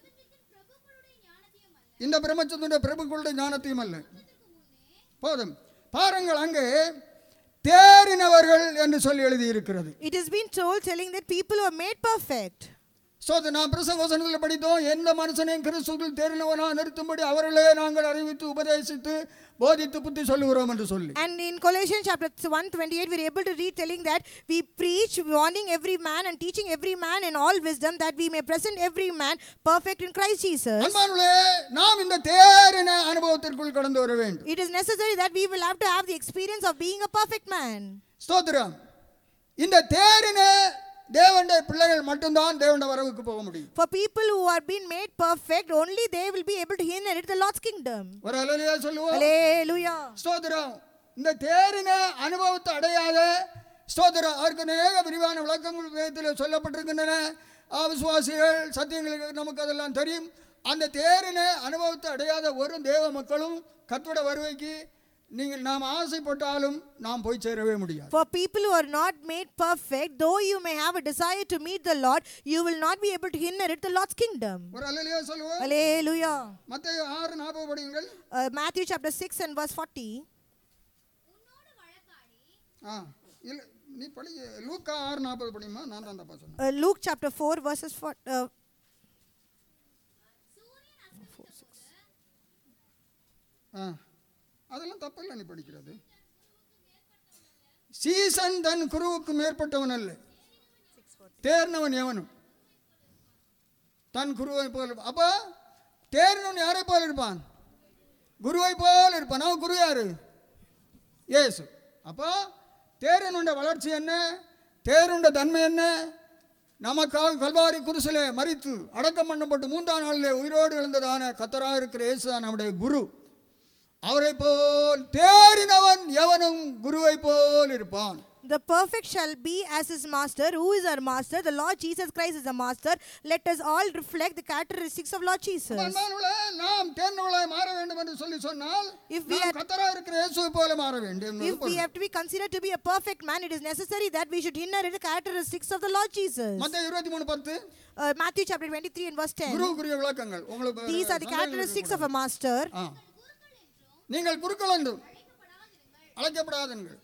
இந்த பிரபஞ்சத்தினுடைய பிரபுக்களுடைய ஞானத்தையும் அல்ல போதும் பாருங்கள் அங்கே தேறினவர்கள் என்று சொல்லி எழுதியிருக்கிறது It has been told telling that people who are made perfect. சோது நாம் பிரசங்க வசனத்தில் படித்தோம் எந்த மனுஷனையும் கிறிஸ்துவில் தேறினவனா நிறுத்தும்படி அவர்களே நாங்கள் அறிவித்து உபதேசித்து போதித்து புத்தி சொல்லுகிறோம் என்று சொல்லி And in Colossians chapter 128, we're able to read telling that we preach, warning every man and teaching every man in all wisdom that we may present every man perfect in Christ Jesus. அன்பானுளே நாம் இந்த தேறின அனுபவத்திற்குள் கடந்து வர வேண்டும் It is necessary that we will have to have the experience of being a perfect man. ஸ்தோத்திரம் இந்த தேறின தேவனுடைய பிள்ளைகள் மட்டும்தான் தேவனுடைய வரவுக்கு போக முடியும் For people who are being made perfect, only they will be able to inherit the Lord's kingdom. ஒரு அலையிலேயே சொல்லுவோம் Hallelujah. ஸ்தோத்திரம் இந்த தேறின அனுபவத்தை அடையாத ஸ்தோத்திரம் அதற்கு அநேக விரிவான விளக்கங்கள் வேதத்தில் சொல்லப்பட்டிருக்கின்றன ஆ, விசுவாசிகள் சத்தியங்களுக்கு நமக்கு அதெல்லாம் தெரியும் அந்த தேரினை அனுபவத்தை அடையாத ஒரு தேவ மக்களும் கத்தோட வருவைக்கு நீங்கள் நாம் ஆசைப்பட்டாலும் நாம் போய் சேரவே முடியாது For people who are not made perfect, though you may have a desire to meet the Lord, you will not be able to inherit the Lord's kingdom. ஒரு அல்லையா சொல்லுவோம் Hallelujah. மத்திய ஆறு நாற்பது படியுங்கள் Uh, Matthew chapter 6 and verse 40. உன்னோடு வழக்காடி ஆ இல்லை நீ படி லூக்கா ஆறு நாற்பது படியுமா நான் தான் தப்பா சொன்னேன் Uh, Luke chapter 4, verses 4. Uh, ஆ அதெல்லாம் தப்பில்லை நீ படிக்கிறது சீசன் தன் குருவுக்கு மேற்பட்டவன் அல்ல தேர்னவன் எவனும் தன் குருவை போல அப்போ தேர்னவன் யாரை போல இருப்பான் குருவை போல இருப்பான் அவன் குரு யாரு இயேசு அப்போ தேரனுடைய வளர்ச்சி என்ன தேருண்ட தன்மை என்ன நமக்காக கல்வாரி குருசிலே மறித்து அடக்கம் பண்ணப்பட்டு மூன்றாம் நாளிலே உயிரோடு எழுந்ததான கத்தராக இருக்கிற இயேசு தான் நம்முடைய குரு அவரை போல் தேறினவன் எவனும் குருவை போல் இருப்பான் the perfect shall be as his master. Who is our master? The Lord Jesus Christ is the master. Let us all reflect the characteristics of Lord Jesus. அன்பானவர்களே, நாம் தேர்ந்தவளாய் மாற வேண்டும் என்று சொல்லி சொன்னால் If we நாம் are- கத்தராக இருக்கிற இயேசுவை போல மாற வேண்டும் என்பது If we பொருள். have to be considered to be a perfect man, it is necessary that we should inherit the characteristics of the Lord Jesus. மத்தேயு இருபத்தி மூணு பத்து Uh, Matthew chapter 23 and verse 10. குருவுக்குரிய விளக்கங்கள் உங்களுக்கு These are the சந்தேகம் characteristics of a இருக்கக்கூடாது. master. ஆ. நீங்கள் குருக்கள் என்று அழைக்கப்படாதுங்கள்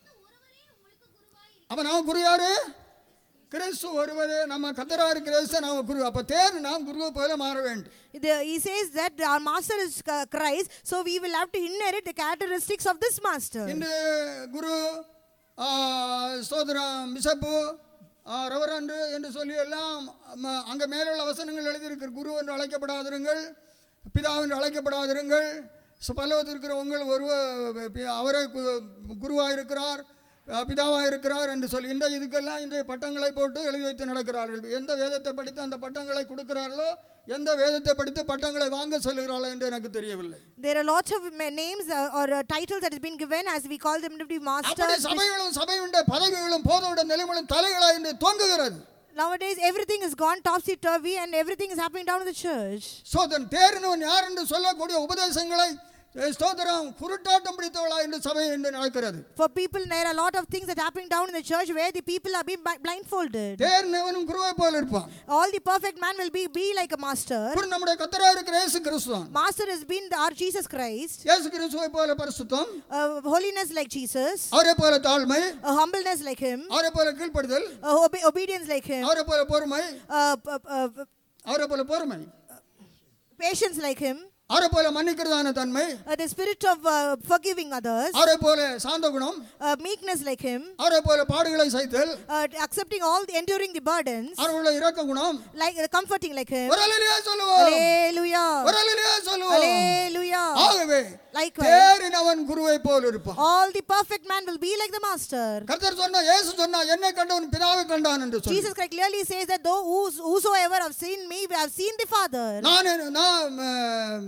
அப்ப நாம குரு யாரு கிறிஸ்து ஒருவரே நம்ம கத்தரா இருக்கிற நாம குரு அப்ப தேர் நாம் குருவை போல மாற வேண்டும் The, he says that our master is uh, Christ, so we will have to inherit the characteristics of this master. இன்று குரு ஆ, ஸ்தோத்திரம் பிஷப்பு ஆ, ரெவரண்டு என்று சொல்லி எல்லாம் ம- அங்க மேலுள்ள வசனங்கள் எழுதியிருக்கிற குரு என்று அழைக்கப்படாதிருங்கள் பிதா என்று அழைக்கப்படாதிருங்கள் சு- பல்லவத்தில் இருக்கிற உங்கள் ஒருவ பி- அவரே குருவாக இருக்கிறார் பிதாவாக இருக்கிறார் என்று சொல்லி இந்த இதுக்கெல்லாம் இன்றைய பட்டங்களை போட்டு எழுதி வைத்து நடக்கிறார்கள் எந்த வேதத்தை படித்து அந்த பட்டங்களை கொடுக்கிறார்களோ எந்த வேதத்தை படித்து பட்டங்களை வாங்க சொல்லுகிறார்களோ என்று எனக்கு தெரியவில்லை There are lots of ma- names uh, or uh, titles that has been given as we call them to be அப்படி masters. சபைகளும் சபையுடைய பதவிகளும் போதோட நிலைமைகளும் தலைகளா என்று தொங்குகிறது Nowadays, everything has gone topsy turvy and everything is happening down in the church. சோதன் தேறினவன் யார் என்று சொல்லக்கூடிய உபதேசங்களை eh, ஸ்தோத்திரம் குருட்டாட்டம் பிடித்தவளா என்று சபை என்று நடக்கிறது For people, there are a lot of things that are happening down in the church where the people are being bi- blindfolded. தேறினவனும் குருவை போல இருப்பான் All the perfect man will be, be like a master. குரு நம்முடைய கத்தரா இருக்கிற இயேசு கிறிஸ்துவான் Master has been the, our Jesus Christ. இயேசு கிறிஸ்துவை போல பரிசுத்தம் Uh, holiness like Jesus. அவரை போல தாழ்மை Uh, humbleness like him. அவரை போல கீழ்ப்படுதல் Uh, obe- obedience like him. அவரை போல பொறுமை Uh, p- uh, அவரை போல பொறுமை patience like him. அவரை போல மன்னிக்கிறதான தன்மை Uh, the spirit of uh, forgiving others. அவரை போல சாந்த குணம் Uh, meekness like him. அவரை போல பாடுகளை சைத்தல் Uh, accepting all, the, enduring the burdens. அவரை போல இரக்க குணம் Like uh, comforting like him. ஒரு அலையிலேயே சொல்லுவோம் Hallelujah. ஒரு அலையிலேயே சொல்லுவோம் Hallelujah. ஆகவே Likewise. தேறினவன் குருவை போல் இருப்பான் All the perfect man will be like the master. கர்த்தர் சொன்னா இயேசு சொன்னா என்னை கண்டவன் பிதாவை கண்டான் என்று சொல்லி Jesus Christ clearly says that though whos- whosoever have seen me, have seen the Father. நான் என்ன- நான் ஆம்,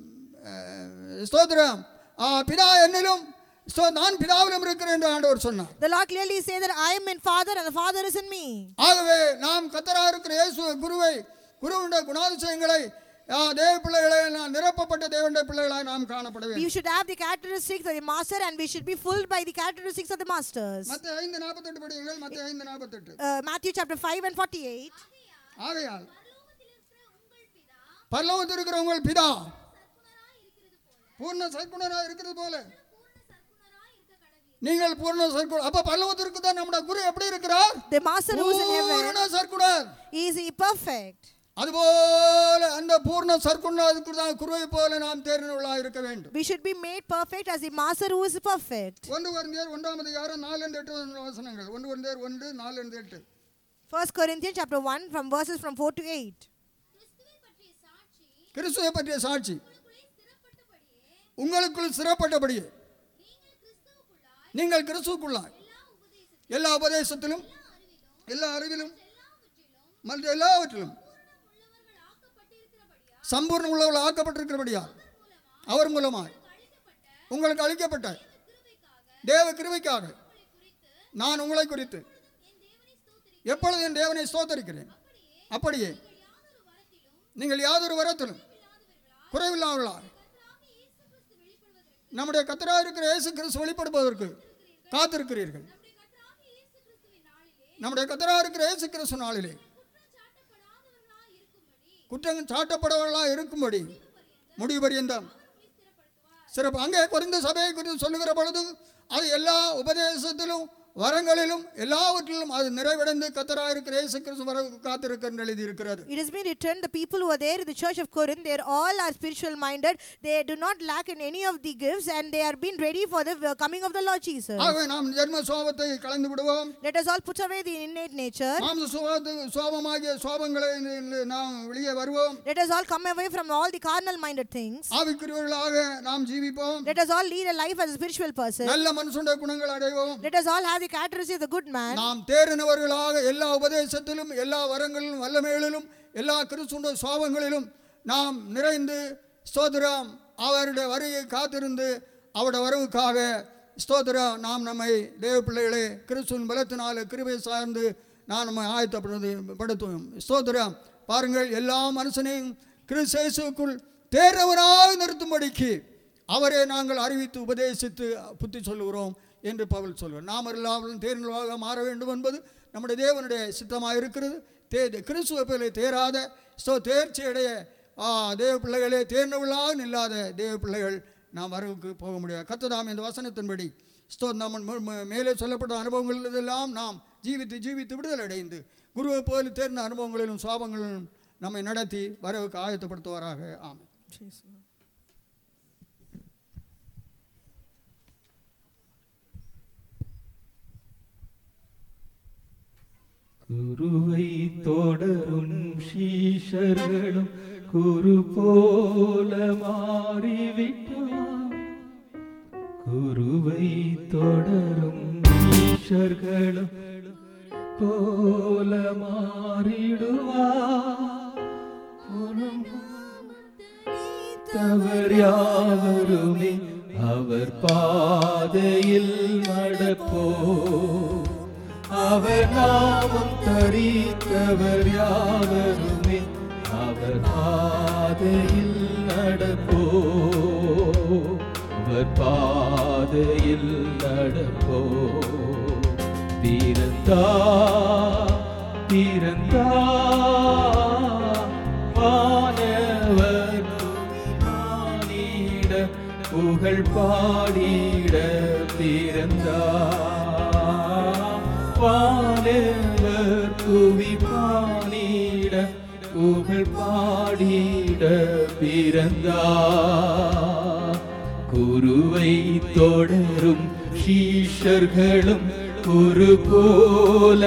ஆ, ஸ்தோத்திரம் ஆ, பிதா என்னிலும் ஸ்தோ- நான் பிதாவிலும் இருக்கிறேன் என்று ஆண்டவர் சொன்னார் The Lord clearly says that I am in Father and the Father is in me. ஆகவே நாம் கத்தரா இருக்கிற இயேசு குருவை குருவுடைய குணாதிசயங்களை ஆ, தேவ பிள்ளைகளை நான் நிரப்பப்பட்ட தேவனுடைய பிள்ளைகளாய் நாம் காணப்பட We வேண்டும் should have the characteristics of the master and we should be filled by the characteristics of the masters. மத்த ஐந்து நாற்பத்தெட்டு படியுங்கள் மத்த ஐந்து நாற்பத்தெட்டு Uh, Matthew chapter 5 and 48. ஆகையால் பரலோகத்தில் இருக்கிற பரலோகத்தில் இருக்கிற உங்கள் பிதா உங்கள் பிதா சற்குணராய் இருக்கிறது பூர்ண போல சற்குணராக இருக்கிறது போல பூர்ண சற்குணராய் இருக்க கடவீர் நீங்கள் பூர்ண சற்குணர் அப்ப பரலோகத்திற்கு தான் நம்முடைய குரு எப்படி இருக்கிறார் The master who is in heaven பூர்ண சற்குணர் is he perfect. அதுபோல அந்த பூர்ண சற்குணருக்கு தான் குருவை போல நாம் தேர்ந்தவர்களாக இருக்க வேண்டும் We should be made perfect as the master who is perfect. ஒன்று குழந்தையர் ஒன்றாம் அதிகாரம் நாலு என்று எட்டு வசனங்கள் ஒன்று குழந்தையர் ஒன்று நாலு என்று எட்டு First Corinthians chapter 1 from verses from 4 to 8. கிறிஸ்துவை பற்றிய சாட்சி கிறிஸ்துவை பற்றிய சாட்சி உங்களுக்குள்ளே ஸ்திரப்பட்டபடியே உங்களுக்கு சிறப்பட்டபடியே நீங்கள் கிறிஸ்துவுக்குள்ளாய் நீங்கள் கிறிஸ்துவுக்குள்ளாய் எல்லா எல்லா உபதேசத்திலும் உபதேசத்திலும் எல்லா அறிவிலும் எல்லாவற்றிலும் மற்ற எல்லாவற்றிலும் உள்ளவர்கள் ஆக்கப்பட்டிருக்கிறபடியா சம்பூர்ண உள்ளவர்கள் ஆக்கப்பட்டிருக்கிறபடியா அவர் மூலமாய் அளிக்கப்பட்ட உங்களுக்கு அளிக்கப்பட்ட கிருபைக்காக தேவ கிருபைக்காக நான் உங்களை குறித்து எப்பொழுது என் தேவனை ஸ்தோத்தரிக்கிறேன் அப்படியே நீங்கள் யாதொரு வரத்திலும் குறைவில்லாமலா நம்முடைய கத்தரா இருக்கிற இயேசு கிறிஸ்து வெளிப்படுவதற்கு காத்திருக்கிறீர்கள் நம்முடைய கத்தரா இருக்கிற இயேசு கிறிஸ்து நாளிலே குற்றம் சாட்டப்படவர்களாக இருக்கும்படி முடிவு பரியந்தம் சிறப்பு அங்கே குறைந்த சபையை குறித்து சொல்லுகிற பொழுது அது எல்லா உபதேசத்திலும் வரங்களிலும் எல்லாவற்றிலும் அது நிறைவடைந்து கத்தராக இருக்கிற இயேசு கிறிஸ்து வரவுக்கு காத்திருக்கிறது எழுதி இருக்கிறது It has been written, the people who are there in the church of Corinth, they all are spiritual minded. They do not lack in any of the gifts and they are being ready for the uh, coming of the Lord Jesus. ஆகவே நாம் ஜென்ம சோபத்தை கலந்து விடுவோம் Let us all put away the innate nature. மாம்ச சுவாபத்து சோபமாகிய சோபங்களை நாம் வெளியே வருவோம் Let us all come away from all the carnal minded things. ஆவிக்குரியவர்களாக நாம் ஜீவிப்போம் Let us all lead a life as a spiritual person. நல்ல மனுஷனுடைய குணங்கள் அடைவோம் Let us all have the characteristic of the good man. நாம் தேறினவர்களாக எல்லா உபதேசத்திலும் எல்லா வரங்களிலும் வல்லமைகளிலும் எல்லா கிறிஸ்துவ சுவாபங்களிலும் நாம் நிறைந்து ஸ்தோத்திரம் அவருடைய வருகை காத்திருந்து அவருடைய வரவுக்காக ஸ்தோத்திரம் நாம் நம்மை தேவ பிள்ளைகளே கிறிஸ்துவின் பலத்தினால கிருபை சார்ந்து நாம் நம்மை ஆயத்தப்படுவது படுத்துவோம் ஸ்தோத்திரம் பாருங்கள் எல்லா மனுஷனையும் கிறிஸ்தேசுக்குள் தேர்றவராக நிறுத்தும்படிக்கு அவரை நாங்கள் அறிவித்து உபதேசித்து புத்தி சொல்லுகிறோம் என்று பவுல் சொல்வார் நாம் எல்லாரும் தேர்ந்தவாக மாற வேண்டும் என்பது நம்முடைய தேவனுடைய சித்தமாக இருக்கிறது தே கிறிஸ்துவ பிள்ளை தேராத ஸோ தேர்ச்சியடைய ஆ, தேவ பிள்ளைகளே தேர்ந்தவர்களாக நில்லாத தேவ பிள்ளைகள் நாம் வரவுக்கு போக முடியாது கத்ததாம் இந்த வசனத்தின்படி ஸ்தோ நம்ம மு- மு- மேலே சொல்லப்பட்ட அனுபவங்கள் எல்லாம் நாம் ஜீவித்து ஜீவித்து விடுதலை அடைந்து குருவை போல தேர்ந்த அனுபவங்களிலும் சாபங்களிலும் நம்மை நடத்தி வரவுக்கு ஆயத்தப்படுத்துவாராக ஆமென் குருவை தொடரும் சீஷர்களும் குரு போல மாறிவிட்டார் குருவை தொடரும் சீஷர்களும் போல மாறிடுவார் குணம் தவர் யாவருமே அவர் பாதையில் நடப்போ அவர் நாமம் தரித்தவர் யாவருமே அவர் பாதையில் நடப்போ அவர் பாதையில் நடப்போ தீரந்தா தீரந்தா வானவர் மானிட புகழ் பாடிட பிறந்தா வானவர் புவி பாடிட புகழ் பாடிட பிறந்தா குருவை தொடரும் சீஷர்களும் குரு போல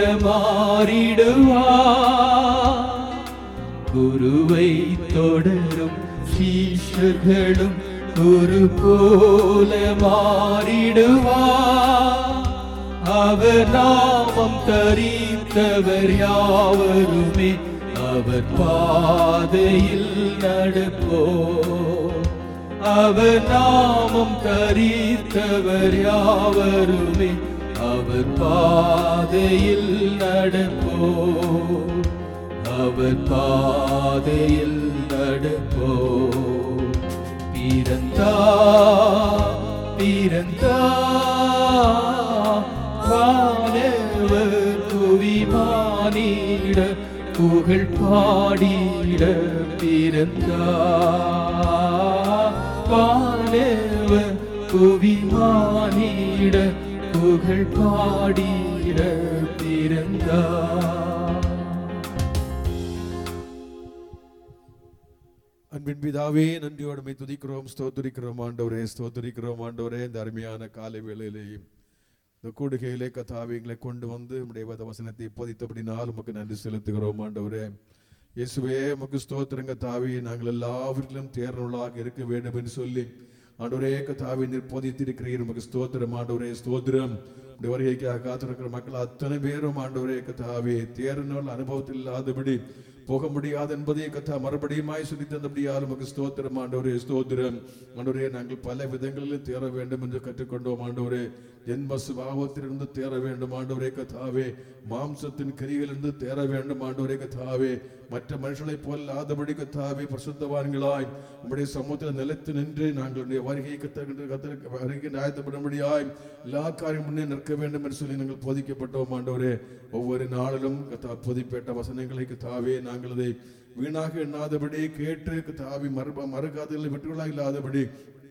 மாறிடுவார் குருவை தொடரும் சீஷர்களும் குரு போல மாறிடுவார் அவர் நாமம் தரித்தவர் யாவருமே அவர் பாதையில் நடப்போ அவர் நாமம் தரித்தவர் யாவருமே அவர் பாதையில் நடப்போ அவர் பாதையில் நடப்போ பிறந்தா பிறந்தா வானவர் குவிமானிட புகழ் பாடிட பிறந்தா வானவர் குவிமானிட புகழ் பாடிட பிறந்தா அன்பின் பிதாவே நன்றியோடுமை துதிக்கிறோம் ஸ்தோத்திரிக்கிறோம் ஆண்டவரே ஸ்தோத்திரிக்கிறோம் ஆண்டவரே இந்த அருமையான காலை வேளையிலேயும் இந்த கூடுகையிலே கதாவை எங்களை கொண்டு வந்து உடைய வத வசனத்தை போதித்தபடினால் உமக்கு நன்றி செலுத்துகிறோம் ஆண்டவரே இயேசுவே உமக்கு ஸ்தோத்திரங்க தாவி நாங்கள் எல்லாவற்றிலும் தேர்ந்தவர்களாக இருக்க வேண்டும் என்று சொல்லி ஆண்டவரே கதாவை நீர் போதித்திருக்கிறீர் உமக்கு ஸ்தோத்திரம் ஆண்டவரே ஸ்தோத்திரம் உடைய வருகைக்காக காத்திருக்கிற மக்கள் அத்தனை பேரும் ஆண்டவரே கதாவே தேர்ந்தவர்கள் அனுபவத்தில் இல்லாதபடி போக முடியாது என்பதை கத்தா மறுபடியுமாய் சொல்லி தந்தபடியால் உமக்கு ஸ்தோத்திரம் ஆண்டவரே ஸ்தோத்திரம் ஆண்டவரே நாங்கள் பல விதங்களில் தேர வேண்டும் என்று கற்றுக்கொண்டோம் ஆண்டவரே ஜென்ம சுபாவத்திலிருந்து தேர வேண்டும் ஆண்டவரே கத்தாவே மாம்சத்தின் கிரியிலிருந்து தேர வேண்டும் ஆண்டவரே கத்தாவே மற்ற மனுஷனைப் போல்லாதபடி கத்தாவே பரிசுத்தவான்களாய் உம்முடைய சமூகத்தில் நிலைத்து நின்று நாங்களுடைய வருகை கத்தர்கின்ற கத்தர் வருகை ஆயத்தப்படும்படியாய் எல்லா காரியம் முன்னே நிற்க வேண்டும் என்று சொல்லி நாங்கள் போதிக்கப்பட்டோம் ஆண்டவரே ஒவ்வொரு நாளிலும் கத்தா பொதிப்பேட்ட வசனங்களை கத்தாவே நாங்கள் அதை வீணாக எண்ணாதபடி கேட்டு கத்தாவி மறு மறுகாதலில் வெற்றுகளாக இல்லாதபடி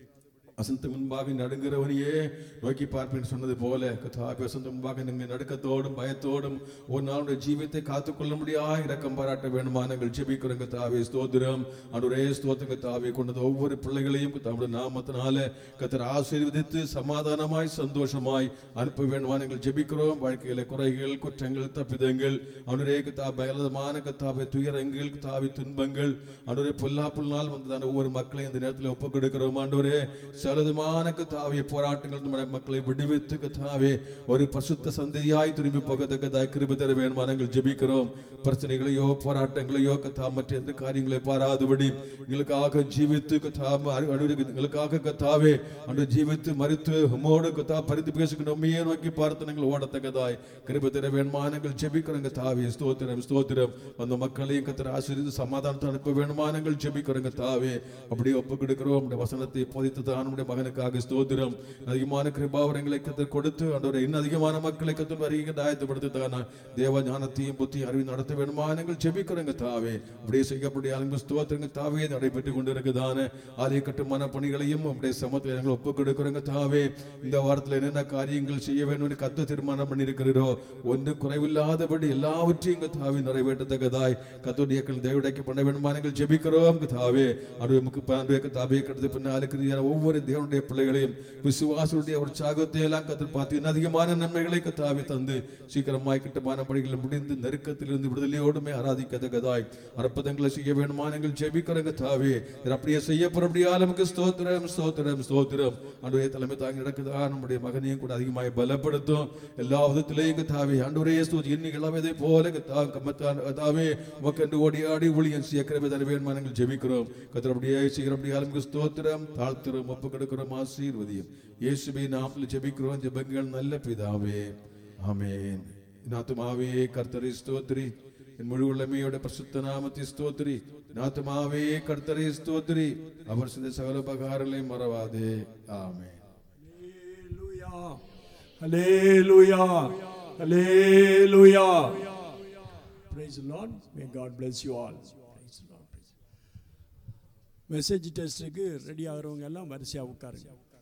வசந்த முன்பாக நடுங்கிறவனையே நோக்கி பார்ப்பேன் சொன்னது போல கத்தாபி வசந்த முன்பாக நீங்கள் நடுக்கத்தோடும் பயத்தோடும் ஒரு நாளுடைய ஜீவித்தை காத்துக்கொள்ள முடியா இரக்கம் பாராட்ட வேணுமா நாங்கள் ஜெபிக்கிறோம் கத்தாவே ஸ்தோத்திரம் அனுரே ஸ்தோத்திரம் கத்தாவே கொண்டது ஒவ்வொரு பிள்ளைகளையும் கத்தாவுடைய நாமத்தினால கத்தர் ஆசீர்வதித்து சமாதானமாய் சந்தோஷமாய் அனுப்ப வேண்டுமா நாங்கள் ஜெபிக்கிறோம் வாழ்க்கையில குறைகள் குற்றங்கள் தப்பிதங்கள் அனுரே கத்தா பலதமான கத்தாவை துயரங்கள் கத்தாவி துன்பங்கள் அனுரே பொல்லா புல்லால் வந்ததான ஒவ்வொரு மக்களையும் இந்த நேரத்தில் ஒப்புக் கொடுக்கிறோம் ஆண்டவரே சலதுமான கத்தாவிய போராட்டங்கள் நம்முடைய மக்களை விடுவித்து கத்தாவே ஒரு பசுத்த சந்தையாய் திரும்பி போகத்தக்கதாய் கிருபி தர வேணுமா நாங்கள் ஜெபிக்கிறோம் பிரச்சனைகளையோ போராட்டங்களையோ கத்தா மற்ற எந்த காரியங்களை பாராதபடி எங்களுக்காக ஜீவித்து கத்தாம எங்களுக்காக கத்தாவே அன்று ஜீவித்து மறித்து உம்மோடு கத்தா பரிந்து பேசுகிற உண்மையை நோக்கி பார்த்து நாங்கள் ஓடத்தக்கதாய் கிருபி தர வேணுமா நாங்கள் ஜெபிக்கிறோம் கத்தாவே ஸ்தோத்திரம் ஸ்தோத்திரம் அந்த மக்களையும் கத்தர் ஆசிரியர் சமாதானத்தை அனுப்ப வேணுமா நாங்கள் ஜெபிக்கிறோம் கத்தாவே அப்படியே ஒப்பு கொடுக்கிறோம் உம்முடைய வசனத்தை போதித்து தான் நம்முடைய மகனுக்காக ஸ்தோத்திரம் அதிகமான கிருபாவரங்களை கத்தர் கொடுத்து ஆண்டவரே இன்னும் அதிகமான மக்களை கத்தர் வருகிற ஆயத்தப்படுத்தி தானா தேவ ஞானத்தையும் புத்தி அறிவு நடத்த வேணுமா நாங்கள் ஜெபிக்கிறோங்க தாவே அப்படியே செய்யப்படிய அன்பு ஸ்தோத்திரங்க தாவே நடைபெற்று கொண்டு இருக்குதான ஆலய கட்டுமான பணிகளையும் அப்படியே சமத்தில் நாங்கள் ஒப்பு கொடுக்கிறோங்க தாவே இந்த வாரத்தில் என்னென்ன காரியங்கள் செய்ய வேண்டும் கத்த தீர்மானம் பண்ணியிருக்கிறீரோ ஒன்று குறைவில்லாதபடி எல்லாவற்றையும் இங்க தாவே நிறைவேற்றத்தக்கதாய் கத்துடைய தேவடைக்கு பண்ண வேண்டுமா நாங்கள் ஜெபிக்கிறோம் தாவே அருவமுக்கு தாவே கடத்து பின்னால் இருக்கிற ஒவ்வொரு தேவனுடைய பிள்ளைகளையும் விசுவாசனுடைய உற்சாகத்தை எல்லாம் கத்து பார்த்து இன்னும் அதிகமான நன்மைகளை கத்தாவி தந்து சீக்கிரமாய் கிட்டமான பணிகள் முடிந்து நெருக்கத்திலிருந்து விடுதலையோடுமே ஆராதிக்கத்தக்கதாய் அற்புதங்களை செய்ய வேண்டுமா நீங்கள் ஜெபிக்கிறங்க தாவே இது அப்படியே செய்யப்பட முடியாது நமக்கு ஸ்தோத்திரம் ஸ்தோத்திரம் ஸ்தோத்திரம் அன்றைய தலைமை தாங்கி நடக்குதா நம்முடைய மகனையும் கூட அதிகமாய் பலப்படுத்தும் எல்லா விதத்திலேயும் தாவே அன்றைய ஸ்தோதி இன்னைக்கு இளவதை போல கத்தா கம்மத்தான் தாவே உமக்கென்று ஓடி ஆடி ஊழியன் சீக்கிரமே தர வேண்டுமா நாங்கள் ஜெபிக்கிறோம் கத்திர அப்படியே சீக்கிரம் அப்படியே நமக்கு ஸ்தோத்திரம் தாழ்த்துறோம் ஒப்பு கொடுக்கிறோம் ஆசீர்வதியும் இயேசுவே நாமத்தில் ஜெபிக்கிறோம் ஜெபங்கள் நல்ல பிதாவே ஆமென் என் ஆத்துமாவே கர்த்தரை ஸ்தோத்திரி என் முழு உள்ளமையோட பரிசுத்த நாமத்தை ஸ்தோத்திரி என் ஆத்துமாவே கர்த்தரை ஸ்தோத்திரி அவர் செய்த சகல உபகாரங்களை மறவாதே amen Hallelujah. Hallelujah. Praise the Lord. May God bless you all. Praise the Lord. Message டெஸ்ட்டுக்கு ரெடி ஆகிறவங்க எல்லாம் வரிசையாக உட்காருங்க